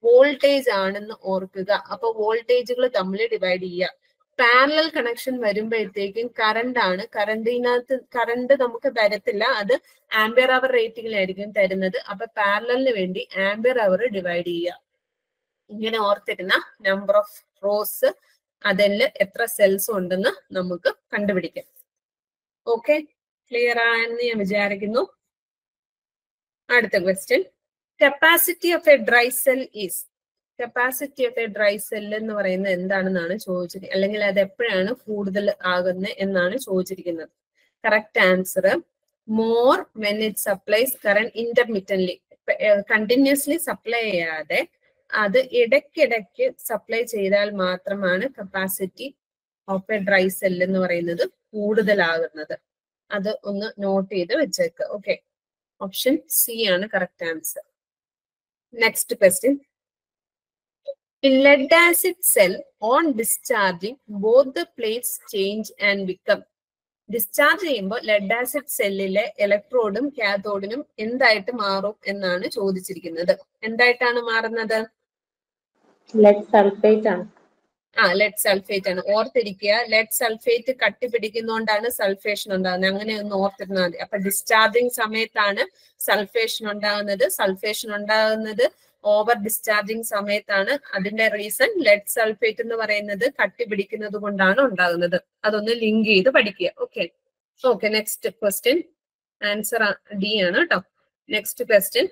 വോൾട്ടേജ് ആണെന്ന് ഓർക്കുക അപ്പൊ വോൾട്ടേജുകൾ തമ്മിൽ ഡിവൈഡ് ചെയ്യുക പാരലൽ കണക്ഷൻ വരുമ്പോഴത്തേക്കും കറണ്ട് ആണ് കറണ്ടിനകത്ത് കറണ്ട് നമുക്ക് തരത്തില്ല അത് ആംബിയർ അവർ റേറ്റിംഗിലായിരിക്കും തരുന്നത് അപ്പൊ പാരലലിന് വേണ്ടി ആംബിയർ അവർ ഡിവൈഡ് ചെയ്യുക ഇങ്ങനെ ഓർത്തിരുന്ന നമ്പർ ഓഫ് റോസ് അതിൽ എത്ര സെൽസ് ഉണ്ടെന്ന് നമുക്ക് കണ്ടുപിടിക്കാം ഓക്കെ ക്ലിയർ ആയെന്ന് ഞാൻ വിചാരിക്കുന്നു അടുത്ത question capacity of a dry cell is capacity of a dry cell എന്ന് പറയുന്നത് എന്താണെന്നാണ് ചോദിച്ചിരിക്കുന്നത് അല്ലെങ്കിൽ അത് എപ്പോഴാണ് കൂടുതൽ ആകുന്നത് എന്നാണ് ചോദിച്ചിരിക്കുന്നത് correct answer more when it supplies current intermediately continuously supply ചെയ്യാതെ അത് ഇടയ്ക്കിടയ്ക്ക് സപ്ലൈ ചെയ്താൽ മാത്രമാണ് capacity of a dry cell എന്ന് പറയുന്നത് കൂടുതലാകുന്നത് അത് ഒന്ന് നോട്ട് ചെയ്ത് വെച്ചേക്ക് ഓക്കെ ഓപ്ഷൻ സി ആണ് correct answer next question In lead acid cell, on discharging, both the plates change and become. Discharge ചെയ്യുമ്പോൾ ലെഡ് ആസിഡ് സെല്ലിലെ ഇലക്ട്രോഡും കാഥോഡിനും എന്തായിട്ട് മാറും എന്നാണ് ചോദിച്ചിരിക്കുന്നത് എന്തായിട്ടാണ് മാറുന്നത് ലെഡ് സൾഫേറ്റ് ആണ് ആ ലെഡ് സൾഫേറ്റ് ആണ് ഓർത്തിരിക്കുക ലെഡ് സൾഫേറ്റ് കട്ടി പിടിക്കുന്നോണ്ടാണ് സൾഫേഷൻ ഉണ്ടാകുന്നത് അങ്ങനെ ഒന്ന് ഓർത്തിരുന്നാൽ മതി അപ്പൊ ഡിസ്ചാർജിങ് സമയത്താണ് സൾഫേഷൻ ഉണ്ടാകുന്നത് സൾഫേഷൻ ഉണ്ടാകുന്നത് ഓവർ ഡിസ്ചാർജിങ് സമയത്താണ് അതിന്റെ റീസൺ ലെഡ് സൾഫേറ്റ് എന്ന് പറയുന്നത് കട്ടി പിടിക്കുന്നത് കൊണ്ടാണ് ഉണ്ടാകുന്നത് അതൊന്ന് ലിങ്ക് ചെയ്ത് പഠിക്കുക okay okay next question answer D ആണ് കേട്ടോ next question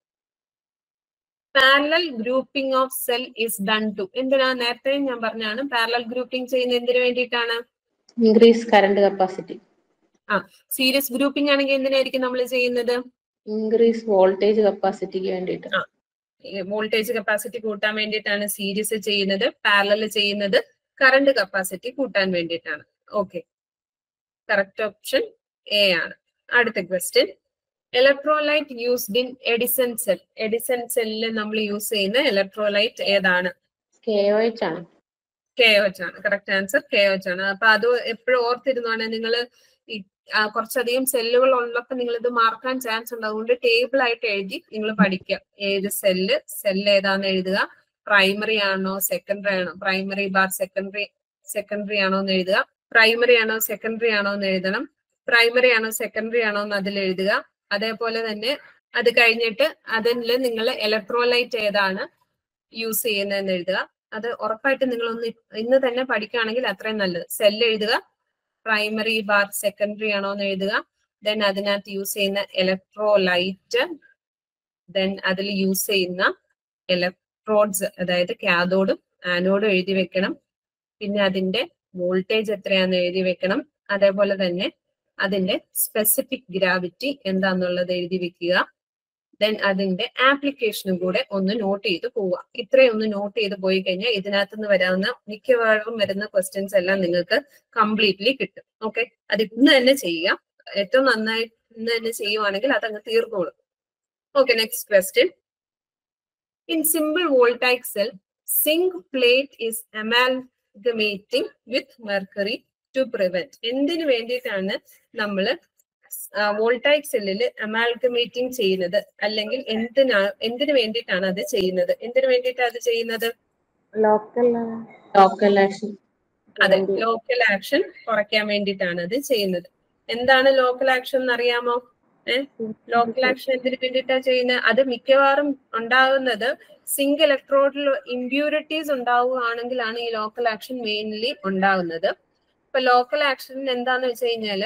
parallel grouping of cell is done to എന്തിനാ നേരത്തെ ഞാൻ പറഞ്ഞാണ് പാരലൽ ഗ്രൂപ്പിംഗ് ചെയ്യുന്നത് എന്തിനു വേണ്ടിയിട്ടാണ് increase current capacity series grouping ആണെങ്കിൽ എന്തിനായിരിക്കും നമ്മൾ ചെയ്യുന്നത് ഇൻക്രീസ് വോൾട്ടേജ് കപ്പാസിറ്റിക്ക് വേണ്ടിയിട്ട് വോൾട്ടേജ് കപ്പാസിറ്റി കൂട്ടാൻ വേണ്ടിയിട്ടാണ് സീരീസ് ചെയ്യുന്നത് പാരലൽ ചെയ്യുന്നത് കറണ്ട് കപ്പാസിറ്റി കൂട്ടാൻ വേണ്ടിയിട്ടാണ് ഓക്കെ കറക്റ്റ് ഓപ്ഷൻ എ ആണ് അടുത്ത question electrolyte used in Edison cell Edison സെല്ലിൽ നമ്മൾ യൂസ് ചെയ്യുന്ന ഇലക്ട്രോലൈറ്റ് ഏതാണ് കെ ഒ എച്ച് ആണ് കെ എച്ച് ആണ് കറക്റ്റ് ആൻസർ കെ എച്ച് ആണ് അപ്പൊ അത് എപ്പോഴും ഓർത്തിരുന്നാണ് നിങ്ങൾ കുറച്ചധികം സെല്ലുകൾ ഉള്ളപ്പോൾ നിങ്ങൾ ഇത് മാർക്കാൻ ചാൻസ് ഉണ്ട് അതുകൊണ്ട് ടേബിൾ ആയിട്ട് എഴുതി നിങ്ങൾ പഠിക്കുക ഏത് സെല്ല് സെല്ല് ഏതാന്ന് എഴുതുക പ്രൈമറി ആണോ സെക്കൻഡറി ആണോ പ്രൈമറി ബാർ സെക്കൻഡറി സെക്കൻഡറി ആണോ എന്ന് എഴുതുക പ്രൈമറി ആണോ സെക്കൻഡറി ആണോ എന്ന് എഴുതണം പ്രൈമറി ആണോ സെക്കൻഡറി ആണോ എന്ന് അതിൽ എഴുതുക അതേപോലെ തന്നെ അത് കഴിഞ്ഞിട്ട് അതിൽ നിങ്ങൾ ഇലക്ട്രോലൈറ്റ് ഏതാണ് യൂസ് ചെയ്യുന്നതെന്ന് എഴുതുക അത് ഉറപ്പായിട്ട് നിങ്ങൾ ഒന്ന് ഇന്ന് തന്നെ പഠിക്കുകയാണെങ്കിൽ അത്രയും നല്ലത് സെല്ല് എഴുതുക പ്രൈമറി ബാർ സെക്കൻഡറി ആണോ എന്ന് എഴുതുക ദെൻ അതിനകത്ത് യൂസ് ചെയ്യുന്ന ഇലക്ട്രോലൈറ്റ് ദെൻ അതിൽ യൂസ് ചെയ്യുന്ന ഇലക്ട്രോഡ്സ് അതായത് കാഥോഡും ആനോഡും എഴുതി വെക്കണം പിന്നെ അതിന്റെ വോൾട്ടേജ് എത്രയാന്ന് എഴുതി വെക്കണം അതേപോലെ തന്നെ അതിന്റെ സ്പെസിഫിക് ഗ്രാവിറ്റി എന്താന്നുള്ളത് എഴുതി വെക്കുക ദെൻ അതിന്റെ ആപ്ലിക്കേഷനും കൂടെ ഒന്ന് നോട്ട് ചെയ്ത് പോവുക ഇത്രയും ഒന്ന് നോട്ട് ചെയ്ത് പോയി കഴിഞ്ഞാൽ ഇതിനകത്ത് നിന്ന് വരാവുന്ന മിക്കവാറും വരുന്ന ക്വസ്റ്റ്യൻസ് എല്ലാം നിങ്ങൾക്ക് കംപ്ലീറ്റ്ലി കിട്ടും ഓക്കെ അത് ഇന്ന് തന്നെ ചെയ്യുക ഏറ്റവും നന്നായി ഇന്ന് തന്നെ ചെയ്യുവാണെങ്കിൽ അതങ്ങ് തീർന്നോളും okay next question in simple voltaic cell zinc plate is amalgamating with mercury to prevent എന്തിനു വേണ്ടിയിട്ടാണ് നമ്മൾ വോൾട്ടൈക് സെല്ലിൽ അമാൽഗമേറ്റിംഗ് ചെയ്യുന്നത് അല്ലെങ്കിൽ എന്തിനാ എന്തിനു വേണ്ടിയിട്ടാണ് അത് ചെയ്യുന്നത് എന്തിനു വേണ്ടിയിട്ടാണ് അത് ചെയ്യുന്നത് ലോക്കൽ ലോക്കൽ ആക്ഷൻ അതെ ലോക്കൽ ആക്ഷൻ കുറയ്ക്കാൻ വേണ്ടിയിട്ടാണ് അത് ചെയ്യുന്നത് എന്താണ് ലോക്കൽ ആക്ഷൻ എന്ന് അറിയാമോ ഏഹ് ലോക്കൽ ആക്ഷൻ എന്തിനു വേണ്ടിയിട്ടാണ് ചെയ്യുന്നത് അത് മിക്കവാറും ഉണ്ടാകുന്നത് സിംഗ് ഇലക്ട്രോഡിൽ ഇമ്പ്യൂരിറ്റീസ് ഉണ്ടാവുകയാണെങ്കിലാണ് ഈ ലോക്കൽ ആക്ഷൻ മെയിൻലി ഉണ്ടാകുന്നത് ഇപ്പൊ ലോക്കൽ ആക്ഷൻ എന്താന്ന് വെച്ച് കഴിഞ്ഞാല്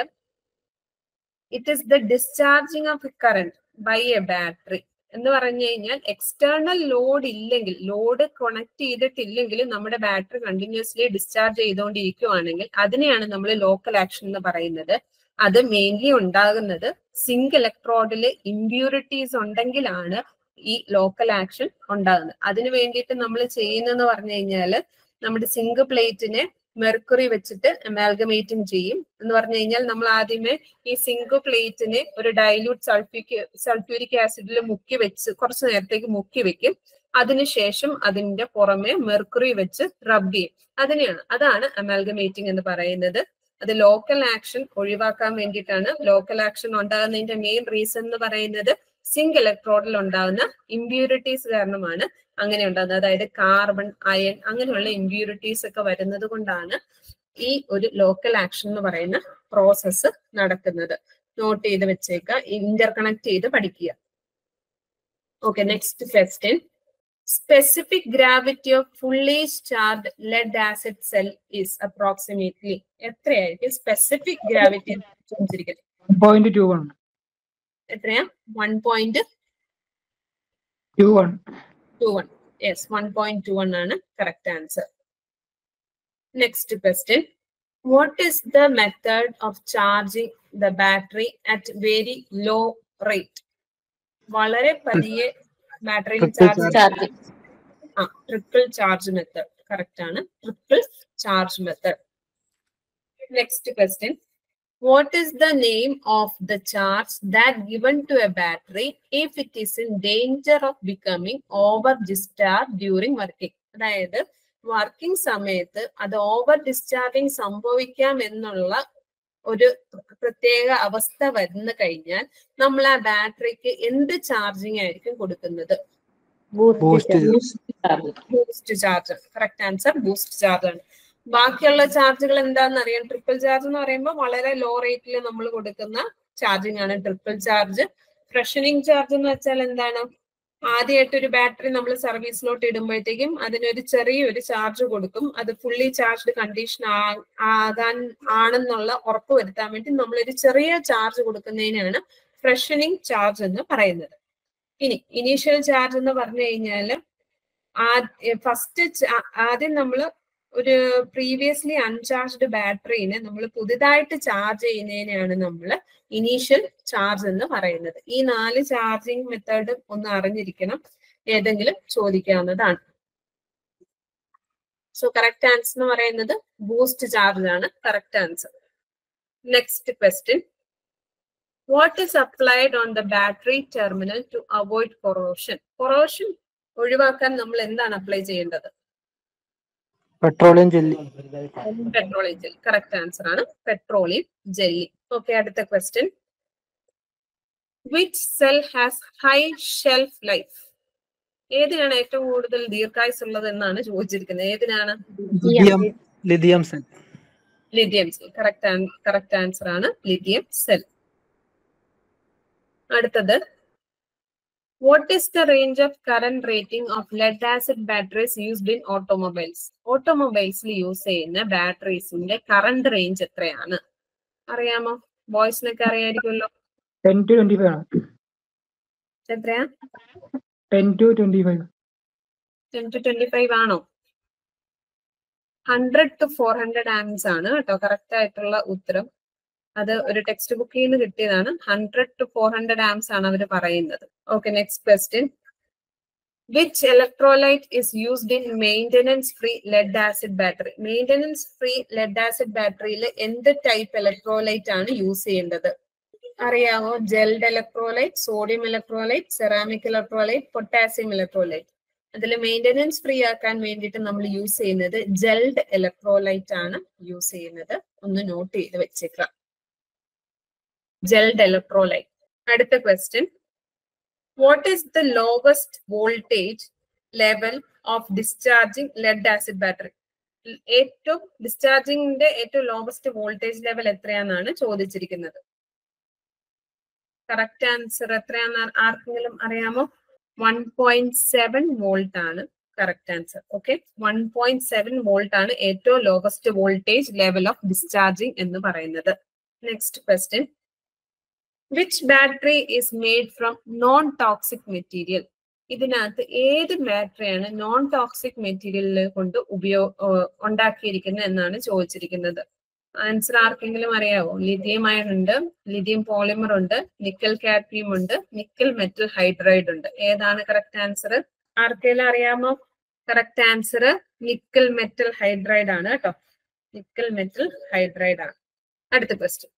it is the discharging of current by a battery എന്ന് പറഞ്ഞു കഴിഞ്ഞാൽ എക്സ്റ്റേണൽ ലോഡ് ഇല്ലെങ്കിൽ ലോഡ് കണക്ട് ചെയ്തിട്ടില്ലെങ്കിൽ നമ്മുടെ ബാറ്ററി കണ്ടിന്യൂസ്ലി ഡിസ്ചാർജ് ചെയ്തുകൊണ്ടിരിക്കുവാണെങ്കിൽ അതിനെയാണ് നമ്മൾ ലോക്കൽ ആക്ഷൻ എന്ന് പറയുന്നത് അത് മെയിൻലി ഉണ്ടാകുന്നത് സിങ്ക് ഇലക്ട്രോഡിൽ ഇമ്പ്യൂരിറ്റീസ് ഉണ്ടെങ്കിലാണ് ഈ ലോക്കൽ ആക്ഷൻ ഉണ്ടാകുന്നത് അതിനു വേണ്ടിയിട്ട് നമ്മൾ ചെയ്യുന്നതെന്ന് പറഞ്ഞു കഴിഞ്ഞാൽ നമ്മുടെ സിങ്ക് പ്ലേറ്റിനെ മെർക്കുറി വെച്ചിട്ട് അമാൽഗമേറ്റിംഗ് ചെയ്യും എന്ന് പറഞ്ഞു കഴിഞ്ഞാൽ നമ്മൾ ആദ്യമേ ഈ സിങ്ക് പ്ലേറ്റിനെ ഒരു ഡൈല്യൂട്ട് സൾഫ്യൂരിക് സൾഫ്യൂരിക് ആസിഡിൽ മുക്കി വെച്ച് കുറച്ച് നേരത്തേക്ക് മുക്കി വെക്കും അതിനുശേഷം അതിന്റെ പുറമെ മെർക്കുറി വെച്ച് റബ് ചെയ്യും അതിനെയാണ് അതാണ് അമാൽഗമേറ്റിംഗ് എന്ന് പറയുന്നത് അത് ലോക്കൽ ആക്ഷൻ ഒഴിവാക്കാൻ വേണ്ടിയിട്ടാണ് ലോക്കൽ ആക്ഷൻ ഉണ്ടാകുന്നതിന്റെ മെയിൻ റീസൺ എന്ന് പറയുന്നത് സിങ്ക് ഇലക്ട്രോഡിൽ ഉണ്ടാകുന്ന ഇമ്പ്യൂരിറ്റീസ് കാരണമാണ് അങ്ങനെ ഉണ്ടാകുന്നത് അതായത് കാർബൺ അയൺ അങ്ങനെയുള്ള ഇമ്പ്യൂരിറ്റീസ് ഒക്കെ വരുന്നത് കൊണ്ടാണ് ഈ ഒരു ലോക്കൽ ആക്ഷൻ എന്ന് പറയുന്ന പ്രോസസ്സ് നടക്കുന്നത് നോട്ട് ചെയ്ത് വെച്ചേക്കുക ഇന്റർ കണക്ട് ചെയ്ത് പഠിക്കുക okay next question specific gravity of fully charge lead acid cell is approximately എത്രയായിരിക്കും സ്പെസിഫിക് ഗ്രാവിറ്റി ചോദിച്ചിരിക്കുന്നത് പോയിന്റ് ടു വൺ എത്രയാ one point two one two one yes one point two one ആണ് correct answer next question what is the method of charging the battery at very low rate വളരെ പതിയെ battery Triple charge ആ triple charge method correct ആണ് triple charge method next question what is the name of the charge that given to a battery if it is in danger of becoming over discharge during working അതായത് working സമയത്ത് അത് over discharging സംഭവിക്കാം എന്നുള്ള ഒരു പ്രത്യേക അവസ്ഥ വന്നു കഴിഞ്ഞാൽ നമ്മൾ ആ ബാറ്ററിക്ക് എന്ത് ചാർജിങ് ആയിരിക്കും കൊടുക്കുന്നത് boost boost charge correct answer boost charge ആണ് ബാക്കിയുള്ള ചാർജുകൾ എന്താണെന്ന് അറിയാം ട്രിപ്പിൾ ചാർജ് എന്ന് പറയുമ്പോൾ വളരെ ലോ റേറ്റിൽ നമ്മൾ കൊടുക്കുന്ന ചാർജിങ് ആണ് ട്രിപ്പിൾ ചാർജ് ഫ്രഷനിങ് ചാർജ് എന്ന് വെച്ചാൽ എന്താണ് ആദ്യമായിട്ട് ഒരു ബാറ്ററി നമ്മൾ സർവീസിലോട്ട് ഇടുമ്പോഴത്തേക്കും അതിനൊരു ചെറിയൊരു ചാർജ് കൊടുക്കും അത് ഫുള്ളി ചാർജ്ഡ് കണ്ടീഷൻ ആകാൻ ആണെന്നുള്ള ഉറപ്പ് വരുത്താൻ വേണ്ടി നമ്മളൊരു ചെറിയ ചാർജ് കൊടുക്കുന്നതിനാണ് ഫ്രഷനിങ് ചാർജ് എന്ന് പറയുന്നത് ഇനി ഇനീഷ്യൽ ചാർജ് എന്ന് പറഞ്ഞു കഴിഞ്ഞാൽ ഫസ്റ്റ് ആദ്യം നമ്മൾ ഒരു പ്രീവിയസ്ലി അൺചാർജ്ഡ് ബാറ്ററീനെ നമ്മൾ പുതുതായിട്ട് ചാർജ് ചെയ്യുന്നതിനെയാണ് നമ്മൾ ഇനീഷ്യൽ ചാർജ് എന്ന് പറയുന്നത് ഈ നാല് ചാർജിങ് മെത്തേഡ് ഒന്ന് അറിഞ്ഞിരിക്കണം ഏതെങ്കിലും ചോദിക്കാവുന്നതാണ് സോ കറക്റ്റ് ആൻസർ എന്ന് പറയുന്നത് ബൂസ്റ്റ് ചാർജ് ആണ് correct answer next question what is applied on the battery terminal to avoid corrosion corrosion ഒഴിവാക്കാൻ നമ്മൾ എന്താണ് അപ്ലൈ ചെയ്യേണ്ടത് petroleum jelly petroleum jelly correct answer ആണ് പെട്രോളിയം ജെല്ലി ഓക്കെ അടുത്ത question which cell has high shelf life ഏതിനാണ് ഏറ്റവും കൂടുതൽ ദീർഘായുസ് ഉള്ളത് എന്നാണ് ചോദിച്ചിരിക്കുന്നത് ഏതിനാണ് lithium lithium cell lithium cell correct correct answer ആണ് ലിഥിയം സെൽ അടുത്തത് what is the range of current rating of lead acid batteries used in automobiles ഓട്ടോമൊബൈൽസിൽ യൂസ് ചെയ്യുന്ന ബാറ്ററീസിന്റെ കറന്റ് റേഞ്ച് എത്രയാണ് അറിയാമോ ബോയ്സിനൊക്കെ അറിയായിരിക്കുമല്ലോ ടെൻ ടു ട്വന്റി ഫൈവ് ആണ് എത്രയാ ten to twenty five ten to twenty five ആണോ hundred to four hundred amps ആണ് കേട്ടോ കറക്റ്റ് ആയിട്ടുള്ള ഉത്തരം അത് ഒരു ടെക്സ്റ്റ് ബുക്കിൽ നിന്ന് കിട്ടിയതാണ് hundred to four hundred amps ആണ് അവർ പറയുന്നത് okay next question which electrolyte is used in maintenance free lead acid battery maintenance free lead acid ബാറ്ററിയിൽ എന്ത് ടൈപ്പ് ഇലക്ട്രോലൈറ്റ് ആണ് യൂസ് ചെയ്യേണ്ടത് അറിയാമോ gelled electrolyte sodium electrolyte ceramic electrolyte potassium electrolyte അതിൽ maintenance free ആക്കാൻ വേണ്ടിയിട്ട് നമ്മൾ യൂസ് ചെയ്യുന്നത് ജെൽഡ് ഇലക്ട്രോലൈറ്റ് ആണ് യൂസ് ചെയ്യുന്നത് ഒന്ന് നോട്ട് ചെയ്ത് വെച്ചേക്കാം ജെൽഡ് ഇലക്ട്രോലൈറ്റ് അടുത്ത question what is the lowest voltage level of discharging lead acid battery ഏറ്റവും ഡിസ്ചാർജിങ്ങിന്റെ ഏറ്റവും ലോവസ്റ്റ് വോൾട്ടേജ് ലെവൽ എത്രയാണെന്നാണ് ചോദിച്ചിരിക്കുന്നത് കറക്റ്റ് ആൻസർ എത്രയാണെന്ന് ആർക്കെങ്കിലും അറിയാമോ വൺ പോയിന്റ് സെവൻ വോൾട്ട് ആണ് correct answer okay one point seven volt ആണ് ഏറ്റവും lowest voltage level of discharging എന്ന് പറയുന്നത് next question which battery is made from non toxic material ഇതിനകത്ത് ഏത് ബാറ്ററിയാണ് നോൺ ടോക്സിക് മെറ്റീരിയൽ കൊണ്ട് ഉപയോഗ ഉണ്ടാക്കിയിരിക്കുന്നത് എന്നാണ് ചോദിച്ചിരിക്കുന്നത് ആൻസർ ആർക്കെങ്കിലും അറിയാവോ ലിഥിയം അയൺ ഉണ്ട് ലിഥിയം പോളിമർ ഉണ്ട് നിക്കൽ കാഡ്മിയം ഉണ്ട് നിക്കൽ മെറ്റൽ ഹൈഡ്രൈഡ് ഉണ്ട് ഏതാണ് കറക്റ്റ് ആൻസർ ആർക്കെങ്കിലും അറിയാമോ correct answer nickel metal hydride ആണ് കേട്ടോ നിക്കൽ മെറ്റൽ ഹൈഡ്രൈഡ് ആണ് അടുത്ത question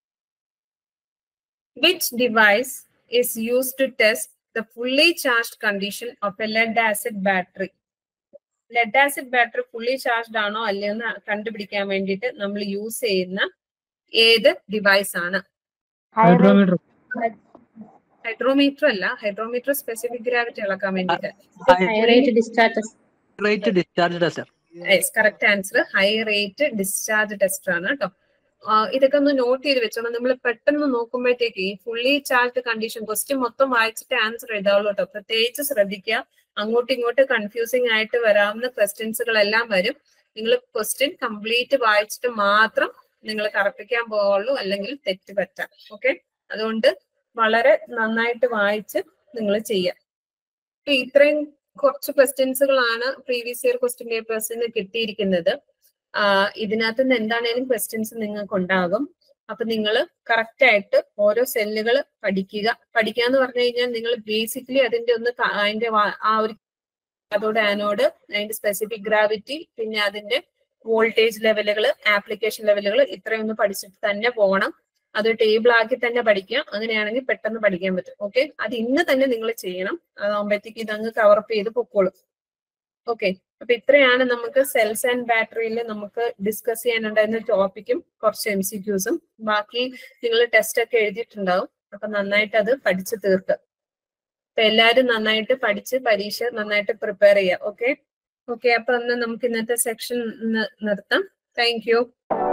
which device is used to test the fully charged condition of a lead acid battery lead acid battery fully charged ആണോ അല്ലയോ എന്ന് കണ്ടുപിടിക്കാൻ വേണ്ടിയിട്ട് നമ്മൾ യൂസ് ചെയ്യുന്ന ഏത് ഡിവൈസ് ആണ് ഹൈഡ്രോമീറ്റർ ഹൈഡ്രോമീറ്റർ അല്ല ഹൈഡ്രോമീറ്റർ സ്പെസിഫിക് ഗ്രാവിറ്റി അളക്കാൻ വേണ്ടിയിട്ട് High rate discharge test. Rate discharge tester yes correct answer high rate discharge test ആണ് കേട്ടോ ആ, ഇതൊക്കെ ഒന്ന് നോട്ട് ചെയ്ത് വെച്ചോണം നമ്മൾ പെട്ടെന്ന് നോക്കുമ്പോഴത്തേക്ക് ഈ ഫുള്ളി ചാർജ് കണ്ടീഷൻ ക്വസ്റ്റ്യൻ മൊത്തം വായിച്ചിട്ട് ആൻസർ എഴുതാവുള്ളൂ കേട്ടോ പ്രത്യേകിച്ച് ശ്രദ്ധിക്കുക അങ്ങോട്ടും ഇങ്ങോട്ട് കൺഫ്യൂസിംഗ് ആയിട്ട് വരാവുന്ന ക്വസ്റ്റ്യൻസുകളെല്ലാം വരും നിങ്ങൾ ക്വസ്റ്റ്യൻ കംപ്ലീറ്റ് വായിച്ചിട്ട് മാത്രം നിങ്ങൾ കറപ്പിക്കാൻ പോവുള്ളൂ അല്ലെങ്കിൽ തെറ്റ് പറ്റാം ഓക്കെ അതുകൊണ്ട് വളരെ നന്നായിട്ട് വായിച്ച് നിങ്ങൾ ചെയ്യുക ഇപ്പൊ ഇത്രയും കുറച്ച് ക്വസ്റ്റ്യൻസുകളാണ് പ്രീവിയസ് ഇയർ ക്വസ്റ്റ്യൻ പേപ്പേഴ്സിൽ നിന്ന് കിട്ടിയിരിക്കുന്നത് ആഹ് ഇതിനകത്ത് നിന്ന് എന്താണേലും ക്വസ്റ്റ്യൻസ് നിങ്ങൾക്ക് ഉണ്ടാകും അപ്പൊ നിങ്ങൾ കറക്റ്റ് ആയിട്ട് ഓരോ സെല്ലുകൾ പഠിക്കുക പഠിക്കുക എന്ന് പറഞ്ഞു കഴിഞ്ഞാൽ നിങ്ങൾ ബേസിക്കലി അതിന്റെ ഒന്ന് ക- അതിന്റെ വാ- ആ ഒരു അതോടെ ആനോഡ് അതിന്റെ സ്പെസിഫിക് ഗ്രാവിറ്റി പിന്നെ അതിന്റെ വോൾട്ടേജ് ലെവലുകൾ ആപ്ലിക്കേഷൻ ലെവലുകൾ ഇത്രയൊന്ന് പഠിച്ചിട്ട് തന്നെ പോകണം അത് ടേബിൾ ആക്കി തന്നെ പഠിക്കുക അങ്ങനെയാണെങ്കിൽ പെട്ടെന്ന് പഠിക്കാൻ പറ്റും ഓക്കെ അത് ഇന്ന് തന്നെ നിങ്ങൾ ചെയ്യണം അതാകുമ്പോഴത്തേക്ക് ഇതങ്ങ് കവറപ്പ് ചെയ്ത് പൊക്കോളും ഓക്കെ അപ്പൊ ഇത്രയാണ് നമുക്ക് സെൽസ് ആൻഡ് ബാറ്ററിയിൽ നമുക്ക് ഡിസ്കസ് ചെയ്യാനുണ്ടായിരുന്ന ടോപ്പിക്കും കുറച്ച് എം സി ക്യൂസും ബാക്കി നിങ്ങൾ ടെസ്റ്റ് ഒക്കെ എഴുതിയിട്ടുണ്ടാവും അപ്പൊ നന്നായിട്ട് അത് പഠിച്ചു തീർക്കുക അപ്പൊ എല്ലാരും നന്നായിട്ട് പഠിച്ച് പരീക്ഷ നന്നായിട്ട് പ്രിപ്പയർ ചെയ്യുക ഓക്കെ ഓക്കെ അപ്പൊ ഒന്ന് നമുക്ക് ഇന്നത്തെ സെക്ഷൻ നിർത്താം താങ്ക് യു